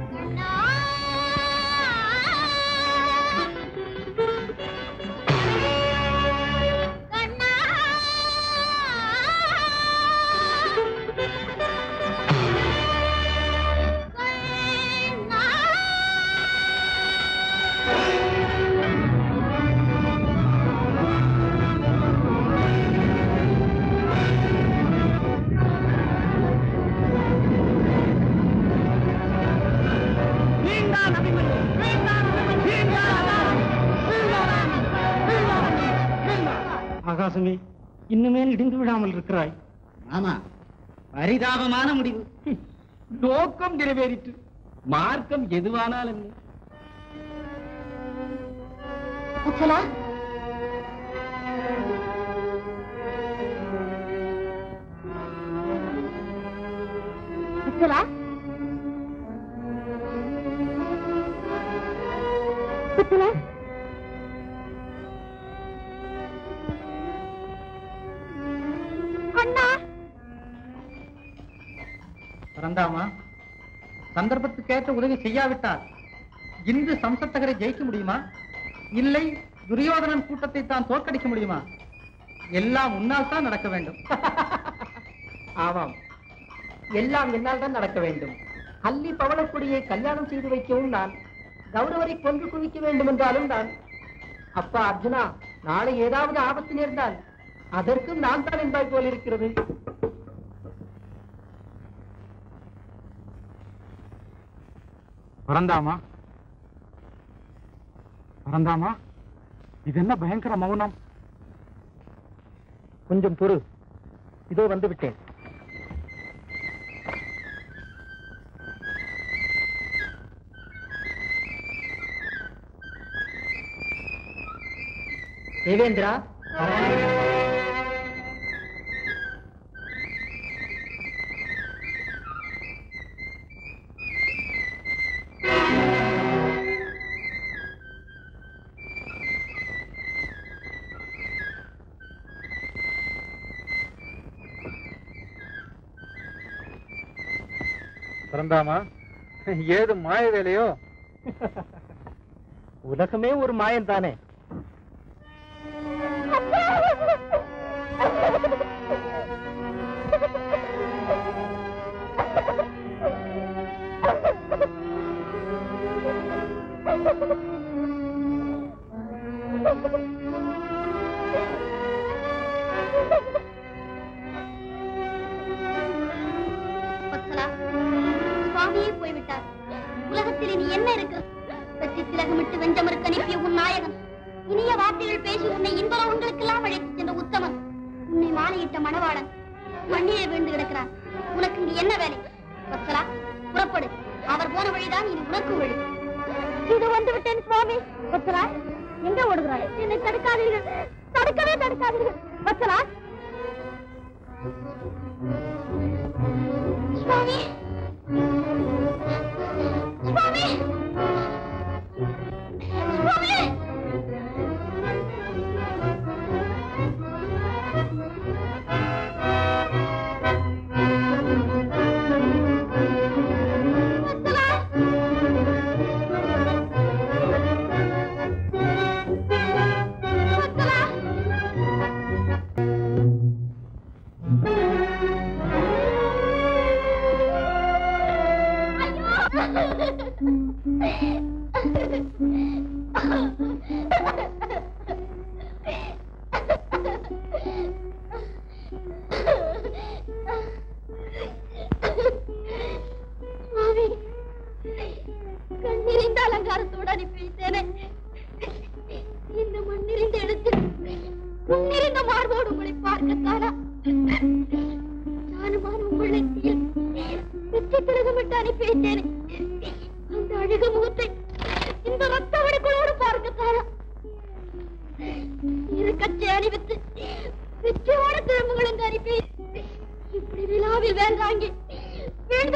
ஆகாசமே இன்னுமே இடிந்து விடாமல் இருக்கிறாய் ஆமா பரிதாபமான முடிவு நோக்கம் நிறைவேறிற்று மார்க்கம் எதுவானால் என்ன வச்சலா வச்சலா வச்சலா அண்ணா பரந்தாமா சந்தர்ப்பத்துக்கேற்ற உதவி செய்யாவிட்டால் இன்று சம்சத்தகரை ஜெயிக்க முடியுமா இல்லை துரியோதனன் கூட்டத்தை தான் தோற்கடிக்க முடியுமா எல்லாம் உன்னால் தான் நடக்க வேண்டும் ஆமாம் எல்லாம் என்னால் தான் நடக்க வேண்டும் அல்லி பவளக்குடியை கல்யாணம் செய்து வைக்கவும் நான் கௌரவரை கொன்று குவிக்க வேண்டும் என்றாலும் நான் அப்பா அர்ஜுனா நாளை ஏதாவது ஆபத்து நேர்ந்தால் அதற்கும் நான் தான் என்பாய் போல் இருக்கிறது பரந்தாமா பரந்தாமா இது என்ன பயங்கர மௌனம் கொஞ்சம் பொறு இதோ வந்து விட்டேன் தேவேந்திரா பரந்தாமா ஏது மாய வேலையோ உலகமே ஒரு மாயம் தானே வத்சலா, சுவாமியே போய்விட்டார் உலகத்தில் இனி என்ன இருக்கு வெற்றி திலகமிட்டு வெஞ்சமருக்கு அனுப்பிய உன் நாயகன் விட்ட மணவாளன் மண்ணிலே விழுந்து கிடக்கிறான் உனக்கு இங்கு என்ன வேலை வத்சலா புறப்படு அவர் போன வழிதான் இது உனக்கு வழி இது வந்து விட்டேன் சுவாமி வத்சலா எங்க ஓடுகிறாய் என்னை தடுக்காதீர்கள் தடுக்கவே தடுக்காதீர்கள் வத்சலா சுவாமி சுவாமி சுவாமி சுவாமி கண்ணிறிந்த அலங்காரத்தோடு அனுப்பி வைத்தேனே இந்த மண்ணிறிந்த இடத்தில் புண்ணிறிந்த மார்போடு உங்களை பார்க்கத்தானா நானுமான உங்கள் நெற்றியில் வெற்றி திலகமிட்டு அனுப்பி வைத்தேனே அந்த அழகு முகத்தை இந்த ரத்த வடுக்களோடு பார்க்கத்தானா இரு கச்சை அணிவித்து வெற்றியோட திரும்புகள் என்று அனுப்பி இப்படி விழாவில் வேண்டாங்கி வீழ்ந்து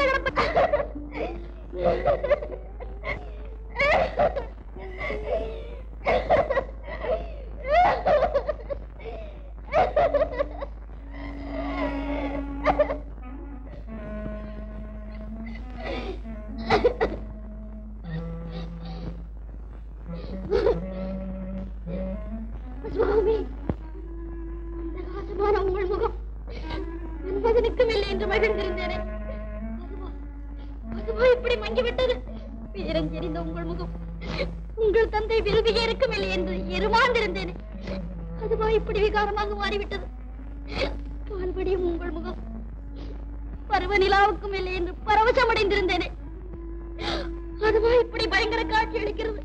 சுவாமி அந்த காசமான உங்கள் முகம் என்பதனுக்கும் இல்லை என்று மகிழ்ந்திருந்தேனே அதுவா அதுவா இப்படி மங்கிவிட்டது பேரஞ்செறிந்த உங்கள் முகம் உங்கள் தந்தை விரும்பிய இருக்கும் இல்லை என்று எருமாந்திருந்தேனே அதுவா இப்படி விகாரமாக மாறிவிட்டது பால்படியும் உங்கள் முகம் பருவ நிலாவுக்கும் இல்லை என்று பரவசமடைந்திருந்தேனே அதுவா இப்படி பயங்கர காட்சி அளிக்கிறது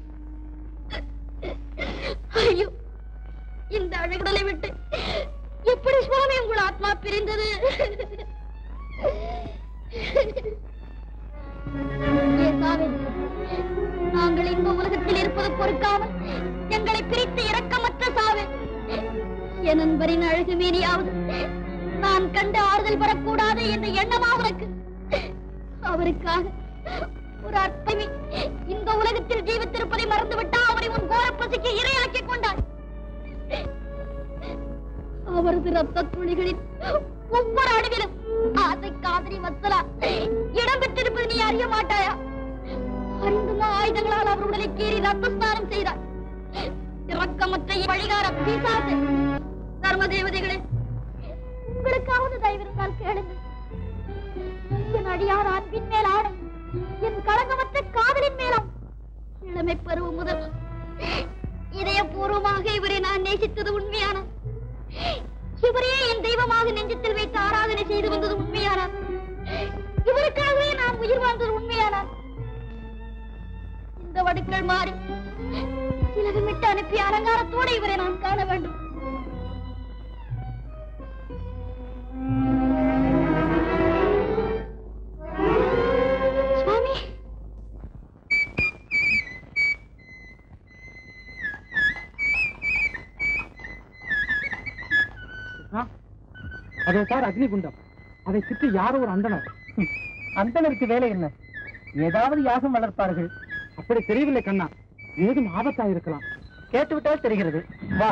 ஐயோ இந்த அழகுடலை விட்டு எப்படி சுவாமி உங்கள் ஆத்மா பிரிந்தது ஏசாவே, நாங்கள் இந்த உலகத்தில் இருப்பது பொறுக்காமல் எங்களை பிரித்து இரக்கமற்ற சாவே என் நண்பரின் அழகு மீறியாவது நான் கண்டு ஆறுதல் பெறக்கூடாது என்ற எண்ணமா உனக்கு அவருக்காக ஒரு அற்பமி இந்த உலகத்தில் ஜீவித்திருப்பதை மறந்துவிட்டா அவரை உன் கோர பசிக்கு இரையாக்கிக் கொண்டாய் அவரது ரத்த துளிகளில் ஒவ்வொரு அணுவிலும் ஆசை காதலி வத்சலா இடம் பெற்றிருப்பது நீ அறிய மாட்டாயா அறிந்துமா ஆயுதங்களால் அவர் உடலை கீறி ரத்த ஸ்நானம் செய்தார் இரக்கமற்ற வழிகார பிசாசு தர்ம தேவதைகளே உங்களுக்காவது தயவிருந்தால் கேளுங்கள் என் அடியார் அன்பின் மேல் ஆடும் என் களங்கமற்ற காதலின் மேலும் இளமை பருவம் முதல் இதயபூர்வமாக இவரை நான் நேசித்தது உண்மையான இவரே என் தெய்வமாக நெஞ்சத்தில் வைத்து ஆராதனை செய்து வந்தது உண்மையானார் இவருக்காகவே நான் உயிர் வாழ்ந்தது உண்மையானார் இந்த வடுக்கள் மாறி சிலகமிட்டு அனுப்பி அலங்காரத்தோடு இவரை நான் காண வேண்டும் சுவாமி அதோ சார் அக்னிகுண்டம் அதை சுற்றி யாரோ ஒரு அந்தனர் அந்தனருக்கு வேலை என்ன ஏதாவது யாகம் வளர்ப்பார்கள் அப்படி தெரியவில்லை கண்ணா ஏதும் ஆபத்தா இருக்கலாம் கேட்டுவிட்டால் தெரிகிறது வா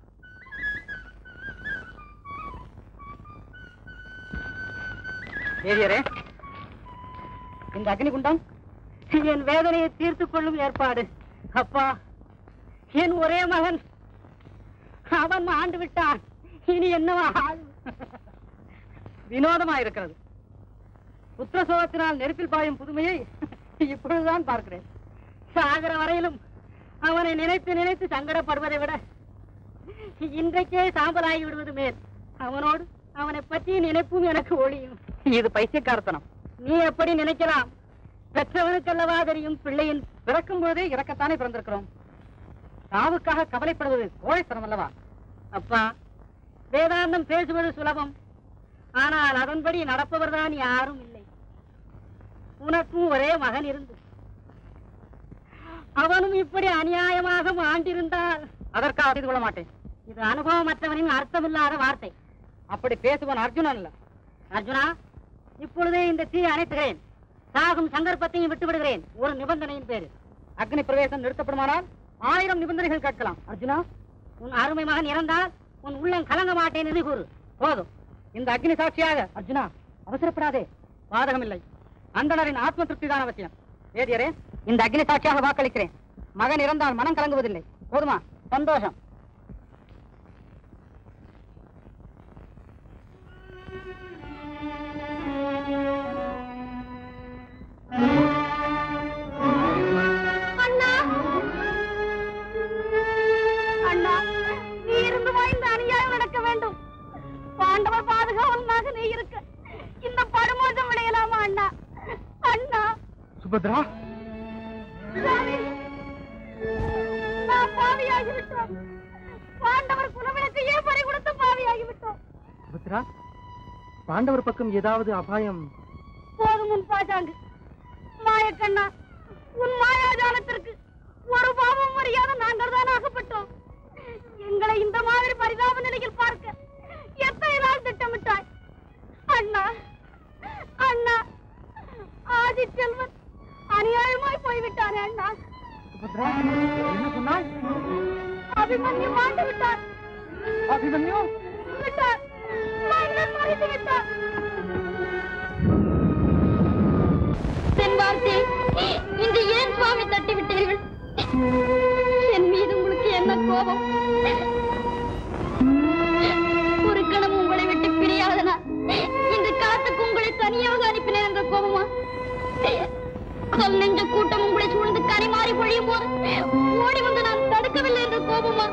தேவியரே இந்த அக்னிகுண்டம் என் வேதனையை தீர்த்துக் கொள்ளும் ஏற்பாடு அப்பா என் ஒரே மகன் அவன் ஆண்டு விட்டான் இனி என்னவா ஆகும்? வினோதமா இருக்கிறது புத்திர சோகத்தினால் நெருப்பில் பாயும் புதுமையை இப்பொழுதுதான் பார்க்கிறேன் சாகர வரையிலும் அவனை நினைத்து நினைத்து சங்கடப்படுவதை விட இன்றைக்கே சாம்பலாகி விடுவது மேல் அவனோடு அவனை பற்றி நினைப்பும் எனக்கு ஒளியும் இது பைத்தியக்காரத்தனம் நீ எப்படி நினைக்கலாம் பெற்றவனுக்கல்லவா தெரியும் பிள்ளையின் பிறக்கும் போதே இறக்கத்தானே பிறந்திருக்கிறோம் சாவுக்காக கவலைப்படுவது கோழைத்தனம் அல்லவா அப்பா வேதாந்தம் பேசுவது சுலபம் ஆனால் அதன்படி நடப்பவர்தான் யாரும் இல்லை உனக்கும் ஒரே மகன் இருந்து அவனும் இப்படி அநியாயமாக மாண்டிருந்தால் அதற்காக செய்து கொள்ள மாட்டேன் இது அனுபவமற்றவனின் அர்த்தமில்லாத வார்த்தை அப்படி பேசுவன் அர்ஜுனன் அல்ல அர்ஜுனா இப்பொழுதே இந்த தீ அணைத்துகிறேன் சாகும் சந்தர்ப்பத்தையும் விட்டு விடுகிறேன் ஒரு நிபந்தனையின் பேரு அக்னி பிரவேசம் நிறுத்தப்படுமானால் ஆயிரம் நிபந்தனைகள் கேட்கலாம் அர்ஜுனா உன் அருமை மகன் இறந்தால் உன் உள்ளம் கலங்க மாட்டேன் என்று கூறு போதும் இந்த அக்னி சாட்சியாக அர்ஜுனா அவசரப்படாதே பாதகமில்லை அந்தணரின் ஆத்ம திருப்தி தான் அவசியம் வேதியரே இந்த அக்னி சாட்சியாக வாக்களிக்கிறேன் மகன் இறந்தால் மனம் கலங்குவதில்லை போதுமா சந்தோஷம் அண்ணா அண்ணா நீ இருந்து இந்த அநியாயம் நடக்க வேண்டும் பாண்டவர் பாதுகாவலனாக நீ இருக்க இந்த படுமோசம் விளையலாமா அண்ணா அண்ணா சுபத்ரா சுவாமி நான் பாவியாகிவிட்டோம் பாண்டவர் குலவிளக்கையே பறி கொடுத்து பாவியாகிவிட்டோம் சுபத்ரா பாண்டவர் பக்கம் ஏதாவது அபாயம் போதும் உன் பாஜாங்கு மாயக்கண்ணா உன் மாயாஜாலத்திற்கு ஒரு பாவம் அறியாத நாங்கள் தான் ஆகப்பட்டோம் எங்களை இந்த மாதிரி பரிதாப நிலையில் பார்க்க எத்தனை நாள் திட்டமிட்டாய் அண்ணா அண்ணா ஆதி செல்வன் அநியாயமாய் போய்விட்டானே அண்ணா சுபத்ரா என்ன சொன்னாய் அபிமன்யு மாண்டு விட்டார் அபிமன்யு விட்டார் மன்னன் மறைத்து விட்டார் தென்வார்த்தை இன்று ஏன் சுவாமி தட்டி விட்டீர்கள் என் மீது உங்களுக்கு என்ன கோபம் ஒரு கணம் உங்களை விட்டு பிரியாதனா இன்று களத்துக்கு உங்களை தனியாக அனுப்பினேன் என்ற கோபமா சொல் நெஞ்ச கூட்டம் உங்களை சூழ்ந்து கரிமாறி பொழியும் போது ஓடி வந்து நான் தடுக்கவில்லை என்ற கோபமா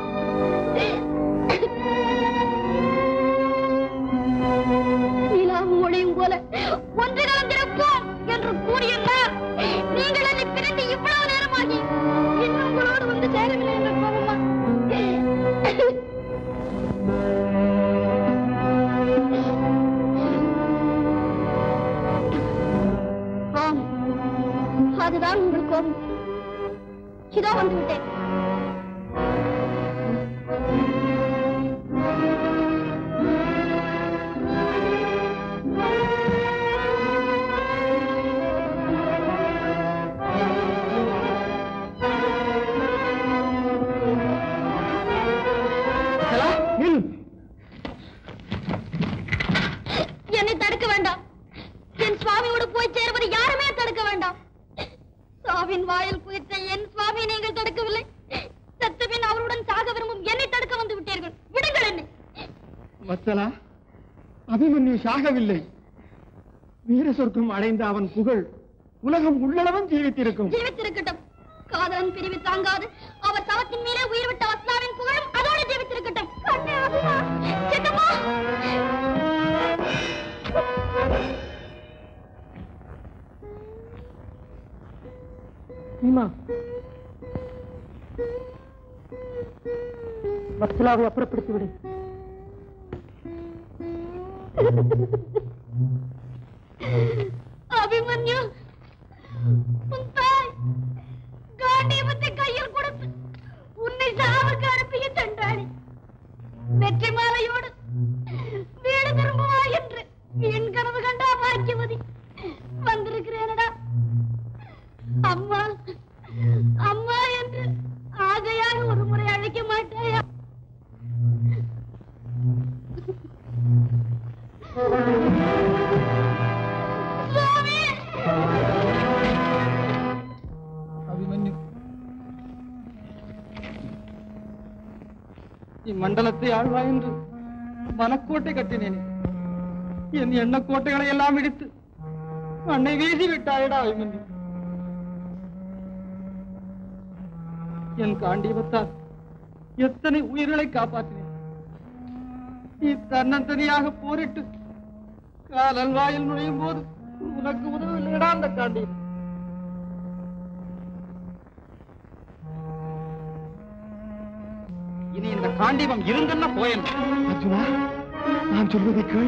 நிலாவும் ஒளியும் போல ஒன்று கலந்திருப்போம் என்று கூறிய நான் நீங்கள் என்னை பிரிந்து இவ்வளவு நேரமாகி இன்னும் உங்களோடு வந்து சேரவில்லை என்ற கோபமா ஆம் அதுதான் உங்கள் கோபம் இதோ வந்து விட்டேன் என்னை தடுக்க வேண்டாம் என் சுவாமியோடு போய் சேருவது யாருமே தடுக்க வேண்டாம் சாவின் வாயில் குதித்த என் சுவாமி நீங்கள் தடுக்கவில்லை சத்தபின் அவருடன் சாக விரும்பும் என்னை தடுக்க வந்து விட்டீர்கள் விடுங்கள் என்னை வத்சலா அபிமன்யு சாகவில்லை வீர சொர்க்கம் அடைந்த அவன் புகழ் உலகம் உள்ளளவும் ஜீவித்திருக்கும் ஜீவித்திருக்கட்டும் காதலன் பிரிவு தாங்காது அவர் தவத்தின் மேலே உயிர் விட்ட வத்சலாவின் புகழும் அதோடு ஜீவித்திருக்கட்டும் கண்ணே அபிமா சித்தப்பா பீமா வத்சலாவை அப்புறப்படுத்தி விடு அபிமன்யு உன் தாய் காண்டீபத்தை கையில் கொடுத்து உன்னை சாவுக்கு அனுப்பிய தண்டாடி வெற்றி மாலையோடு வீடு திரும்புவா என்று என் கனவு கண்டா பாக்கியவதி வந்திருக்கிறேனடா அம்மா அம்மா என்று ஆகையாக ஒரு முறை அழைக்க மாட்டாயா சுவாமி அபிமன்யு இம்மண்டலத்தை ஆழ்வாய் என்று மனக்கோட்டை கட்டினேன் என் எண்ண கோட்டைகளை எல்லாம் இடித்து மண்ணை வீசி விட்டாயடா அபிமன்யு என் காண்டீபத்தால் எத்தனை உயிர்களை காப்பாற்றினேன் நீ தன்னந்தனியாக போரிட்டு காலல் வாயில் நுழையும் போது உனக்கு உதவில்லைடா அந்த காண்டீபம் இனி இந்த காண்டீபம் இருங்கன்னா போயன் அர்ஜுனா நான் சொல்வதை கேள்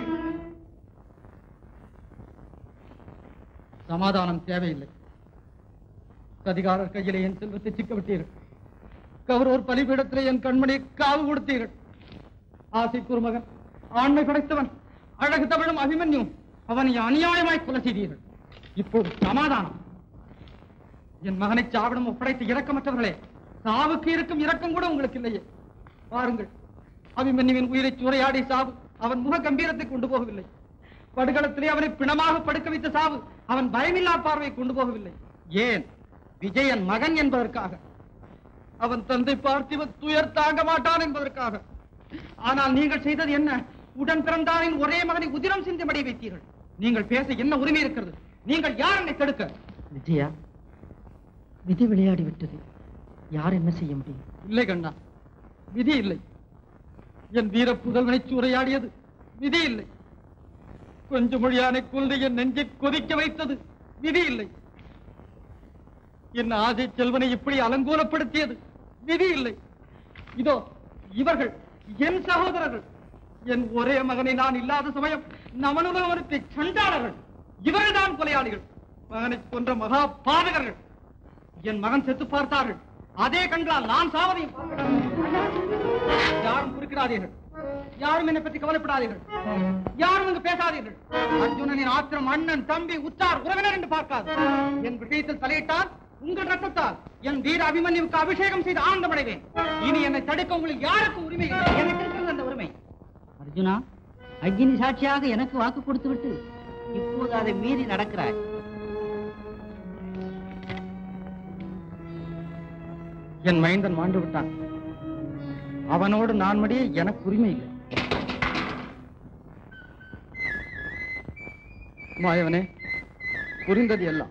சமாதானம் தேவையில்லை சதிகாரர் கையிலே என் செல்வத்தை சிக்க விட்டீர்கள் கௌரவர் பலிபீடத்திலே என் கண்மணியை காவு கொடுத்தீர்கள் ஆசை குருமகன் ஆண்மை படைத்தவன் அழகு தமிழும் அபிமன்யும் அவனை அநியாயமாய் கொலை செய்தீர்கள் இப்போது சமாதானம் என் மகனை சாவிடம் ஒப்படைத்த இரக்கமற்றவர்களே சாவுக்கு இருக்கும் இரக்கம் கூட உங்களுக்கு இல்லையே பாருங்கள் அபிமன்யுவின் உயிரை சூறையாடி சாவு அவன் முக கம்பீரத்தை கொண்டு போகவில்லை படுகளத்திலே அவனை பிணமாக படுக்க வைத்த சாவு அவன் பயமில்லா பார்வை கொண்டு போகவில்லை ஏன் விஜயன் மகன் என்பதற்காக அவன் தந்தை பார்த்திவ துயர் தாங்க மாட்டான் என்பதற்காக ஆனால் நீங்கள் செய்தது என்ன உடன் பிறந்தானின் ஒரே மகனை உதிரம் சிந்தும்படி வைத்தீர்கள் நீங்கள் பேச என்ன உரிமை இருக்கிறது நீங்கள் யார் என்னை தடுக்க விஜயா விதி விளையாடி விட்டது யார் என்ன செய்ய முடியும் இல்லை கண்ணா விதி இல்லை என் வீர புதல்வனை சூறையாடியது விதி இல்லை கொஞ்ச மொழியானை கொண்டு என் நெஞ்சை கொதிக்க வைத்தது விதி இல்லை என் ஆசை செல்வனை இப்படி அலங்கோலப்படுத்தியது விதி இல்லை இதோ இவர்கள் என் சகோதரர்கள் என் ஒரே மகனை நான் இல்லாத சமயம் நமனுலகத்தை சண்டாளர்கள் இவர்கள் தான் கொலையாளிகள் மகனை கொன்ற மகா பாதகர்கள் என் மகன் செத்து பார்த்தார்கள் அதே கண்களால் நான் சாவதையும் யாரும் குறுக்கிடாதீர்கள் யாரும் என்னை பற்றி கவலைப்படாதீர்கள் யாரும் இங்கு பேசாதீர்கள் அர்ஜுனனின் ஆத்திரம் அண்ணன் தம்பி உற்றார் உறவினர் என்று பார்க்காது என் விஷயத்தில் தலையிட்டால் உங்கள் ரத்தத்தால் என் வீர அபிமன்யுவுக்கு அபிஷேகம் செய்து ஆனந்தமடைவேன் இனி என்னை தடுக்க உங்களுக்கு யாருக்கு உரிமை இல்லை எனக்கு இருக்கிறது அந்த உரிமை அர்ஜுனா அக்னி சாட்சியாக எனக்கு வாக்கு கொடுத்து விட்டு இப்போது அதை மீறி நடக்கிறாய் என் மைந்தன் மாண்டு விட்டான் அவனோடு நான் மடிய எனக்கு உரிமை இல்லை மாயவனே புரிந்தது எல்லாம்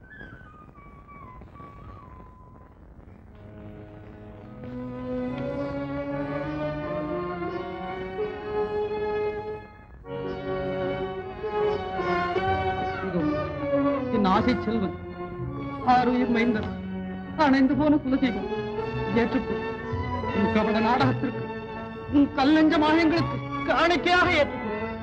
இதோ, என் ஆசை செல்வன் ஆறுயிர் மைந்தன் அணைந்து போன குலதெய்வம் ஏற்றுக்கொள் உன் கபட நாடகத்திற்கு உன் கல்லஞ்ச மாயங்களுக்கு காணிக்கையாக ஏற்றுக்கொள்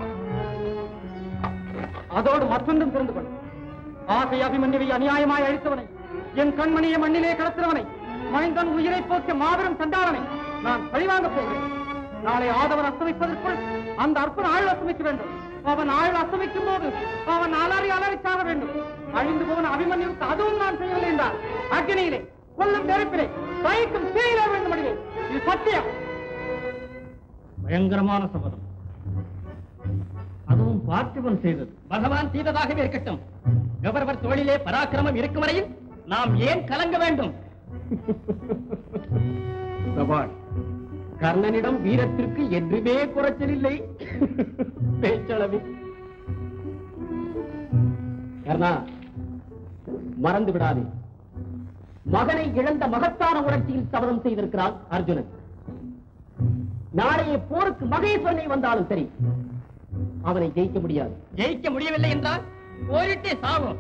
அதோடு மற்றொன்றும் புரிந்து கொள் ஆசை அபிமன்யுவை அநியாயமாய் அழித்தவனை என் கண்மணியை மண்ணிலே கடத்தினவனை மைந்தன் உயிரை போக்கிய மாபெரும் சண்டாளனை நான் பழிவாங்கப் போகிறேன் நாளை ஆதவன் அஸ்தமிப்பதற்குள் அந்த அற்பன் ஆள் அஸ்தமிக்க வேண்டும் அவன் ஆள் அஸ்தமிக்கும் போது அவன் அலறி அலறி சாக வேண்டும் அழிந்து போன அபிமன்யுவுக்கு அதுவும் நான் செய்யவில்லை என்றால் அக்னியிலே கொல்லும் நெருப்பிலே தயிக்கும் தீயிலே வேண்டும் அடிவேன் இது சத்தியம் பயங்கரமான சபதம் அதுவும் பார்த்திபன் செய்தது பகவான் செய்ததாகவே இருக்கட்டும் கௌரவர் தோளிலே பராக்கிரமம் இருக்கும் வரையில் நாம் ஏன் கலங்க வேண்டும் சபாஷ் கர்ணனிடம் வீரத்திற்கு என்றுமே குறைச்சல் இல்லை பேச்சளவு கர்ணா மறந்து விடாதே மகனை இழந்த மகத்தான உணர்ச்சியில் சபதம் செய்திருக்கிறான் அர்ஜுனன் நாளைய போருக்கு மகேஸ்வரனை வந்தாலும் சரி அவனை ஜெயிக்க முடியாது ஜெயிக்க முடியவில்லை என்றால் போரிட்டே சாவோம்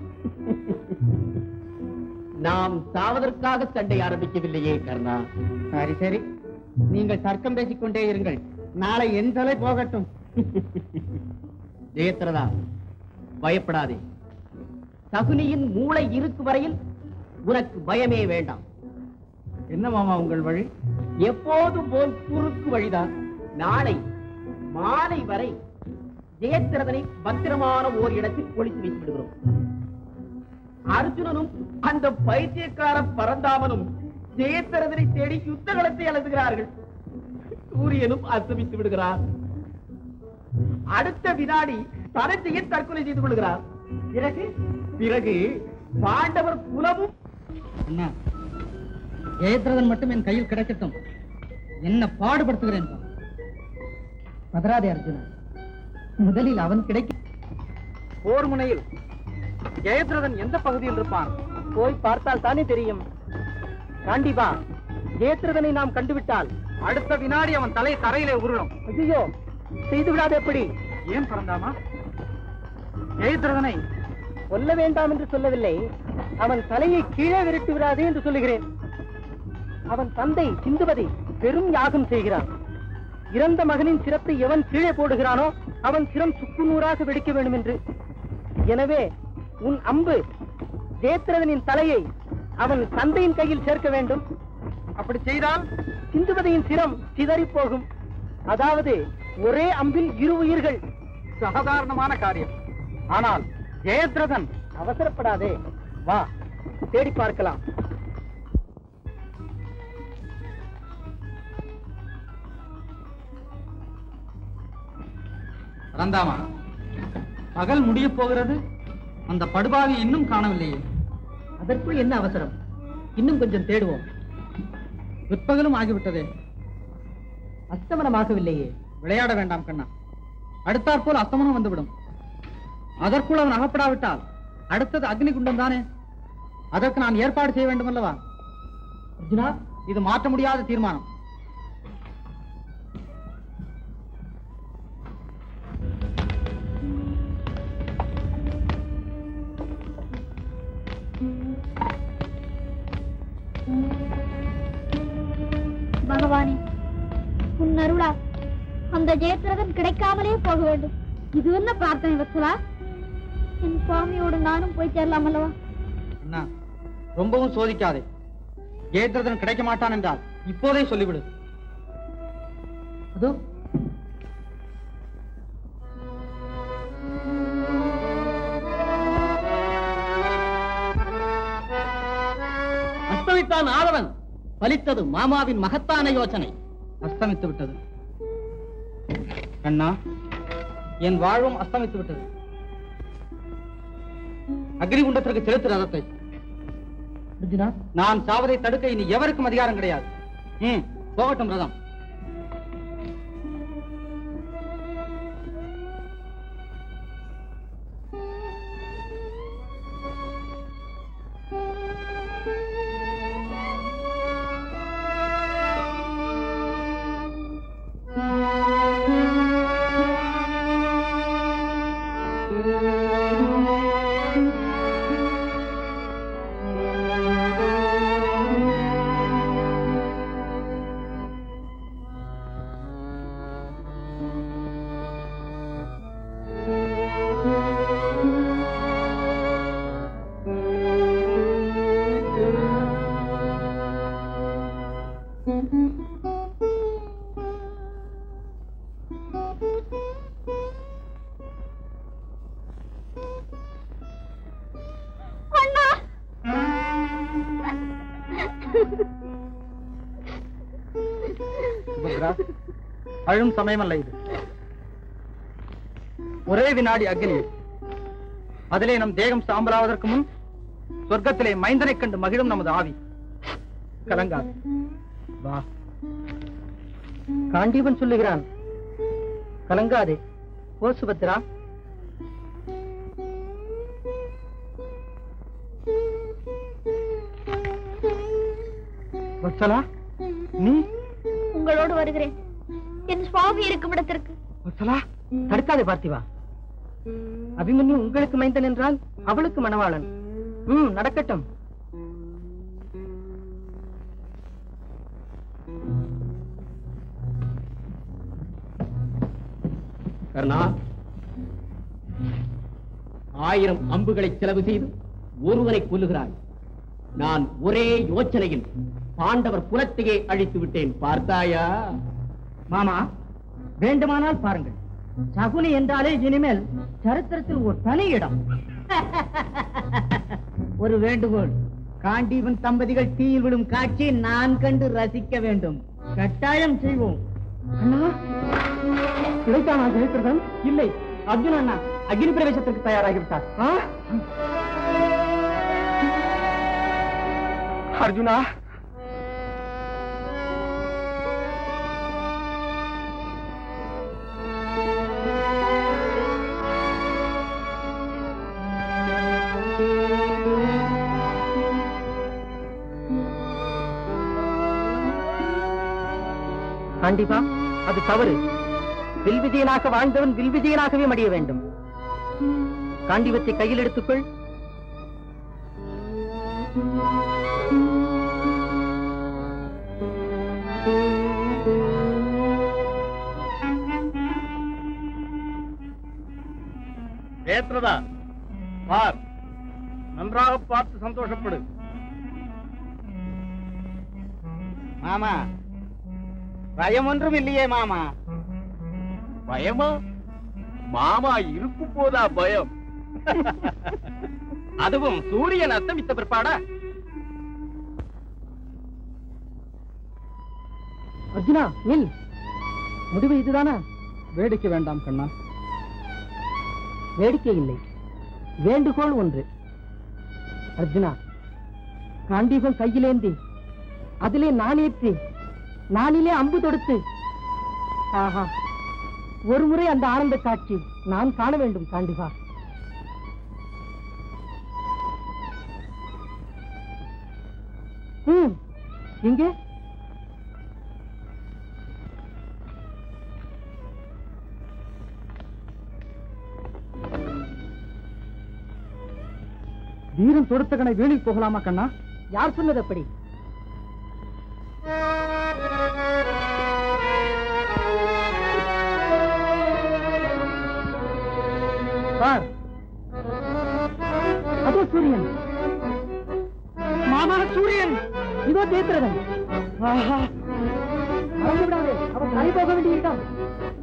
நாம் சாவதற்காக சண்டை ஆரம்பிக்கவில்லையே கர்ணா சரி சரி நீங்கள் தர்க்கம் பேசிக் கொண்டே இருங்கள் நாளை என் தலை போகட்டும் ஜெயத்ரதா பயப்படாதே சகுனியின் மூளை இருக்கு வரையில் உனக்கு பயமே வேண்டாம் என்ன மாமா உங்கள் வழி எப்போதும் போல் குறுக்கு வழிதான் நாளை மாலை வரை ஜெயத்ரதனை பத்திரமான ஓர் இடத்தில் ஒளித்து வைத்து விடுகிறோம் அர்ஜுனனும் அந்த பைத்தியக்கார பரந்தாமனும் ஜெயத்ரதனை தேடி யுத்த களத்தை அழுதுகிறார்கள் சூரியனும் அஸ்தமித்து விடுகிறார் அடுத்த வினாடி தனத்தையே தற்கொலை செய்து கொள்கிறார் பிறகு பிறகு பாண்டவர் குலமும் அண்ணா ஜெயத்ரதன் மட்டும் என் கையில் கிடைக்கட்டும் என்ன பாடுபடுத்துகிறேன் பார். பதறாதே அர்ஜுனா முதலில் அவன் கிடைக்க போர் முனையில் ஜெயத்ரதன் எந்த பகுதியில் இருப்பான் போய் பார்த்தால் தானே தெரியும் கண்டிப்பா ஜெயத்ரதனை நாம் கண்டுவிட்டால் அடுத்த வினாடி அவன் தலை தரையிலே உருளும் ஐயோ செய்து விடாத எப்படி ஏன் பறந்தாமா ஜெயத்ரதனை கொல்ல வேண்டாம் என்று சொல்லவில்லை அவன் தலையை கீழே விரட்டி விடாதே என்று சொல்லுகிறேன் அவன் தந்தை சிந்துவதை பெரும் யாகம் செய்கிறான் இறந்த மகனின் சிரத்தை எவன் கீழே போடுகிறானோ அவன் சிரம் சுக்குநூறாக வெடிக்க வேண்டும் என்று எனவே உன் அம்பு ஜெயத்ரதனின் தலையை அவன் தந்தையின் கையில் சேர்க்க வேண்டும் அப்படி செய்தால் சிந்துவதையின் சிரம் சிதறி போகும் அதாவது ஒரே அம்பில் இரு உயிர்கள் சாதாரணமான காரியம் ஆனால் ஜெயத்ரதன் அவசரப்படாதே வா தேடி பார்க்கலாம் பரந்தாமா பகல் முடிய போகிறது அந்த படுபாவி இன்னும் காணவில்லையே அதற்குள் என்ன அவசரம் இன்னும் கொஞ்சம் தேடுவோம் பிற்பகலும் ஆகிவிட்டதே அஸ்தமனமாகவில்லையே விளையாட வேண்டாம் கண்ணா அடுத்தாற்போல் அஸ்தமனம் வந்துவிடும் அதற்குள் அவன் அகப்படாவிட்டால் அடுத்தது அக்னி குண்டம் தானே அதற்கு நான் ஏற்பாடு செய்ய வேண்டும் அல்லவா அர்ஜுனா இது மாற்ற முடியாத தீர்மானம் பகவானே உன் அருளா அந்த ஜெயத்ரதன் கிடைக்காமலே போக வேண்டும் இது என்ன பிரார்த்தனை வத்சலா என் சுவாமியோடு நானும் போய் சேரலாம் அல்லவா அண்ணா ரொம்பவும் சோதிக்காதே ஜெயத்ரதன் கிடைக்க மாட்டான் என்றால் இப்போதே சொல்லிவிடு அதோ அஸ்தமித்தான் ஆதவன் பலித்தது மாமாவின் மகத்தான யோசனை அஸ்தமித்து விட்டது கண்ணா என் வாழ்வும் அஸ்தமித்து விட்டது அக்னிகுண்டத்திற்கு செலுத்து ரதத்தை அர்ஜுனா நான் சாவதை தடுக்க இனி எவருக்கும் அதிகாரம் கிடையாது ம் போகட்டும் ரதம் அண்ணா சுபத்ரா அழும் சமயமல்ல இது ஒரே வினாடி அக்னி அதிலே நம் தேகம் சாம்பலாவதற்கு முன் சொர்க்கத்திலே மைந்தனைக் கண்டு மகிழும் நமது ஆவி கலங்காது வா காண்டீபன் சொல்லுகிறான் கலங்காதே ஓ சுபத்ரா வத்சலா நீ உங்களோடு வருகிறேன் என் சுவாமி இருக்கும் இடத்திற்கு வத்சலா தடுக்காதே பார்த்திவா அபிமன்யு உங்களுக்கு மைந்தன் என்றால் அவளுக்கு மணவாளன் ம் நடக்கட்டும் கர்ணா ஆயிரம் அம்புகளை செலவு செய்து ஒருவரை கொல்லுகிறாய் நான் ஒரே யோசனையில் பாண்டவர் குலத்தையே அழித்து விட்டேன் பார்த்தாயா மாமா வேண்டுமானால் பாருங்கள் சகுனி என்றாலே இனிமேல் சரித்திரத்தில் ஒரு தனி இடம் ஒரு வேண்டுகோள் காண்டீபன் தம்பதிகள் தீயில் விடும் காட்சியை நான் கண்டு ரசிக்க வேண்டும் கட்டாயம் செய்வோம் அண்ணா கிடைத்தானா ஜெயத்ரதன் இல்லை அர்ஜுன் அண்ணா அக்னி பிரவேசத்திற்கு தயாராகிவிட்டார் அர்ஜுனா கண்டிப்பா அது தவறு வில்விஜயனாக வாழ்ந்தவன் வில்விஜயனாகவே மடிய வேண்டும் காண்டிவத்தை கையில் எடுத்துக்கொள் ஜெயத்ரதா பார் நன்றாக பார்த்து சந்தோஷப்படு மாமா பயம் ஒன்றும் இல்லையே மாமா பயமா மாமா இருக்கும் போதா பயம் அதுவும் சூரியன் அஸ்தமித்த பிற்பாடா அர்ஜுனா நில் முடிவு இதுதானா வேடிக்கை வேண்டாம் கண்ணா வேடிக்கை இல்லை வேண்டுகோள் ஒன்று அர்ஜுனா காண்டீபம் கையிலேந்தி அதிலே நானேற்றி நானிலே அம்பு தொடுத்து ஆஹா ஒரு முறை அந்த ஆனந்த காட்சி நான் காண வேண்டும் காண்டிபா ம் இங்கே வீரன் தொடுத்த கணை வேலில் போகலாமா கண்ணா யார் சொன்னது அப்படி பார் அதோ சூரியன் மாமா சூரியன் இதோ தேத்திரதன் ஆஹா மறந்து விடாதே அவன் தலை போக வேண்டியிருக்கான்